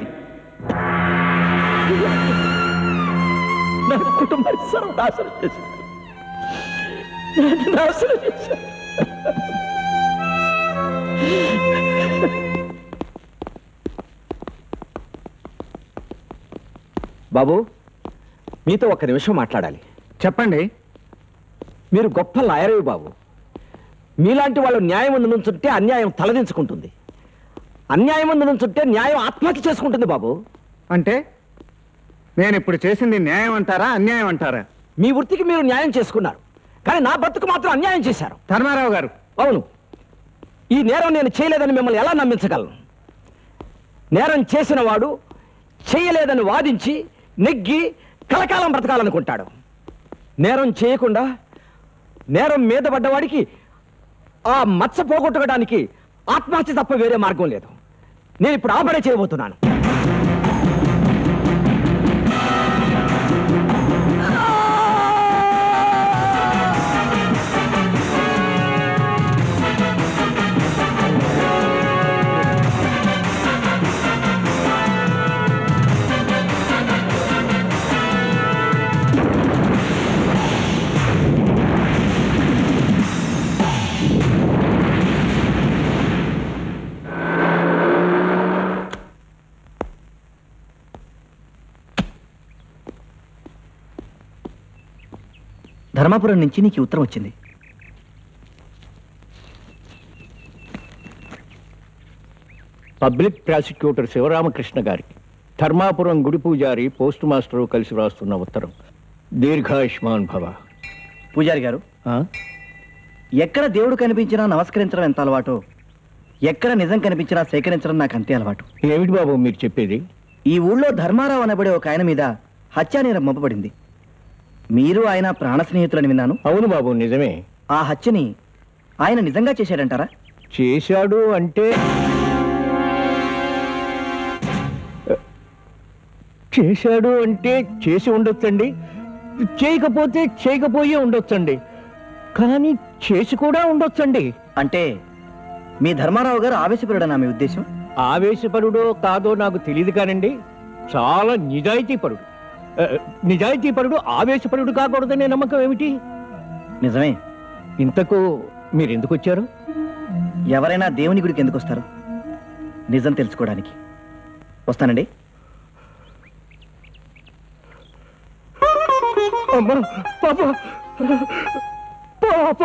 నా కుటుంబాన్ని సర్వనాశనం చేశారు నాశనం చేశారు బాబు మీతో ఒక్క నిమిషం మాట్లాడాలి చెప్పండి మీరు గొప్ప లాయరవి బాబు మీలాంటి వాళ్ళు న్యాయం ముందు నుంచుంటే అన్యాయం తలదించుకుంటుంది అన్యాయం ముందు నుంచుంటే న్యాయం ఆత్మహత్య చేసుకుంటుంది బాబు అంటే నేను ఇప్పుడు చేసింది న్యాయం అంటారా అన్యాయం అంటారా మీ వృత్తికి మీరు న్యాయం చేసుకున్నారు కానీ నా బతుకు మాత్రం అన్యాయం చేశారు ధర్మారావు గారు అవును ఈ నేరం నేను చేయలేదని మిమ్మల్ని ఎలా నమ్మించగలను నేరం చేసిన వాడు చేయలేదని వాదించి నెగ్గి కలకాలం బ్రతకాలనుకుంటాడు నేరం చేయకుండా నేరం మీద పడ్డవాడికి ఆ మచ్చ పోగొట్టుకోవడానికి ఆత్మహత్య తప్ప వేరే మార్గం లేదు నేను ఇప్పుడు ఆ పనే చేయబోతున్నాను ధర్మాపురం నుంచి నీకు ఈ ఉత్తరం వచ్చింది పబ్లిక్ ప్రాసిక్యూటర్ శివరామకృష్ణ గారికి ధర్మాపురం గుడి పూజారి పోస్ట్ మాస్టరు కలిసి రాస్తున్న ఉత్తరం దీర్ఘాయుష్మాన్ భవ పూజారి గారు ఎక్కడ దేవుడు కనిపించినా నమస్కరించడం ఎంత అలవాటో ఎక్కడ నిజం కనిపించినా సేకరించడం నాకు అంతే అలవాటు ఏమిటి బాబు మీరు చెప్పేది ఈ ఊళ్ళో ధర్మారావు అనబడే ఒక ఆయన మీద హత్యానేరం మోపబడింది మీరు ఆయన ప్రాణ స్నేహితులని విన్నాను అవును బాబు నిజమే ఆ హత్యని ఆయన నిజంగా చేశాడంటారా చేశాడు అంటే చేశాడు అంటే చేసి ఉండొచ్చండి చేయకపోతే చేయకపోయే ఉండొచ్చండి కానీ చేసి కూడా ఉండొచ్చండి అంటే మీ ధర్మారావు గారు ఆవేశపరుడనా మీ ఉద్దేశం ఆవేశపరుడో కాదో నాకు తెలియదు కానండి చాలా నిజాయితీపరుడు ఆ, నిజాయితీపరుడు ఆవేశపరుడు కాకూడదనే నమ్మకం ఏమిటి నిజమే ఇంతకు మీరు ఎందుకు వచ్చారు ఎవరైనా దేవుని గుడికి ఎందుకు వస్తారు నిజం తెలుసుకోవడానికి వస్తానండి అమ్మా పాప పాప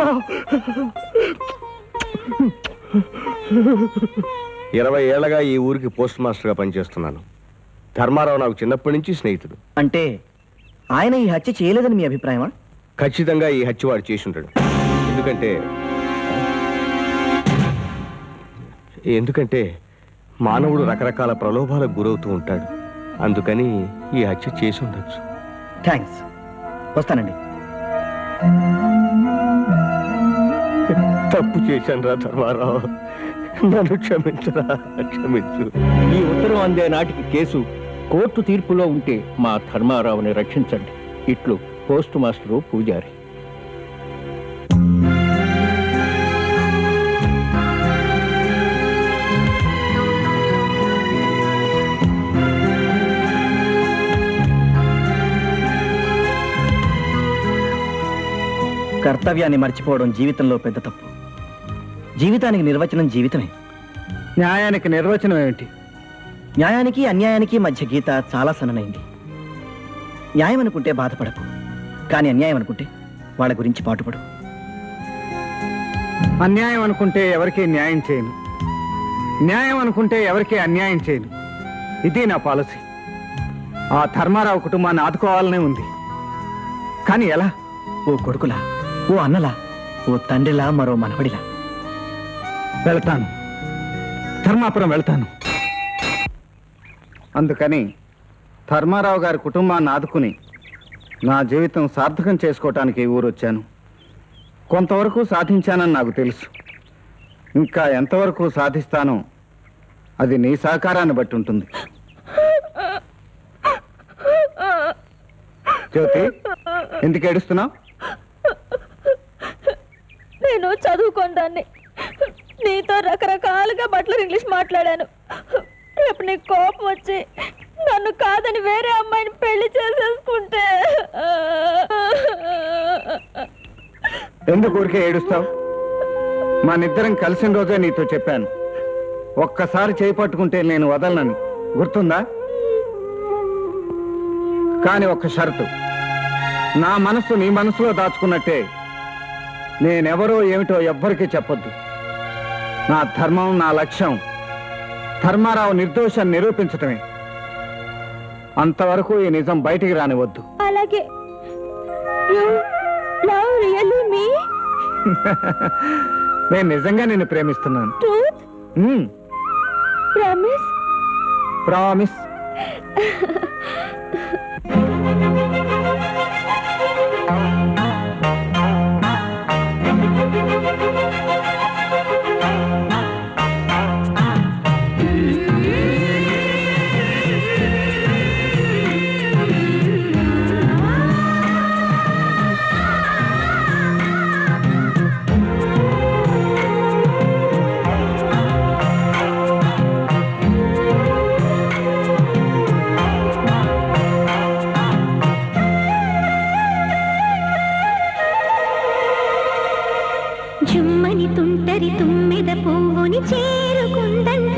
ఇరవై ఏళ్లగా ఈ ఊరికి పోస్ట్ మాస్టర్గా పనిచేస్తున్నాను ధర్మారావు నాకు చిన్నప్పటి నుంచి స్నేహితుడు అంటే ఆయన ఈ హత్య చేయలేదని మీ అభిప్రాయమా ఖచ్చితంగా ఈ హత్య వాడు చేసి ఉంటాడు ఎందుకంటే ఎందుకంటే మానవుడు రకరకాల ప్రలోభాలకు గురవుతూ ఉంటాడు అందుకని ఈ హత్య చేసి ఉండొచ్చు థ్యాంక్స్ వస్తానండి తప్పు చేశాను రా ధర్మారావు నన్ను క్షమించరా క్షమించు ఈ ఉత్తరం అందే నాటికి కేసు కోర్టు తీర్పులో ఉంటే మా ధర్మారావుని రక్షించండి ఇట్లు పోస్ట్ మాస్టరు పూజారి కర్తవ్యాన్ని మర్చిపోవడం జీవితంలో పెద్ద తప్పు జీవితానికి నిర్వచనం జీవితమే న్యాయానికి నిర్వచనం ఏమిటి న్యాయానికి అన్యాయానికి మధ్య గీత చాలా సన్ననైంది న్యాయం అనుకుంటే బాధపడకు కానీ అన్యాయం అనుకుంటే వాళ్ళ గురించి పాటుపడు అన్యాయం అనుకుంటే ఎవరికీ న్యాయం చేయను న్యాయం అనుకుంటే ఎవరికీ అన్యాయం చేయను ఇది నా పాలసీ ఆ ధర్మారావు కుటుంబాన్ని ఆదుకోవాలనే ఉంది కానీ ఎలా ఓ కొడుకులా ఓ అన్నలా ఓ తండ్రిలా మరో మనవడిలా వెళ్తాను ధర్మాపురం వెళ్తాను అందుకని ధర్మారావు గారి కుటుంబాన్ని ఆదుకుని నా జీవితం సార్థకం చేసుకోవటానికి ఈ ఊరు వచ్చాను కొంతవరకు సాధించానని నాకు తెలుసు ఇంకా ఎంతవరకు సాధిస్తానో అది నీ సహకారాన్ని బట్టి ఉంటుంది జ్యోతి ఎందుకు ఏడుస్తున్నావు నేను చదువుకుంటాన్ని నీతో రకరకాలుగా బట్లర్ ఇంగ్లీష్ మాట్లాడాను రేపు నీకు కోపం వచ్చి నన్ను కాదని వేరే అమ్మాయిని పెళ్లి చేసేసుకుంటే ఎందుకు ఊరికే ఏడుస్తావు మనిద్దరం కలిసిన రోజే నీతో చెప్పాను ఒక్కసారి చేయి పట్టుకుంటే నేను వదలనని గుర్తుందా కానీ ఒక్క షరతు నా మనస్సు నీ మనసులో దాచుకున్నట్టే నేనెవరో ఏమిటో ఎవ్వరికీ చెప్పొద్దు నా ధర్మం నా లక్ష్యం ధర్మారావు నిర్దోషాన్ని నిరూపించటమే అంతవరకు ఈ నిజం బయటికి రానివద్దు అలాగే యు లవ్ రియల్లీ మీ నేను నిజంగా నిన్ను ప్రేమిస్తున్నాను ట్రూత్ మ్మ్. ప్రామిస్ ప్రామిస్ జుమ్మని తుంటరి తుమ్మెద పువ్వుని చేరుకుందంట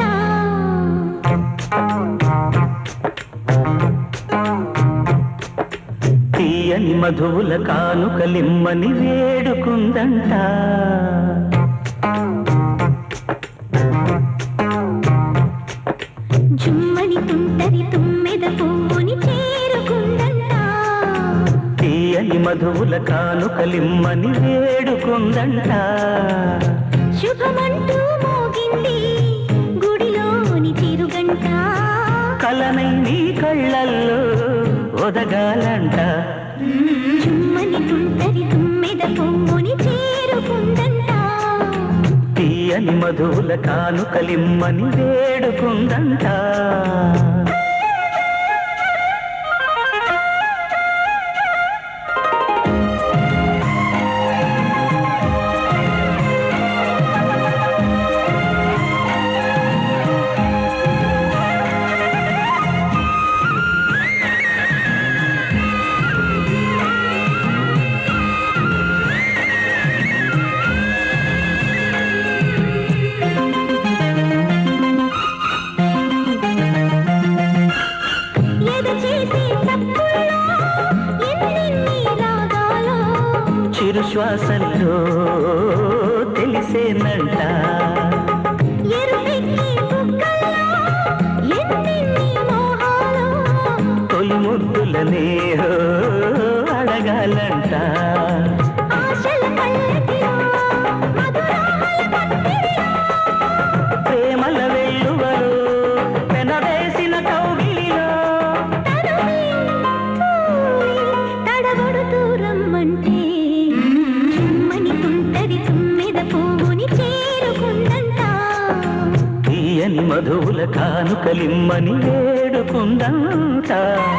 తీయని మధువుల కానుకలిమ్మని వేడుకుందంట జుమ్మని తుంటరి తుమ్మెద పువ్వుని చేరుకుందంట తీయని మధువుల కానుకలిమ్మని వేడుకుందంట శుభమంటూ మోగింది గుడిలోని తిరుగంట కలనై నీ కళ్ళల్లో ఒదగాలంట జుమ్మని తుంటరి తుమ్మెద పువ్వుని చేరుకుందంట తీయని మధువుల కానుకలిమ్మని వేడుకుందంట ఎద చేసే తప్పుల్లో ఎన్నెన్ని రాగాలో చిరు శ్వాసల్లో తెలిసేనంట ఎరుపెక్కి బుగ్గల్లో ఎన్నెన్ని మోహాలో తొలి ముద్దులనే అడగాలంట ఆశల పల్లకిలో మధురాల పత్తిరిలో ప్రేమల వెల్లువలు పెనవేసిన కౌగిలిలో తడబడుతూ రమ్మంటే చుమ్మని తుంటరి తుమ్మెద పువ్వుని చేరుకుందంట తీయని మధువుల కానుకలిమ్మని వేడుకుందంట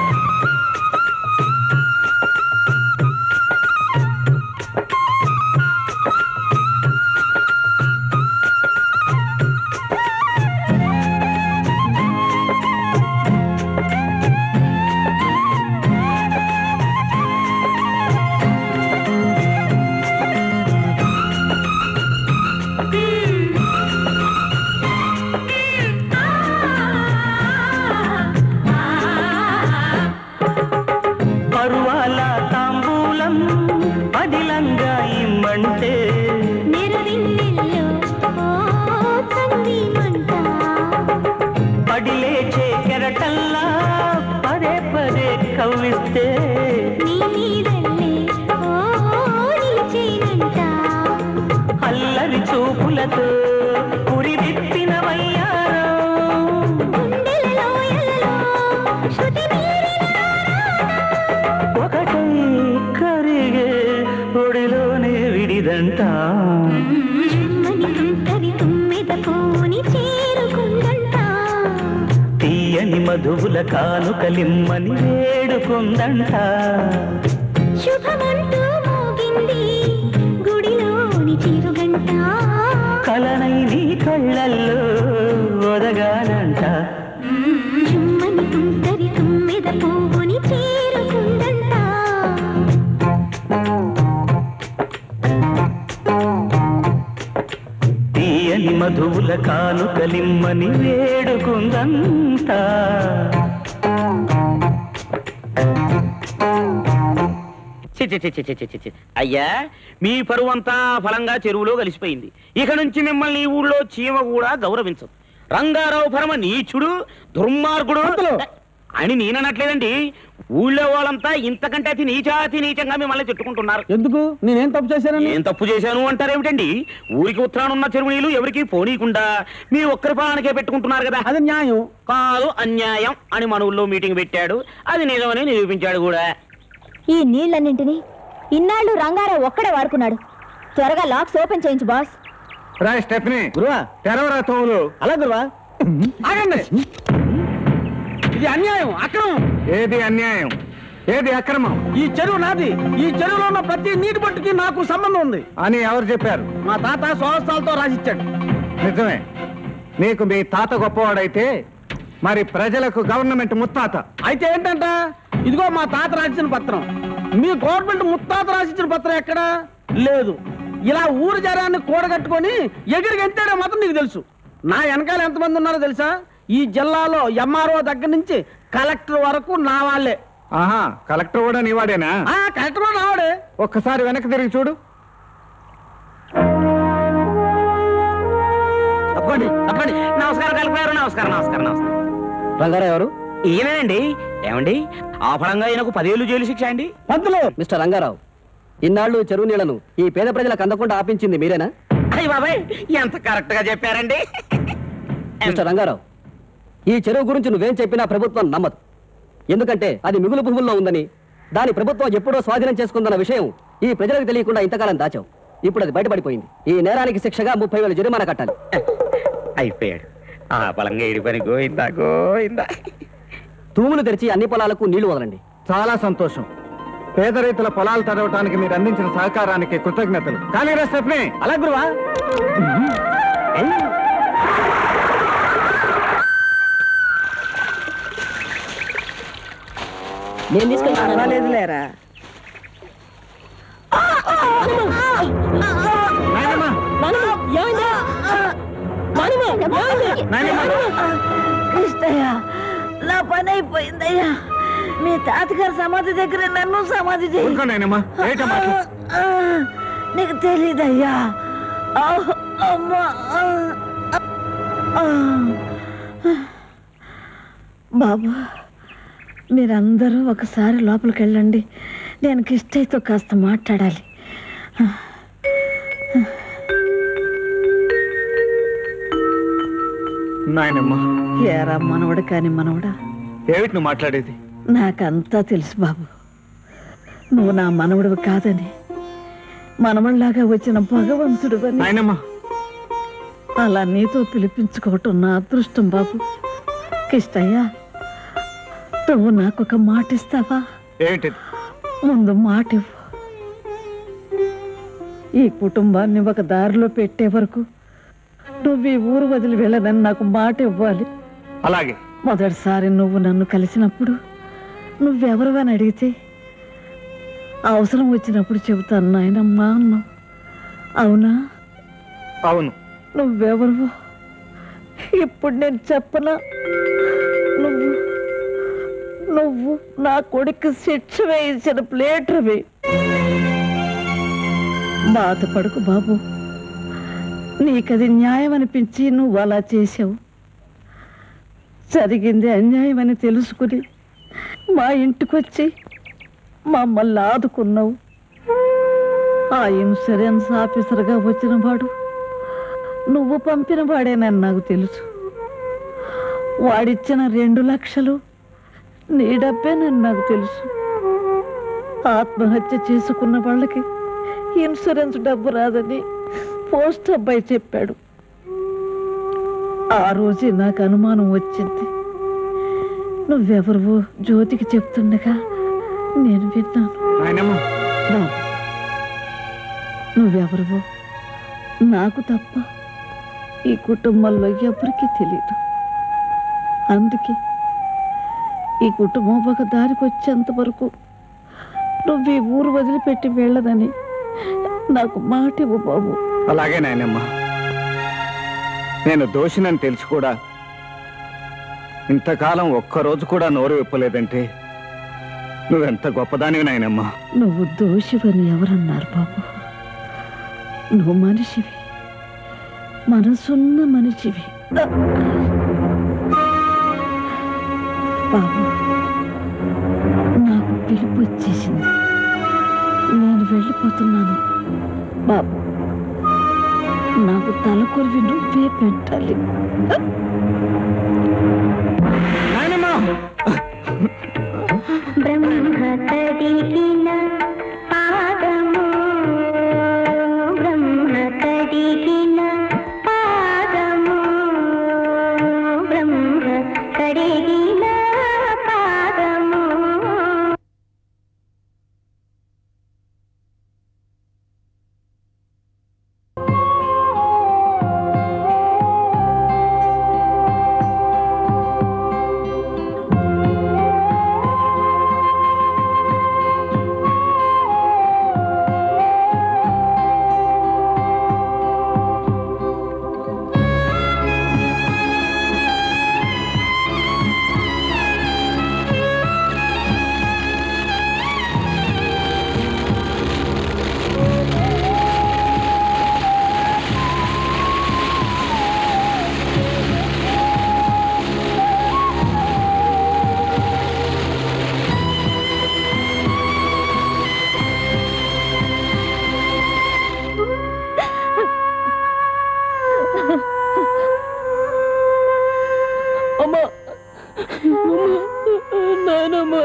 పరువాల తాంబూలం పదిలంగా ఇమ్మంటే నెరవిన్నెల్లో ఓ చందీమంట పడిలేచే కెరటల్లా పదే పదే కవ్విస్తే నీ మీదల్లే ఓ నిలిచేనంట అల్లరి చూపులతో పురి విప్పిన వయ్యారం గుండెలలో ఎల్లలో శృతి మీరే తీయని మధువుల కానుకలిమ్మని వేడుకుందంట శుభమంటూ మోగింది గుడిలోని చిరుగంట కలనై నీ కళ్ళల్లో ఒదగాలంట చుమ్మని తుంటరి తుమ్మెద పువ్వుని చేరుకుందంట తీయని మధువుల కానుకలిమ్మని వేడుకుందంట చి, చి, చి, చి, చి, చి, చి, చి. అయ్యా మీ పరువంతా ఫలంగా చెరువులో కలిసిపోయింది ఇక నుంచి మిమ్మల్ని ఈ ఊళ్ళో చీమ కూడా గౌరవించదు రంగారావు పరమ నీచుడు దుర్మార్గుడు అని నేననట్లేదండి ఊళ్ళో వాళ్ళంతా ఇంతకంటే అతి నీచాతి నీచంగా మిమ్మల్ని తిట్టుకుంటున్నారు ఎందుకు నేనేం తప్పు చేశానని ఏం తప్పు చేశాను అంటారేమిటండి ఊరికి ఉత్తరాన ఉన్న చెరువు నీళ్లు ఎవరికి పోనీకుండా మీ ఒక్కరి పాలనకే పెట్టుకుంటున్నారు కదా అది న్యాయం కాదు అన్యాయం అని మన ఊళ్ళో మీటింగ్ పెట్టాడు అది నిజమని నిరూపించాడు కూడా ఈ నీళ్ళన్నింటినీ ఇన్నాళ్ళు రంగారావు ఒక్కడే వాడుకున్నాడు త్వరగా లాక్స్ ఓపెన్ చేయించు బాస్ రా స్టెఫ్నీ గురువా తెరవరా తోములు అలా గురువా ఆగండి ఇది అన్యాయం అక్రమం ఏది అన్యాయం ఏది అక్రమం ఈ చెరువు నాది ఈ చెరువులో ఉన్న ప్రతి నీటి పట్టుకి నాకు సంబంధం ఉంది అని ఎవరు చెప్పారు మా తాత సోహస్తాలతో రాసిచ్చాడు నిజమే నీకు మీ తాత గొప్పవాడైతే మరి ప్రజలకు గవర్నమెంట్ ముత్తాత అయితే ఏంటంట ఇదిగో మా తాత రాసిన పత్రం మీ గవర్నమెంట్ ముత్తాత రాసిచ్చిన పత్రం ఎక్కడా లేదు ఇలా ఊరు జరాన్ని కూడగట్టుకొని ఎగిరికి ఎంతేడే మాత్రం నీకు తెలుసు నా వెనకాల ఎంతమంది ఉన్నారో తెలుసా ఈ జిల్లాలో ఎంఆర్ఓ దగ్గర నుంచి కలెక్టర్ వరకు నా వాళ్ళే ఆహా కలెక్టర్ కూడా నీవాడేనా ఆ, కలెక్టర్ కూడా నావాడే ఒక్కసారి వెనక్కి తిరిగి చూడు తప్పండి తప్పండి నమస్కారం కలెక్టర్ గారు నమస్కారం నమస్కారం నమస్కారం రంగారావు ఎవరు ఈయనండి ఏమండి ఆ ఫలంగా ఈయనకు పదేళ్ళు జైలు శిక్ష అండి పంతులు మిస్టర్ రంగారావు ఇన్నాళ్ళు చెరువు నీళ్లను ఈ పేద ప్రజలకు అందకుండా ఆపించింది మీరేనా అయ్యి బాబాయ్ ఎంత కరెక్ట్ గా చెప్పారండి మిస్టర్ రంగారావు ఈ చెరువు గురించి నువ్వేం చెప్పినా ప్రభుత్వం నమ్మదు ఎందుకంటే అది మిగులు భూముల్లో ఉందని దాని ప్రభుత్వం ఎప్పుడో స్వాధీనం చేసుకుందన్న విషయం ఈ ప్రజలకు తెలియకుండా ఇంతకాలం దాచావు ఇప్పుడు అది బయటపడిపోయింది ఈ నేరానికి శిక్షగా ముప్పై వేల జరిమానా కట్టాలి అయిపోయాడు ఆ బలంగా ఏడి పని గోయిందా గోయిందా తూములు తెరిచి అన్ని పొలాలకు నీళ్లు వదలండి చాలా సంతోషం పేద రైతుల పొలాలు తడవటానికి మీరు అందించిన సహకారానికి కృతజ్ఞతలు కానీ రా స్టెఫ్నీ అలా గురువా నేను తీసుకెళ్తాను లేరా కృష్ణయ్య నా పని అయిపోయిందయ్యా మీ తాతగారి సమాధి దగ్గర నన్ను సమాధి చేయి ఊరుకో నాయనమ్మా. ఏంటమ్మా అట్లా? ఆ, నీకు తెలీదయ్యా ఆ, అమ్మా ఆ, ఆ. బాబు మీరందరూ ఒకసారి లోపలికి వెళ్ళండి నేను కిష్టయ్యతో కాస్త మాట్లాడాలి నాయనమ్మా ఏరా మనవడు కాని మనవడా ఏమిటి నువ్వు మాట్లాడేది నాకంతా తెలుసు బాబు నువ్వు నా మనవడివి కాదని మనవడిలాగా వచ్చిన భగవంతుడు నాయనమ్మా అలా నీతో పిలిపించుకోవటం నా అదృష్టం బాబు కిష్టయ్య నువ్వు నాకు ఒక మాట ఇస్తావా ఏమిటిది ముందు మాట ఇవ్వు ఈ కుటుంబాన్ని ఒక దారిలో పెట్టే వరకు నువ్వు ఈ ఊరు వదిలి వెళ్ళనని నాకు మాట ఇవ్వాలి అలాగే మొదటిసారి నువ్వు నన్ను కలిసినప్పుడు నువ్వెవరు అని అడిగితే అవసరం వచ్చినప్పుడు చెబుతాను నాయనమ్మా అన్నావు అవునా అవును నువ్వెవరు ఇప్పుడు నేను చెప్పనా నువ్వు నువ్వు నా కొడుకు శిక్ష వేయించిన ప్లేటర్వి బాధపడుకు బాబు నీకది న్యాయం అనిపించి నువ్వు అలా చేసావు జరిగింది అన్యాయం అని తెలుసుకుని మా ఇంటికొచ్చి మమ్మల్ని ఆదుకున్నావు ఆ ఇన్సూరెన్స్ ఆఫీసర్గా వచ్చిన వాడు నువ్వు పంపిన వాడేనని నాకు తెలుసు వాడిచ్చిన రెండు లక్షలు నీ డబ్బేనని నాకు తెలుసు ఆత్మహత్య చేసుకున్న వాళ్ళకి ఇన్సూరెన్స్ డబ్బు రాదని పోస్ట్ అబ్బాయి చెప్పాడు ఆ రోజే నాకు అనుమానం వచ్చింది నువ్వెవరివో జ్యోతికి చెప్తుండగా నేను విన్నాను బాబు, నువ్వెవరివో నాకు తప్ప ఈ కుటుంబంలో ఎవరికీ తెలియదు అందుకే ఈ కుటుంబం ఒక దారికి వచ్చేంత వరకు నువ్వు ఈ ఊరు వదిలిపెట్టి వెళ్ళదని నాకు మాట ఇవ్వు బాబు అలాగే నాయనమ్మ నేను దోషినని తెలిసి కూడా ఇంతకాలం ఒక్కరోజు కూడా నోరు విప్పలేదంటే నువ్వెంత గొప్పదానివి నాయనమ్మా నువ్వు దోషివని ఎవరన్నారు బాబు నువ్వు మనిషివి మనసున్న మనిషివి బాబు నాకు పిలుపు వచ్చేసింది నేను వెళ్ళిపోతున్నాను బాబు నాకు తలకొరివి నువ్వే పెట్టాలి బ్రహ్మతడిగిన పాదము బ్రహ్మతడిగిన పాదము బ్రహ్మ కడిగిన పాదము అమ్మా నానమ్మా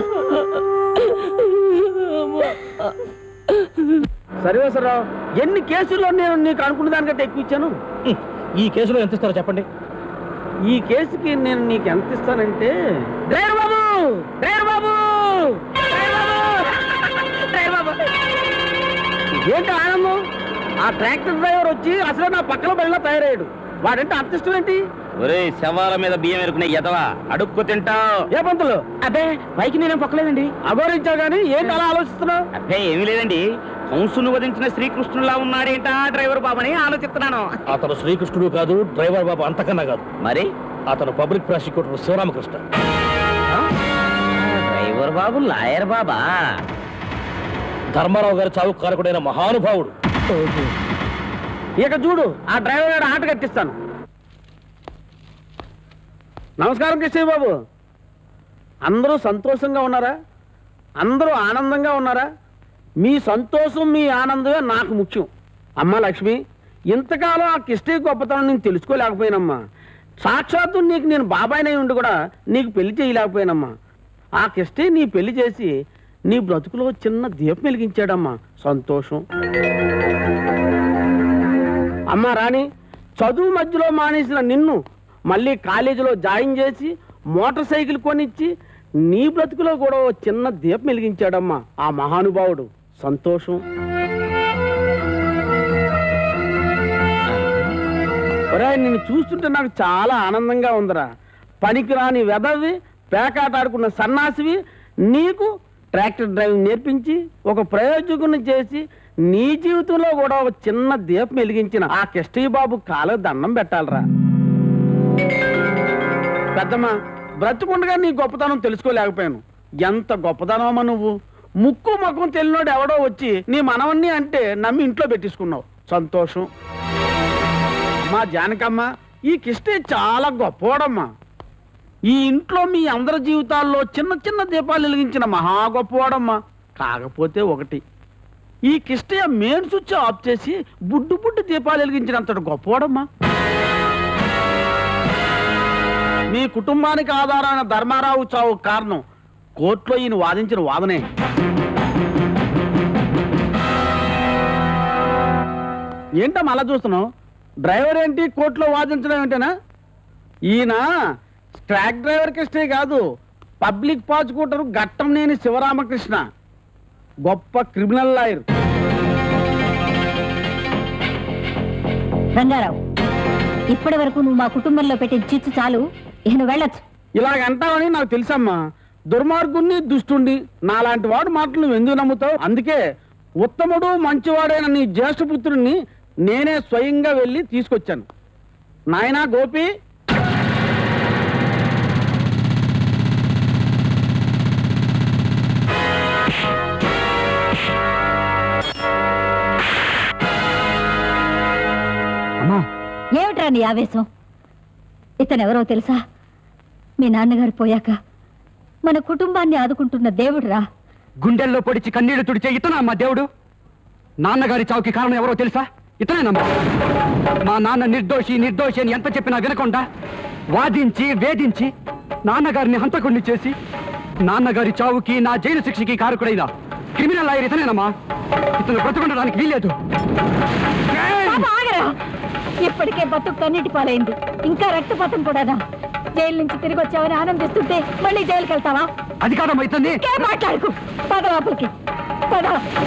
సర్వేశ్వరరావు ఎన్ని కేసుల్లో నేను నీకు అనుకున్న దానికంటే ఎక్కువ ఇచ్చాను ఈ కేసులో ఎంత ఇస్తారో చెప్పండి ఈ కేసుకి నేను నీకు ఎంత ఇస్తానంటే డ్రైవర్ బాబు డ్రైవర్ బాబు డ్రైవర్ బాబు ఏంటి ఆనందం ఆ ట్రాక్టర్ డ్రైవర్ వచ్చి అసలు నా పక్కన బడిలో తయారయ్యాడు వాడంటే అంత ఇష్టం ఏంటి ఒరే శవాల మీద బియ్యం ఎరుకునే ఎదవా అడుక్కు తింటావు ఏ పంతులు అబ్బే పైకి నేనేం పక్కలేదండి అఘోరించావు కానీ ఏంటి అలా ఆలోచిస్తున్నావు అబ్బే ఏమీ లేదండి కంసును వధించిన శ్రీకృష్ణులా ఉన్నాడేంటా డ్రైవర్ బాబని ఆలోచిస్తున్నాను అతను శ్రీకృష్ణుడు కాదు డ్రైవర్ బాబు అంతకన్నా కాదు మరి అతను పబ్లిక్ ప్రాసిక్యూటర్ శివరామకృష్ణ డ్రైవర్ బాబు లాయర్ బాబా ధర్మారావు గారి చావు కారకుడైన మహానుభావుడు ఇక చూడు ఆ డ్రైవర్ గారు ఆట కట్టిస్తాను నమస్కారం కృష్ణ బాబు అందరూ సంతోషంగా ఉన్నారా అందరూ ఆనందంగా ఉన్నారా మీ సంతోషం మీ ఆనందమే నాకు ముఖ్యం అమ్మా లక్ష్మి ఇంతకాలం ఆ కిష్టి గొప్పతనం నేను తెలుసుకోలేకపోయినమ్మా సాక్షాత్తు నీకు నేను బాబాయినై ఉండి కూడా నీకు పెళ్లి చేయలేకపోయానమ్మా ఆ కిష్టి నీ పెళ్లి చేసి నీ బ్రతుకులో చిన్న దీపం వెలిగించాడమ్మా సంతోషం అమ్మా రాణి చదువు మధ్యలో మానేసిన నిన్ను మళ్ళీ కాలేజీలో జాయిన్ చేసి మోటార్ సైకిల్ కొనిచ్చి నీ బ్రతుకులో కూడా ఓ చిన్న దీపం వెలిగించాడమ్మా ఆ మహానుభావుడు సంతోషం ఒరేయ్ నిన్ను చూస్తుంటే నాకు చాలా ఆనందంగా ఉందిరా పనికిరాని వెదవి పేకాట ఆడుకున్న సన్నాసివి నీకు ట్రాక్టర్ డ్రైవింగ్ నేర్పించి ఒక ప్రయోజకుని చేసి నీ జీవితంలో కూడా ఒక చిన్న దీపం వెలిగించిన ఆ కిష్టయ్య బాబు కాల దండం పెట్టాలరా పెద్దమ్మ బ్రతుకుండగా నీ గొప్పతనం తెలుసుకోలేకపోయాను ఎంత గొప్పతనమా నువ్వు ముక్కు ముఖం తెలియనోడు ఎవడో వచ్చి నీ మనవన్ని అంటే నమ్మి ఇంట్లో పెట్టించుకున్నావు సంతోషం మా జానకమ్మ ఈ కిష్టే చాలా గొప్పవాడమ్మా ఈ ఇంట్లో మీ అందరి జీవితాల్లో చిన్న చిన్న దీపాలు వెలిగించిన మహా గొప్పవాడమ్మా కాకపోతే ఒకటి ఈ కిష్టయ్య మెయిన్ స్విచ్ ఆఫ్ చేసి బుడ్డు బుడ్డు దీపాలు వెలిగించినంతటి గొప్పవాడమ్మా మీ కుటుంబానికి ఆధారమైన ధర్మారావు చావు కారణం కోర్టులో ఈయన వాదించిన వాదనే ఏంటమ్మా అలా చూస్తున్నావు డ్రైవర్ ఏంటి కోర్టులో వాదించడం ఏంటనా ఈయన ట్రాక్ డ్రైవర్ కృష్ణే కాదు పబ్లిక్ ప్రాసిక్యూటర్ ఘట్టంనేని శివరామకృష్ణ గొప్ప క్రిమినల్ లాయర్ రంగారావు ఇప్పటి వరకు నువ్వు మా కుటుంబంలో పెట్టిన చిచ్చు చాలు నేను వెళ్ళొచ్చు ఇలాగంటావని నాకు తెలుసమ్మా దుర్మార్గుణ్ణి దుష్టుణ్ణి నాలాంటి వాడు మాటలు నువ్వు ఎందుకు నమ్ముతావు అందుకే ఉత్తముడు మంచివాడైన నీ జ్యేష్ఠపుత్రుణ్ణి నేనే స్వయంగా వెళ్ళి తీసుకొచ్చాను నాయనా గోపి అమ్మా ఏమిట్రా నీ ఆవేశం ఇతను ఎవరో తెలుసా మీ నాన్నగారు పోయాక మన కుటుంబాన్ని ఆదుకుంటున్న దేవుడురా గుండెల్లో పొడిచి కన్నీళ్లు తుడిచే ఇతనా మా దేవుడు నాన్నగారి చావుకి కారణం ఎవరో తెలుసా ఇతనేనమ్మా మా నాన్న నిర్దోషి నిర్దోషి అని ఎంత చెప్పినా వినకుండా వాదించి వేధించి నాన్నగారిని హంతకుణ్ణి చేసి నాన్నగారి చావుకి నా జైలు శిక్షకి కారకుడైన క్రిమినల్ లాయర్ ఇతనేనమ్మా ఇతను బ్రతుకుండడానికి వీల్లేదు పాప, ఆగరా ఇప్పటికే బతుకు కన్నీటి పాలైంది ఇంకా రక్తపాతం కూడానా జైలు నుంచి తిరిగి వచ్చావని ఆనందిస్తుంటే మళ్ళీ జైలుకి వెళ్తావా అది కాదమ్మా ఇతన్ని ఇంకేం మాట్లాడుకు పద లోపలికి పద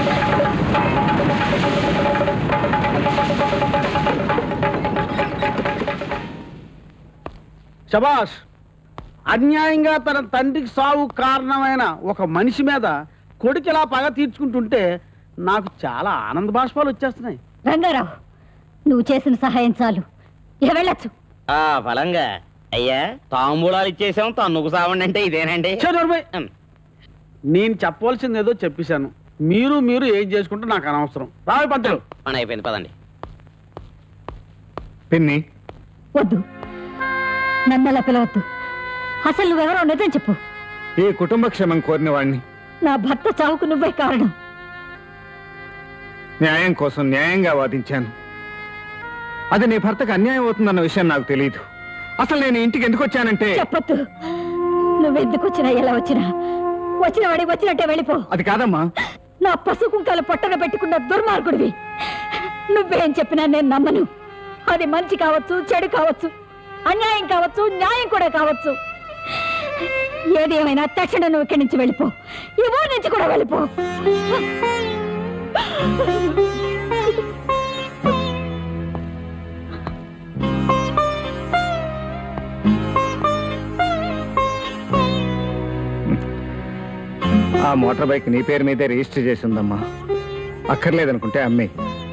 శబాష్ అన్యాయంగా తన తండ్రికి సావు కారణమైన ఒక మనిషి మీద కొడుకు ఇలా పగ తీర్చుకుంటుంటే నాకు చాలా ఆనంద బాష్పాలు వచ్చేస్తున్నాయి రంగారావు నువ్వు చేసిన సహాయం చాలు ఇక వెళ్ళొచ్చు ఆ ఫలంగా అయ్యా తాంబూలాలు ఇచ్చేసాం తన్నుకు సావండి అంటే ఇదేనండి ఛే, నోర్మోయ్. నేను చెప్పవలసింది ఏదో చెప్పేశాను మీరు మీరు ఏం చేసుకుంటే నాకు అనవసరం రావి పంతులు మన అయిపోయింది పదండి పిన్ని వద్దు నన్ను అలా పిలవద్దు అసలు నువ్వెవరో నిజం చెప్పు ఈ కుటుంబ క్షేమం కోరిన వాడిని నా భర్త చావుకు నువ్వే కారణం న్యాయం కోసం న్యాయంగా వాదించాను అది నీ భర్తకు అన్యాయం అవుతుందన్న విషయం నాకు తెలియదు అసలు నేను ఇంటికి ఎందుకు వచ్చానంటే చెప్పొద్దు నువ్వెందుకు వచ్చినా ఎలా వచ్చినా వచ్చిన వాడికి వచ్చినట్టే వెళ్ళిపో అది కాదమ్మా నా పసు కుంకాలు పొట్టన పెట్టుకున్న దుర్మార్గుడివి నువ్వేం చెప్పినా నేను నమ్మను అది మంచి కావచ్చు చెడు కావచ్చు అన్యాయం కావచ్చు న్యాయం కూడా కావచ్చు ఏది ఏమైనా తక్షణం నువ్వు ఇక్కడి నుంచి వెళ్ళిపో ఈ ఊరి నుంచి కూడా వెళ్ళిపో ఆ మోటార్ బైక్ నీ పేరు మీదే రిజిస్టర్ చేసి ఉందమ్మా అక్కర్లేదనుకుంటే అమ్మే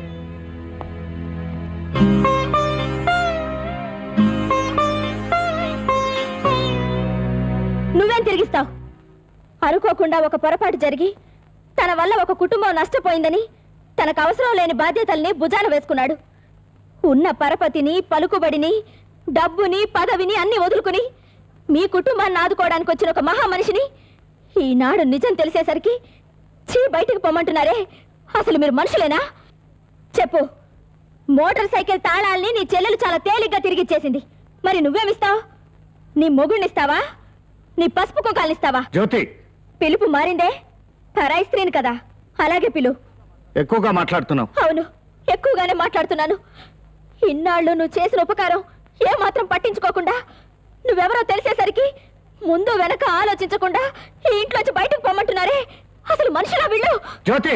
నువ్వేం తిరిగిస్తావు అనుకోకుండా ఒక పొరపాటు జరిగి తన వల్ల ఒక కుటుంబం నష్టపోయిందని తనకు అవసరం లేని బాధ్యతల్ని భుజాన వేసుకున్నాడు ఉన్న పరపతిని పలుకుబడిని డబ్బుని పదవిని అన్ని వదులుకుని మీ కుటుంబాన్ని ఆదుకోవడానికి వచ్చిన ఒక మహా మనిషిని ఈనాడు నిజం తెలిసేసరికి చీ బయటికి పొమ్మంటున్నారే అసలు మీరు మనుషులేనా చెప్పు మోటార్ సైకిల్ తాళాల్ని నీ చెల్లెలు చాలా తేలిగ్గా తిరిగిచ్చేసింది మరి నువ్వేమిస్తావు నీ మొగుడినిస్తావా నీ పసుపు కుంకాలనిస్తావా జ్యోతి పిలుపు మారిందే పరాయి స్త్రీని కదా అలాగే పిలు ఎక్కువగా మాట్లాడుతున్నావు అవును ఎక్కువగానే మాట్లాడుతున్నాను ఇన్నాళ్ళు నువ్వు చేసిన ఉపకారం ఏ మాత్రం పట్టించుకోకుండా నువ్వెవరో తెలిసేసరికి ముందు వెనక ఆలోచించకుండా ఈ ఇంట్లోంచి బయటకు పొమ్మంటున్నారే అసలు మనుషులా వీళ్ళు జ్యోతి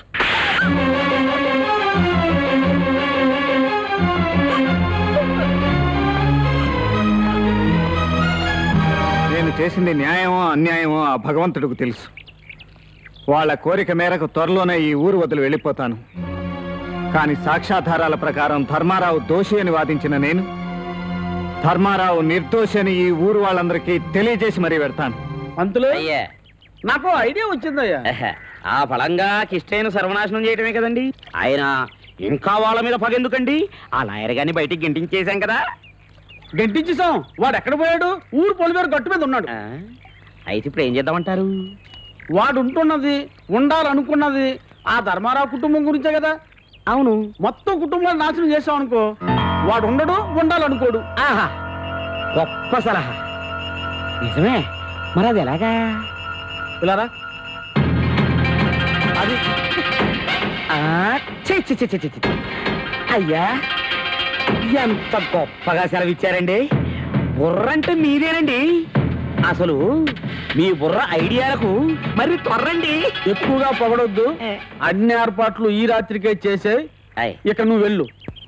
నేను చేసింది న్యాయమో అన్యాయమో ఆ భగవంతుడికి తెలుసు వాళ్ళ కోరిక మేరకు త్వరలోనే ఈ ఊరు వదిలి వెళ్ళిపోతాను కానీ సాక్ష్యాధారాల ప్రకారం ధర్మారావు దోషి అని వాదించిన నేను ధర్మారావు నిర్దోషి అని ఈ ఊరు వాళ్ళందరికీ తెలియజేసి మరీ పెడతాను పంతులు అయ్యా నాకు ఐడియా వచ్చిందయ్యా ఆ ఫలంగా కిష్టైన సర్వనాశనం చేయడమే కదండి ఆయన ఇంకా వాళ్ళ మీద పగెందుకండి ఆ లాయర్ గాని బయటికి గెంటించేశాం కదా గెంటించేసాం వాడు ఎక్కడ పోయాడు ఊరు పొలిమేర గట్టు మీద ఉన్నాడు అయితే ఇప్పుడు ఏం చేద్దామంటారు వాడు ఉంటున్నది ఉండాలనుకున్నది ఆ ధర్మారావు కుటుంబం గురించే కదా అవును మొత్తం కుటుంబాన్ని నాశనం చేసాం అనుకో వాడు ఉండడు ఉండాలనుకోడు ఆహా గొప్ప సలహా నిజమే మరి అది ఎలాగా ఇలారా అది ఆ, ఛీ, ఛీ, ఛీ, ఛీ, ఛీ, ఛీ. అయ్యా ఎంత గొప్పగా సెలవిచ్చారండి బుర్ర అంటే మీదేనండి అసలు మీ బుర్ర ఐడియాలకు మరి త్వరండి ఎక్కువగా పొగడొద్దు అన్ని ఏర్పాట్లు ఈ రాత్రికే చేసే ఇక నువ్వు వెళ్ళు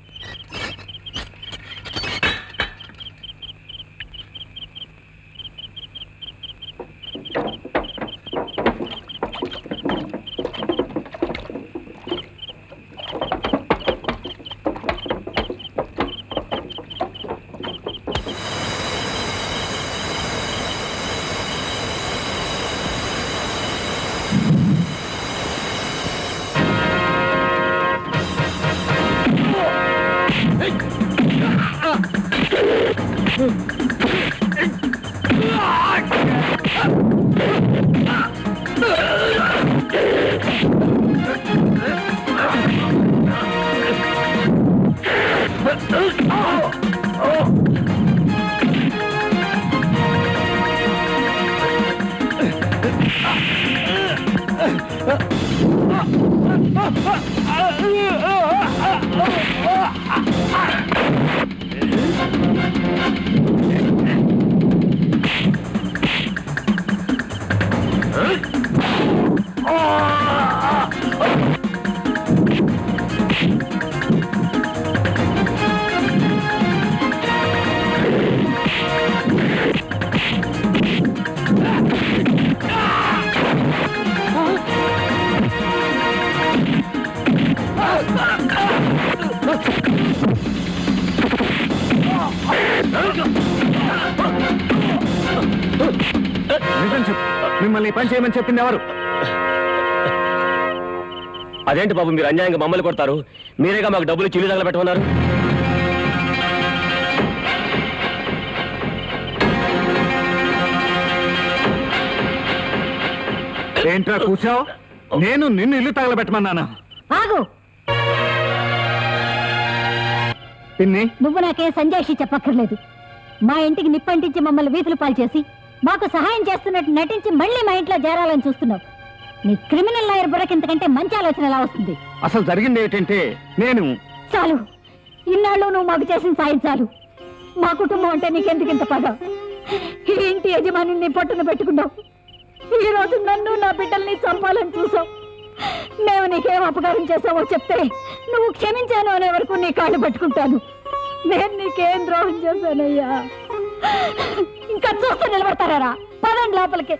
నిజం చెప్పు మిమ్మల్ని ఈ పని చేయమని చెప్పింది ఎవరు అదేంటి బాబు మీరు అన్యాయంగా మమ్మల్ని కొడతారు మీరేగా మాకు డబ్బులు చిల్లు తగలబెట్టమన్నారు ఏంట్రా కూర్చావు నేను నిన్ను ఇల్లు తగలబెట్టమన్నానా ఆగు పిన్ని నువ్వు నాకే సంజాయిషి చెప్పక్కర్లేదు మా ఇంటికి నిప్పంటించి మమ్మల్ని వీధులు పాలు చేసి మాకు సహాయం చేస్తున్నట్టు నటించి మళ్ళీ మా ఇంట్లో చేరాలని చూస్తున్నావు నీ క్రిమినల్ లాయర్ బుర్రకి ఇంతకంటే మంచి ఆలోచన ఎలా వస్తుంది అసలు జరిగింది ఏంటంటే నేను చాలు ఇన్నాళ్ళు నువ్వు మాకు చేసిన సాయం చాలు మా కుటుంబం అంటే నీకెందుకు ఇంత పగ ఈ ఇంటి యజమాని నీ పట్టున పెట్టుకున్నావు ఈ రోజు నన్ను నా బిడ్డల్ని చంపాలని చూసావు మేము నీకేం అపకారం చేసావో చెప్తే నువ్వు క్షమించాను అనే వరకు నీ కాళ్ళు పట్టుకుంటాను నేను నీకేం ద్రోహం చేశానయ్యా ఇంకా చూస్తూ నిలబడతారా పదండి లోపలికి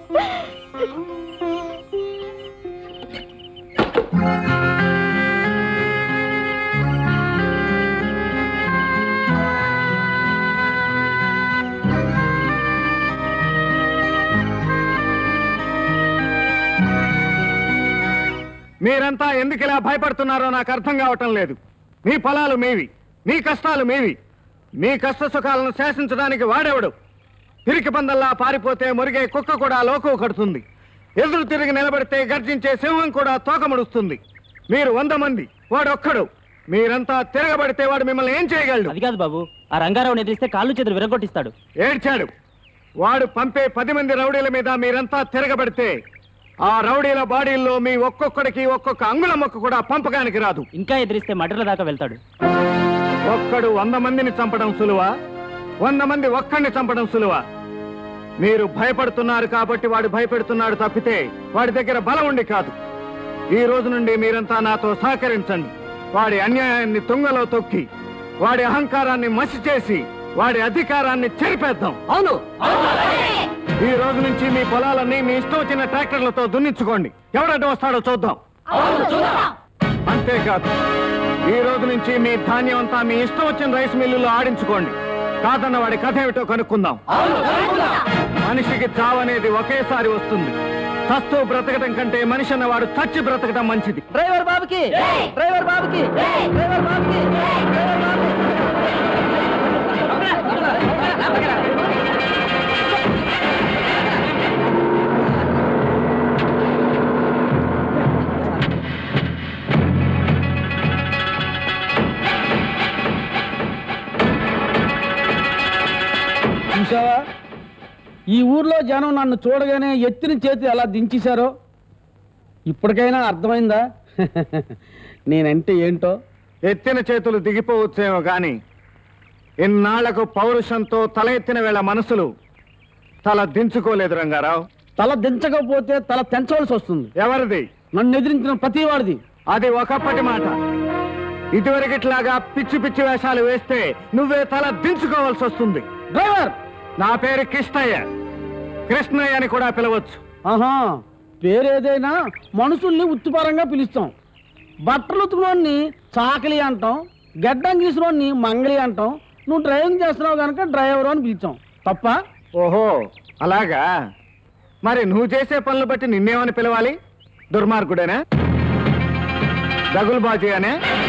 మీరంతా ఎందుకు ఇలా భయపడుతున్నారో నాకు అర్థం కావటం లేదు మీ పొలాలు మీవి మీ కష్టాలు మీవి మీ కష్ట సుఖాలను శాసించడానికి వాడెవడు తిరిగి పందల్లా పారిపోతే మురిగే కుక్క కూడా లోకు కడుతుంది ఎదురు తిరిగి నిలబడితే గర్జించే సింహం కూడా తోకముడుస్తుంది మీరు వంద మంది వాడొక్కడు మీరంతా తిరగబడితే వాడు మిమ్మల్ని ఏం చేయగలడు అది కాదు బాబు ఆ రంగారావుని ఎదిరిస్తే కాళ్ళు చేతులు విరగొట్టిస్తాడు ఏడ్చాడు వాడు పంపే పది మంది రౌడీల మీద మీరంతా తిరగబడితే ఆ రౌడీల బాడీల్లో మీ ఒక్కొక్కడికి ఒక్కొక్క అంగుళం మొక్క కూడా పంపకానికి రాదు ఇంకా ఎదిరిస్తే మటర్ల దాకా వెళ్తాడు ఒక్కడు వంద మందిని చంపడం సులువా వంద మంది ఒక్కడిని చంపడం సులువా మీరు భయపడుతున్నారు కాబట్టి వాడు భయపెడుతున్నాడు తప్పితే వాడి దగ్గర బలం ఉండి కాదు ఈ రోజు నుండి మీరంతా నాతో సహకరించండి వాడి అన్యాయాన్ని తుంగలో తొక్కి వాడి అహంకారాన్ని మసి చేసి వాడి అధికారాన్ని చెరిపేద్దాం అవును ఈ రోజు నుంచి మీ పొలాలన్నీ మీ ఇష్టం వచ్చిన ట్రాక్టర్లతో దున్నించుకోండి ఎవడంటే వస్తాడో చూద్దాం అంతేకాదు ఈ రోజు నుంచి మీ ధాన్యం అంతా మీ ఇష్టం వచ్చిన రైస్ మిల్లులో ఆడించుకోండి కాదన్న వాడి కథ ఏమిటో కనుక్కుందాం మనిషికి చావనేది ఒకేసారి వస్తుంది చస్తూ బ్రతకటం కంటే మనిషి అన్నవాడు చచ్చి బ్రతకటం మంచిది డ్రైవర్ బాబుకి డ్రైవర్ బాబుకి డ్రైవర్ బాబుకి డ్రైవర్ బాబుకి చూసావా ఈ ఊర్లో జనం నన్ను చూడగానే ఎత్తిన చేతి ఎలా దించేశారో ఇప్పటికైనా అర్థమైందా నేనంటే ఏంటో ఎత్తిన చేతులు దిగిపోవచ్చేమో గాని ఇన్నాళ్లకు పౌరుషంతో తల ఎత్తిన వేళ మనసులు తల దించుకోలేదు రంగారావు తల దించకపోతే తల తెంచవలసి వస్తుంది ఎవరిది నన్ను ఎదిరించిన ప్రతి వాడిది అది ఒకప్పటి మాట ఇదివరకిట్లాగా పిచ్చి పిచ్చి వేషాలు వేస్తే నువ్వే తల దించుకోవాల్సి వస్తుంది డ్రైవర్ నా పేరు కృష్ణయ్య కృష్ణయ్య అని కూడా పిలవచ్చు ఆహా పేరేదైనా మనుషుల్ని ఉత్తుపరంగా పిలుస్తాం బట్టలు ఉతుకులోని చాకలి అంటాం గడ్డం గీసులోని మంగళి అంటాం నువ్వు డ్రైవింగ్ చేస్తున్నావు కనుక డ్రైవర్ అని పిలిచాం తప్ప ఓహో అలాగా మరి నువ్వు చేసే పనులు బట్టి నిన్నేమని పిలవాలి దుర్మార్గుడేనా దగులుబాజీ అనే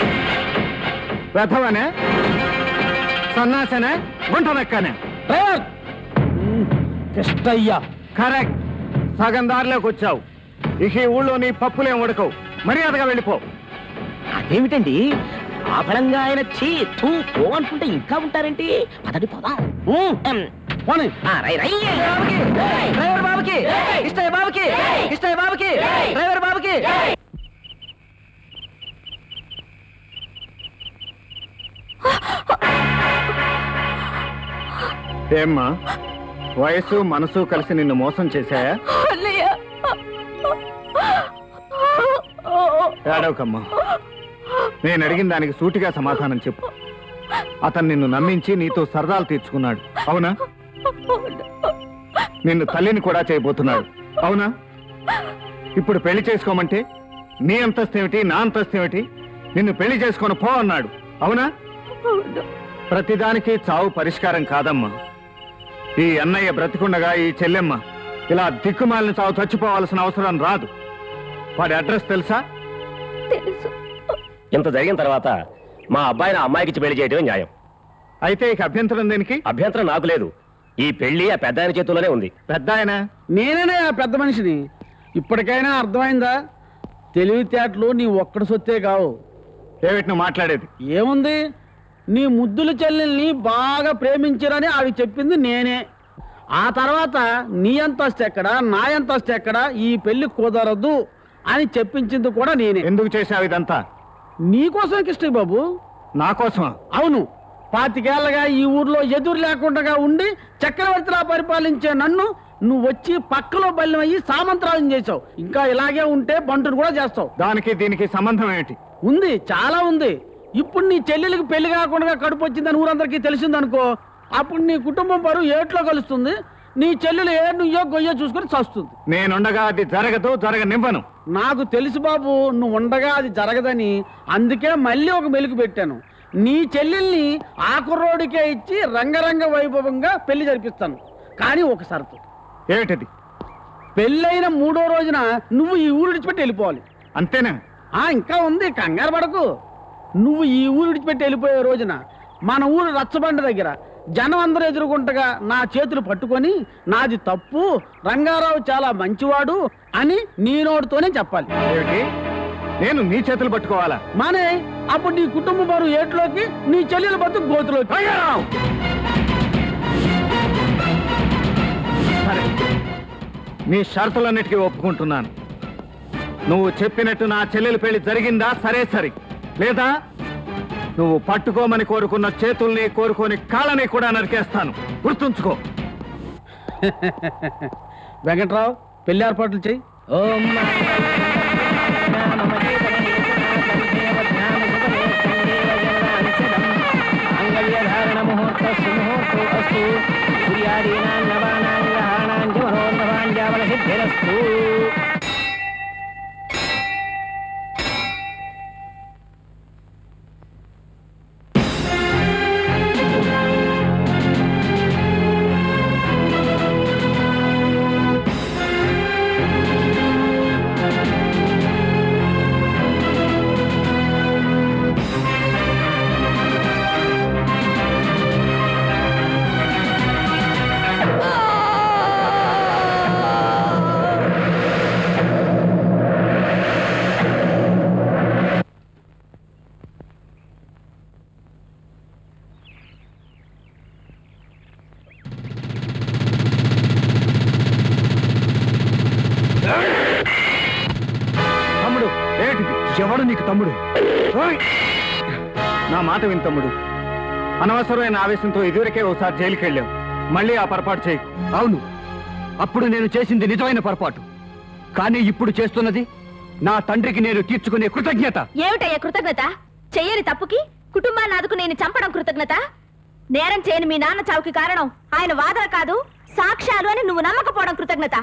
వెధవనే సన్నాసనే గుంటనక్కనే డ్రైవర్ కృష్ణయ్య కరెక్ట్ సగం దారిలోకి వచ్చావు ఇక ఈ ఊళ్ళో నీ పప్పులేం ఉడకవు మర్యాదగా వెళ్ళిపో అదేమిటండి ఆ ఫలంగా ఆయన చీ తూ పో అనుకుంటే ఇంకా ఉంటారేంటి పదడి పోదాం పోనీ రై రై డ్రైవర్ బాబుకి కృష్ణయ్య బాబుకి కృష్ణయ్య బాబుకి డ్రైవర్ బాబుకి ఏమ్మా వయసు మనసు కలిసి నిన్ను మోసం చేశాయా అన్నయ్య ఏడవకమ్మా నేను అడిగిన దానికి సూటిగా సమాధానం చెప్పు అతను నిన్ను నమ్మించి నీతో సరదాలు తీర్చుకున్నాడు అవునా నిన్ను తల్లిని కూడా చేయబోతున్నాడు అవునా ఇప్పుడు పెళ్లి చేసుకోమంటే నీ అంతస్తు ఏమిటి నా అంతస్తు ఏమిటి నిన్ను పెళ్లి చేసుకొని పో అన్నాడు అవునా ప్రతిదానికి చావు పరిష్కారం కాదమ్మా ఈ అన్నయ్య బ్రతికుండగా ఈ చెల్లెమ్మ ఇలా దిక్కుమాలిన చావు చచ్చిపోవాల్సిన అవసరం రాదు వాడి అడ్రస్ తెలుసా తెలుసు ఇంత జరిగిన తర్వాత మా అబ్బాయిని ఆ అమ్మాయికి ఇచ్చి పెళ్లి చేయడమే న్యాయం అయితే ఇక అభ్యంతరం దేనికి అభ్యంతరం నాకు లేదు ఈ పెళ్లి ఆ పెద్ద ఆయన చేతుల్లోనే ఉంది పెద్ద ఆయన నేనే ఆ పెద్ద మనిషిని ఇప్పటికైనా అర్థమైందా తెలివితేటలు నీ ఒక్కడి సొత్తే కావు ఏమిటి నువ్వు మాట్లాడేది ఏముంది నీ ముద్దుల చెల్లెల్ని బాగా ప్రేమించారని ఆవి చెప్పింది నేనే ఆ తర్వాత నీ అంతస్తు ఎక్కడ నా అంతస్తు ఎక్కడ ఈ పెళ్లి కుదరదు అని చెప్పించింది కూడా నేనే ఎందుకు చేశావు ఇదంతా నీకోసమే కృష్ణ బాబు నా కోసమా అవును పాతికేళ్లగా ఈ ఊర్లో ఎదురు లేకుండా ఉండి చక్రవర్తిలా పరిపాలించే నన్ను నువ్వు వచ్చి పక్కలో బల్యమయ్యి సామంతరాజం చేసావు ఇంకా ఇలాగే ఉంటే బంటును కూడా చేస్తావు దానికి దీనికి సంబంధం ఏమిటి ఉంది చాలా ఉంది ఇప్పుడు నీ చెల్లెలికి పెళ్లి కాకుండా కడుపు వచ్చిందని ఊరందరికీ తెలిసిందనుకో అప్పుడు నీ కుటుంబం పరువు ఏట్లో కలుస్తుంది నీ చెల్లెలు ఏ నుయ్యో గొయ్యో చూసుకొని చస్తుంది నేనుండగా అది జరగదు జరగనివ్వను నాకు తెలుసు బాబు నువ్వు ఉండగా అది జరగదని అందుకే మళ్ళీ ఒక మెలుగు పెట్టాను నీ చెల్లెల్ని ఆ కుర్రోడికే ఇచ్చి రంగరంగ వైభవంగా పెళ్లి జరిపిస్తాను కానీ ఒక షరతు ఏమిటది పెళ్ళైన మూడో రోజున నువ్వు ఈ ఊరు విడిచిపెట్టి వెళ్ళిపోవాలి అంతేనా ఆ ఇంకా ఉంది కంగారు పడకు నువ్వు ఈ ఊరు విడిచిపెట్టి వెళ్ళిపోయే రోజున మన ఊరు రచ్చబండ దగ్గర జనం అందరూ ఎదుర్కొంటగా నా చేతులు పట్టుకొని నాది తప్పు రంగారావు చాలా మంచివాడు అని నీ నోటితోనే చెప్పాలి ఏమిటి నేను నీ చేతులు పట్టుకోవాలా మానే అప్పుడు నీ కుటుంబ బరువు ఏట్లోకి నీ చెల్లెల బతుకు గోతులోకి సరే నీ షరతులన్నిటికీ ఒప్పుకుంటున్నాను నువ్వు చెప్పినట్టు నా చెల్లెలి పెళ్లి జరిగిందా సరే సరి లేదా నువ్వు పట్టుకోమని కోరుకున్న చేతుల్ని కోరుకొని కాళ్ళని కూడా నరికేస్తాను గుర్తుంచుకో వెంకట్రావు పెళ్లి ఏర్పాట్లు చెయ్యి ఓం అంగళ్యధారణ ముహూర్త సుముహూర్తో అస్తు సూర్యాదీనాం నవానాం గ్రహాణాం చ మనోన్నవాంజావన సిద్ధిరస్తు తమ్ముడు ఏంటిది ఎవడు నీకు తమ్ముడు ఓయ్! నా మాట విని తమ్ముడు అనవసరమైన ఆవేశంతో ఇదివరకే ఒకసారి జైలుకి వెళ్ళాం మళ్ళీ ఆ పొరపాటు చేయకు అవును అప్పుడు నేను చేసింది నిజమైన పొరపాటు కానీ ఇప్పుడు చేస్తున్నది నా తండ్రికి నేను తీర్చుకునే కృతజ్ఞత ఏమిటయ్యా కృతజ్ఞత చెయ్యని తప్పుకి కుటుంబాన్ని ఆదుకు నేను చంపడం కృతజ్ఞత నేరం చేయని మీ నాన్న చావుకి కారణం ఆయన వాదన కాదు సాక్ష్యాలు అని నువ్వు నమ్మకపోవడం కృతజ్ఞత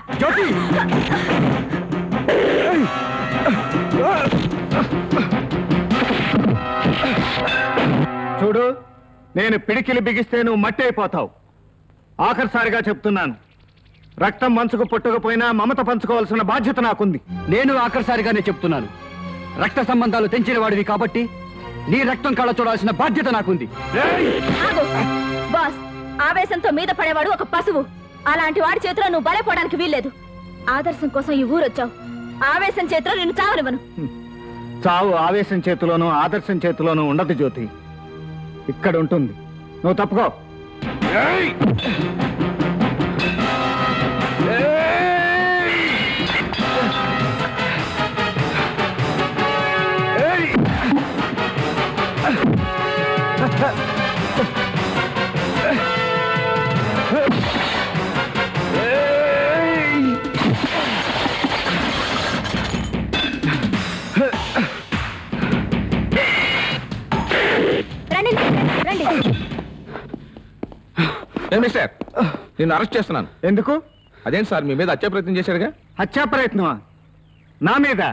చూడు నేను పిడికిలి బిగిస్తే నువ్వు మట్టి అయిపోతావు ఆఖరిసారిగా చెప్తున్నాను రక్తం మంచుకు పుట్టకపోయినా మమత పంచుకోవాల్సిన బాధ్యత నాకుంది నేను ఆఖరిసారిగానే చెప్తున్నాను రక్త సంబంధాలు తెంచిన వాడివి కాబట్టి నీ రక్తం కళ్ళ చూడాల్సిన బాధ్యత నాకుంది ఆగు. బాస్ ఆవేశంతో మీద పడేవాడు ఒక పశువు అలాంటి వాడి చేతిలో నువ్వు బలపడడానికి వీల్లేదు ఆదర్శం కోసం ఈ ఊరొచ్చావు ఆవేశం చేతిలో నిన్ను చావనివ్వను చావు ఆవేశం చేతిలోనూ ఆదర్శం చేతిలోనూ ఉండదు జ్యోతి ఇక్కడ ఉంటుంది నువ్వు తప్పుకో రండి రండి ఏ మిస్టర్ నేను అరెస్ట్ చేస్తున్నాను ఎందుకు అదేంటి సార్ మీ మీద హత్య ప్రయత్నం చేశారుగా హత్యా ప్రయత్నమా నా మీద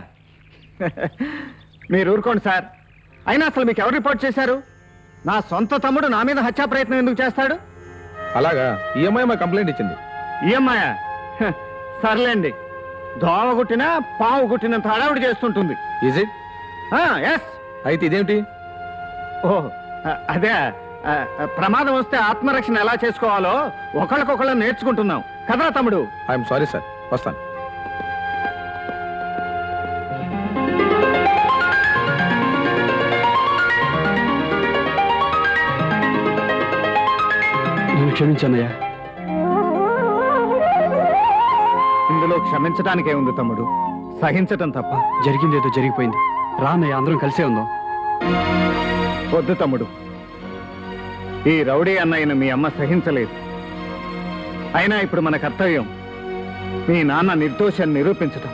మీరు ఊరుకోండి సార్ అయినా అసలు మీకు ఎవరు రిపోర్ట్ చేశారు నా సొంత తమ్ముడు నా మీద హత్యా ప్రయత్నం ఎందుకు చేస్తాడు అలాగా ఈఎంఐ మా కంప్లైంట్ ఇచ్చింది ఈఎంఐ సర్లేండి దోమ గుట్టినా పాము గుట్టినంత హడావుడి చేస్తుంటుంది ఈజ్ ఇట్ ఎస్ అయితే ఇదేమిటి ఓ అదే ఆ, ఆ, ప్రమాదం వస్తే ఆత్మరక్షణ ఎలా చేసుకోవాలో ఒకళ్ళకొకళ్ళం నేర్చుకుంటున్నాం కదరా తమ్ముడు ఐఎమ్ సారీ సార్ వస్తాను నేను క్షమించానయ్యా ఇందులో క్షమించడానికే ఉంది తమ్ముడు సహించటం తప్ప జరిగిందేదో జరిగిపోయింది రానయ్య అందరం కలిసే ఉందాం వద్దు తమ్ముడు ఈ రౌడీ అన్నయ్యను మీ అమ్మ సహించలేదు అయినా ఇప్పుడు మన కర్తవ్యం మీ నాన్న నిర్దోషాన్ని నిరూపించటం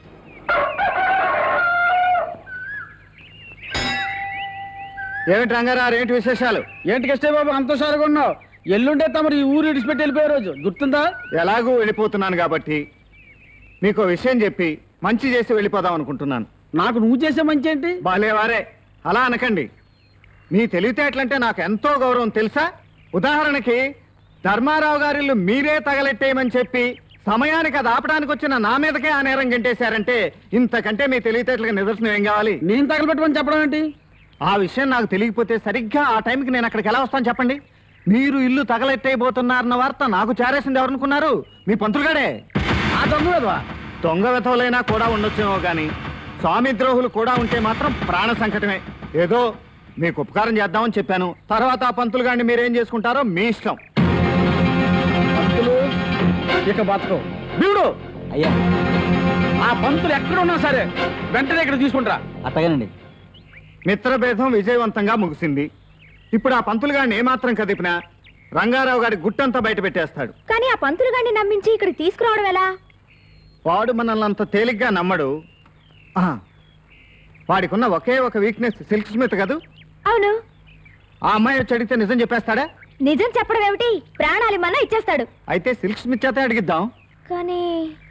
ఏమిటి రంగారావు ఏంటి విశేషాలు ఏంటి కృష్ణ బాబు అంత సారుగా ఉన్నావు ఎల్లుండే తమరు ఈ ఊరు ఇడిచిపెట్టి వెళ్ళిపోయే రోజు గుర్తుందా ఎలాగూ వెళ్ళిపోతున్నాను కాబట్టి మీకు విషయం చెప్పి మంచి చేసి వెళ్ళిపోదాం అనుకుంటున్నాను నాకు నువ్వు చేసే మంచి ఏంటి బాలేవారే అలా అనకండి మీ తెలివితేటలంటే నాకు ఎంతో గౌరవం తెలుసా ఉదాహరణకి ధర్మారావు గారిల్లు మీరే తగలెట్టేయమని చెప్పి సమయానికి అది ఆపడానికి వచ్చిన నా మీదకే ఆ నేరం గంటేశారంటే ఇంతకంటే మీ తెలివితేటలకు నిదర్శనం ఏం కావాలి నేను తగలబెట్టమని చెప్పడం ఏంటి ఆ విషయం నాకు తెలియకపోతే సరిగ్గా ఆ టైంకి నేను అక్కడికి ఎలా వస్తాను చెప్పండి మీరు ఇల్లు తగలెట్టేయబోతున్నారన్న వార్త నాకు చేరేసింది ఎవరనుకున్నారు మీ పంతులుగాడే ఆ దొంగ కదవా దొంగ వెతవలైనా కూడా ఉండొచ్చేమో కానీ స్వామి ద్రోహులు కూడా ఉంటే మాత్రం ప్రాణ సంకటమే ఏదో మీకు ఉపకారం చేద్దామని చెప్పాను తర్వాత ఆ పంతులు గారిని మీరేం చేసుకుంటారో మీ ఇష్టం పంతులు ఇక బతకవు దేవుడు అయ్యా ఆ పంతులు ఎక్కడున్నా సరే వెంటనే ఇక్కడ తీసుకుంటా అట్టగానండి మిత్రభేదం విజయవంతంగా ముగిసింది ఇప్పుడు ఆ పంతులు గారిని ఏమాత్రం కదిపినా రంగారావు గారి గుట్టంతా బయట పెట్టేస్తాడు కానీ ఆ పంతులు గారిని నమ్మించి ఇక్కడికి తీసుకురావడం ఎలా వాడు మనల్ని అంత తేలిగ్గా నమ్మడు ఆ, వాడికున్న ఒకే ఒక వీక్నెస్ సిల్క్ స్మిత్ కదూ అవును ఆ అమ్మాయి వచ్చి అడిగితే నిజం చెప్పేస్తాడా నిజం చెప్పడం ఏమిటి ప్రాణాలు మన్నా ఇచ్చేస్తాడు అయితే సిల్క్ స్మిత్ చేత అడిగిద్దాం కానీ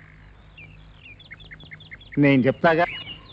నేను చెప్తాగా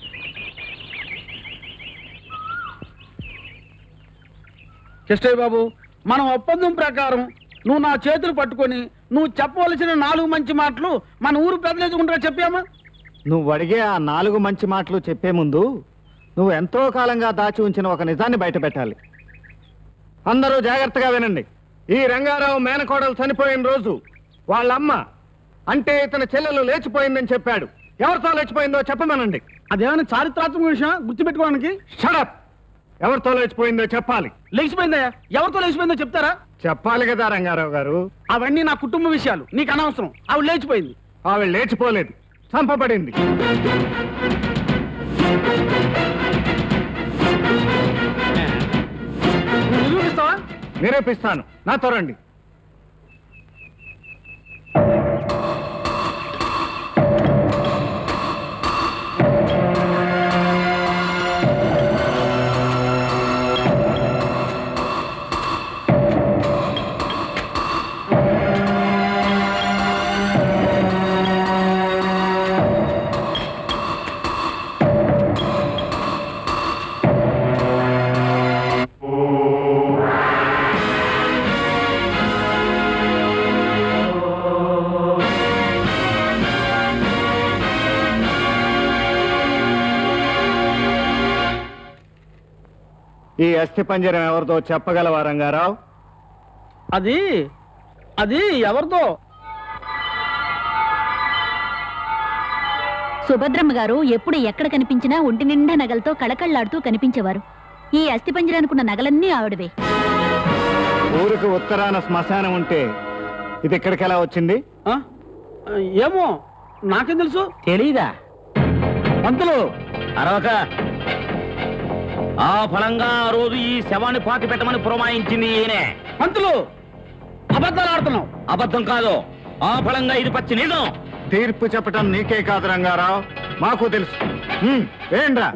కృష్ణయ్య బాబు మనం ఒప్పందం ప్రకారం నువ్వు నా చేతులు పట్టుకొని నువ్వు చెప్పవలసిన నాలుగు మంచి మాటలు మన ఊరు పెద్దలేసుకుంటా చెప్పామా నువ్వు అడిగే ఆ నాలుగు మంచి మాటలు చెప్పే ముందు నువ్వు ఎంతో కాలంగా దాచి ఉంచిన ఒక నిజాన్ని బయట పెట్టాలి అందరూ జాగ్రత్తగా వినండి ఈ రంగారావు మేనకోడలు చనిపోయిన రోజు వాళ్ళమ్మ అంటే ఇతని చెల్లెలు లేచిపోయిందని చెప్పాడు ఎవరితో లేచిపోయిందో చెప్పమనండి అదేమైనా చారిత్రాత్మక విషయం గుర్తుపెట్టుకోవడానికి షడప్ ఎవరితో లేచిపోయిందో చెప్పాలి లేచిపోయిందయ్యా ఎవరితో లేచిపోయిందో చెప్తారా చెప్పాలి కదా రంగారావు గారు అవన్నీ నా కుటుంబ విషయాలు నీకు అనవసరం ఆవిడ లేచిపోయింది ఆవిడ లేచిపోలేదు చంపబడింది నిరూపిస్తాను నాతో రండి ఈ అస్థి పంజరం ఎవరిదో చెప్పగలవా రంగారావు అది అది ఎవరిదో సుభద్రమ్మ గారు ఎప్పుడు ఎక్కడ కనిపించినా ఒంటి నిండా నగలతో కళకళ్లాడుతూ కనిపించేవారు ఈ అస్థిపంజరానుకున్న నగలన్నీ ఆవిడవే ఊరికి ఉత్తరాన శ్మశానం ఉంటే ఇది ఇక్కడికి ఎలా వచ్చింది ఆ? ఏమో నాకేం తెలుసు తెలీదా పంతులు అరవక ఆ ఫలంగా ఆ రోజు ఈ శవాన్ని పాతి పెట్టమని పురమాయించింది ఈయనే పంతులు అబద్ధాలు ఆడుతున్నావు అబద్ధం కాదు ఆ ఫలంగా ఇది పచ్చి నిజం తీర్పు చెప్పటం నీకే కాదు రంగారావు మాకు తెలుసు హ్మ్, ఏండ్రా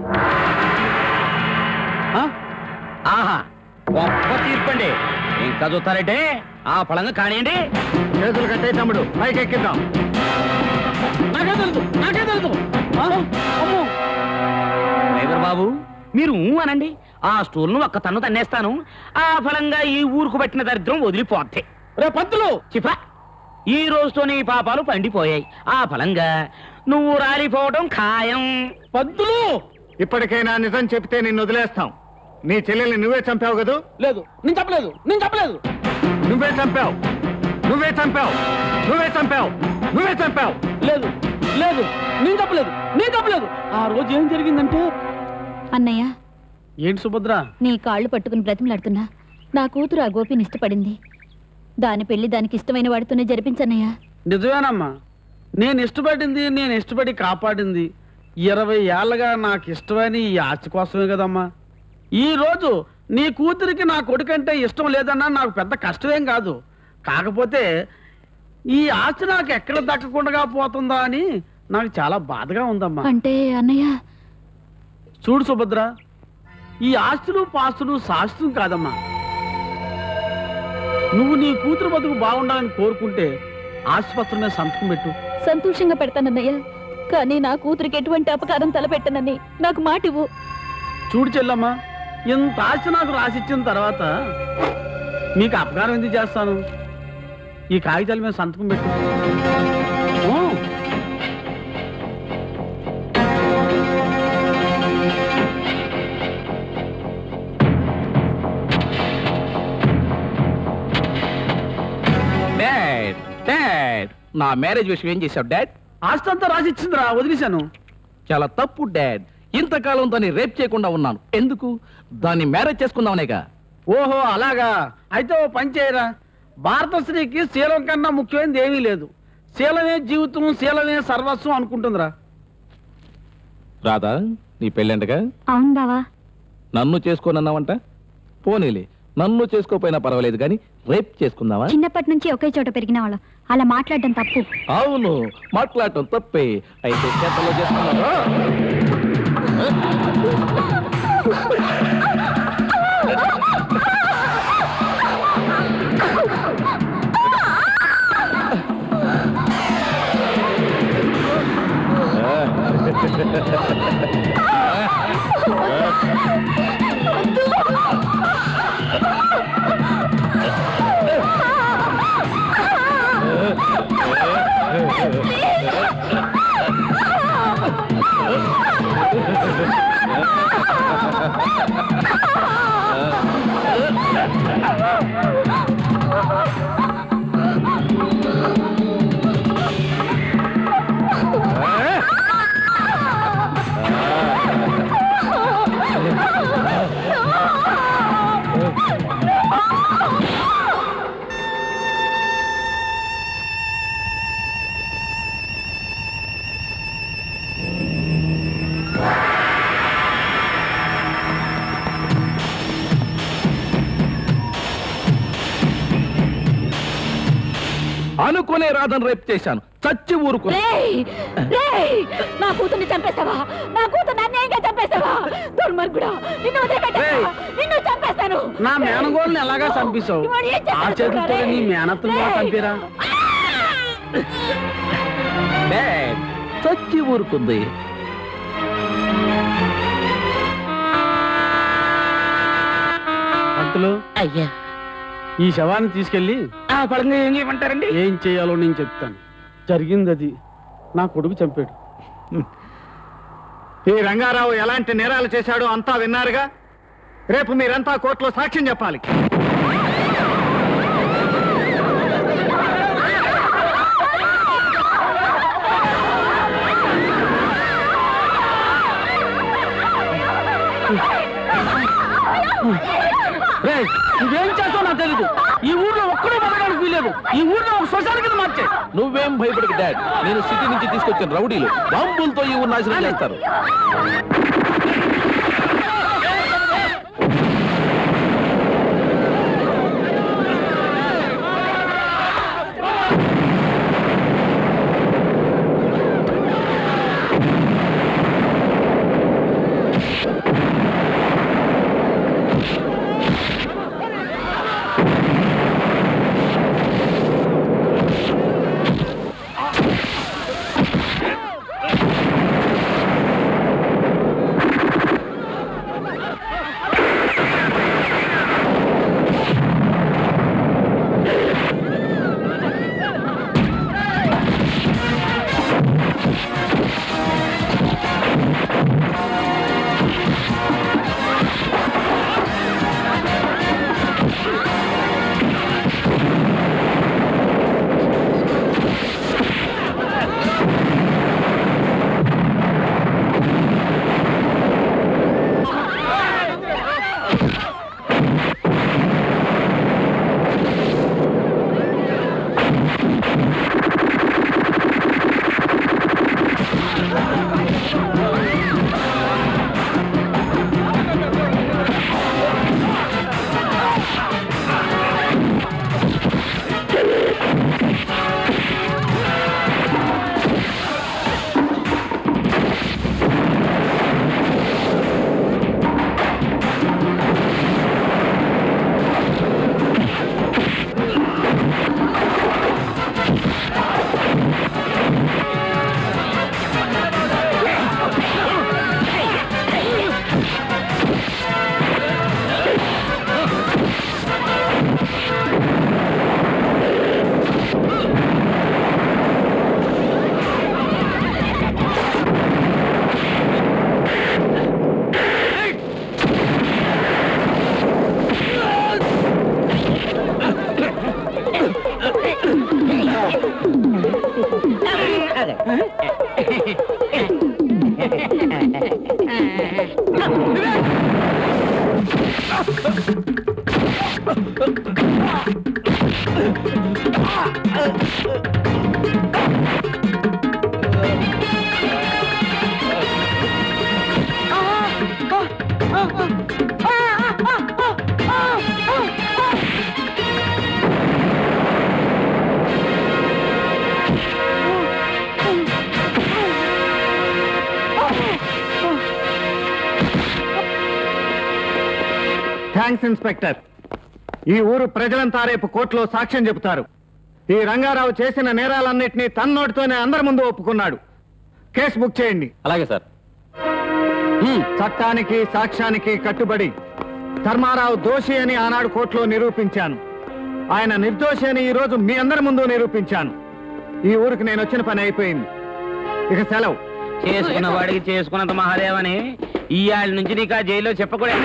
ఆహా గొప్ప తీర్పండి ఇంకా చూస్తారంటే ఆ ఫలంగా కానివ్వండి చేతులు కట్టే తమ్ముడు పైకి ఎక్కిద్దాం నాకే తెలుసు నాకే తెలుసు ఆ? అమ్మో డ్రైవర్ బాబు మీరు ఊ అనండి ఆ స్టూల్ను ఒక్క తన్ను తన్నేస్తాను ఆ ఫలంగా ఈ ఊరుకు పట్టిన దరిద్రం వదిలిపోతాయి రే పంతులు చిపా ఈ రోజుతో నీ పాపాలు పండిపోయాయి ఆ ఫలంగా నువ్వు రాలిపోవడం ఖాయం పంతులు ఇప్పటికైనా నిజం చెప్తే నిన్ను వదిలేస్తాం నీ చెల్లెల్ని నువ్వే చంపావు కదూ లేదు నేను చెప్పలేదు నేను చెప్పలేదు నువ్వే చంపావు నువ్వే చంపావు నువ్వే చంపావు నువ్వే చంపావు లేదు లేదు నేను చెప్పలేదు నేను చెప్పలేదు ఆ రోజు ఏం జరిగిందంటే అన్నయ్య ఏంటి సుభద్ర నీ కాళ్ళు పట్టుకుని బ్రతిమలాడుతున్నా నా కూతురు ఆ గోపిని ఇష్టపడింది దాని పెళ్లి దానికి ఇష్టమైన వాడితోనే జరిపించన్నయ్య నిజమేనమ్మా నేను ఇష్టపడింది నేను ఇష్టపడి కాపాడింది ఇరవై ఏళ్ళగా నాకు ఇష్టమైన ఈ ఆస్తి కోసమే కదమ్మా ఈ రోజు నీ కూతురికి నా కొడుకంటే ఇష్టం లేదన్నా నాకు పెద్ద కష్టమేం కాదు కాకపోతే ఈ ఆస్తి నాకు ఎక్కడ దక్కకుండా పోతుందా అని నాకు చాలా బాధగా ఉందమ్మా అంటే అన్నయ్య చూడు సుభద్ర ఈ ఆస్తులు పాస్తులు శాస్త్రం కాదమ్మా నువ్వు నీ కూతురు బతుకు బాగుండాలని కోరుకుంటే ఆసుపత్రి మీద సంతకం పెట్టు సంతోషంగా పెడతానన్నయ్య కానీ నా కూతురికి ఎటువంటి అపకారం తలపెట్టనని నాకు మాట ఇవ్వు చూడు చెల్లమ్మా ఇంత ఆస్తి నాకు రాసిచ్చిన తర్వాత మీకు అపకారం ఎందుకు చేస్తాను ఈ కాగితాల మీద సంతకం పెట్టు ఊ. డాడ్ డాడ్ నా మ్యారేజ్ విషయం ఏం చేశావు డాడ్ ఆస్తి అంతా రాసిచ్చిందిరా వదిలేశాను చాలా తప్పు డాడ్ ఇంతకాలం దాన్ని రేప్ చేయకుండా ఉన్నాను ఎందుకు దాన్ని మ్యారేజ్ చేసుకుందామనేగా ఓహో అలాగా అయితే ఓ పని చేయరా భారత స్త్రీకి శీలం కన్నా ముఖ్యమైనది ఏమీ లేదు శీలమే జీవితం శీలమే సర్వస్వం అనుకుంటుందిరా రాధా నీ పెళ్ళంటగా అవును బావా నన్ను చేసుకోనన్నావంట పోనీలే నన్ను చేసుకోపోయినా పర్వాలేదు కానీ రేప్ చేసుకుందావా చిన్నప్పటి నుంచి ఒకే చోట పెరిగిన వాళ్ళం అలా మాట్లాడడం తప్పు అవును మాట్లాడటం తప్పే అయితే చేతల్లో చేసుకున్నావా అనుకునే రాధను రేపు చేశాను చచ్చి ఊరుకున్నా రేయ్! రేయ్! నా కూతుర్ని చంపేస్తావా నా కూతుర్ని అన్యాయంగా చంపేస్తావా దుర్మార్గుడా నిన్ను వదిలిపెట్టా నిన్ను చంపేస్తాను నా మేనగోళ్ళని ఎలాగా చంపిస్తావు ఇవాడు ఏం ఆ చేస్తాడు చేతులతో రేయ్? నీ మేనత్తను కూడా రేయ్! చంపిరా డాడ్, చచ్చి ఊరుకుంది భక్తులు అయ్యా ఈ శవాన్ని తీసుకెళ్ళి ఆ పడంగా ఏం చేయమంటారండి ఏం చేయాలో నేను చెప్తాను జరిగింది అది నా కొడుకు చంపాడు ఈ రంగారావు ఎలాంటి నేరాలు చేశాడో అంతా విన్నారుగా రేపు మీరంతా కోర్టులో సాక్ష్యం చెప్పాలి రేయ్, నువ్వేం చేస్తావు నాకు తెలీదు ఈ ఊర్లో ఒక్కడూ బతకడానికి వీలేదు ఈ ఊర్లో ఒక శ్మశాన కింద మార్చే నువ్వేం భయపడకు డాడ్ నేను సిటీ నుంచి తీసుకొచ్చిన రౌడీలు బాంబులతో ఈ ఊరు నాశనం చేస్తారు థ్యాంక్స్ ఇన్స్పెక్టర్ ఈ ఊరు ప్రజలంతా రేపు కోర్టులో సాక్ష్యం చెబుతారు ఈ రంగారావు చేసిన నేరాలన్నింటినీ తన్నోటితోనే అందరి ముందు ఒప్పుకున్నాడు కేసు బుక్ చేయండి అలాగే సార్ చట్టానికి సాక్ష్యానికి కట్టుబడి ధర్మారావు దోషి అని ఆనాడు కోర్టులో నిరూపించాను ఆయన నిర్దోషి అని ఈ రోజు మీ అందరి ముందు నిరూపించాను ఈ ఊరికి నేను వచ్చిన పని అయిపోయింది ఇక సెలవు చేసుకున్న వాడికి చేసుకున్నంత మహాదేవని ఈ ఏళ్ళ నుంచి నీకు ఆ జైల్లో చెప్పకూడదు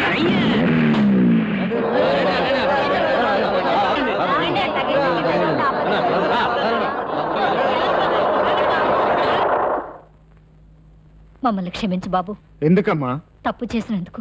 మమ్మల్ని క్షమించు బాబు ఎందుకమ్మా తప్పు చేసినందుకు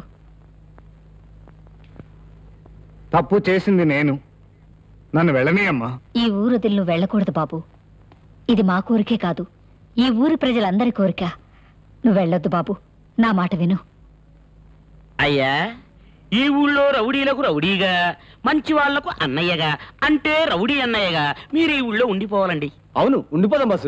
తప్పు చేసింది నేను నన్ను వెళ్ళని అమ్మా ఈ ఊరు వదిలి నువ్వు వెళ్ళకూడదు బాబు ఇది మా కోరికే కాదు ఈ ఊరి ప్రజలందరి కోరిక నువ్వు వెళ్ళొద్దు బాబు నా మాట విను అయ్యా ఈ ఊళ్ళో రౌడీలకు రౌడీగా మంచి వాళ్లకు అన్నయ్యగా అంటే రౌడీ అన్నయ్యగా మీరు ఈ ఊళ్ళో ఉండిపోవాలండి అవును ఉండిపోదాం బాసు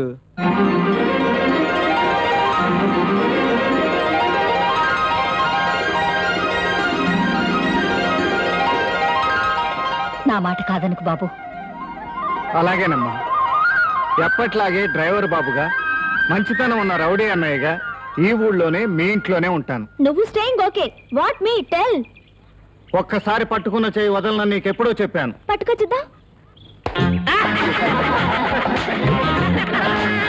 నా మాట కాదనుకు బాబు అలాగేనమ్మా ఎప్పట్లాగే డ్రైవర్ బాబుగా మంచితనం ఉన్న రౌడీ అన్నయ్యగా ఈ ఊళ్ళోనే మీ ఇంట్లోనే ఉంటాను నువ్వు staying okay what me tell ఒక్కసారి పట్టుకున్న చేయి వదలనని నీకెప్పుడో చెప్పాను పట్టుకొచ్చిద్దా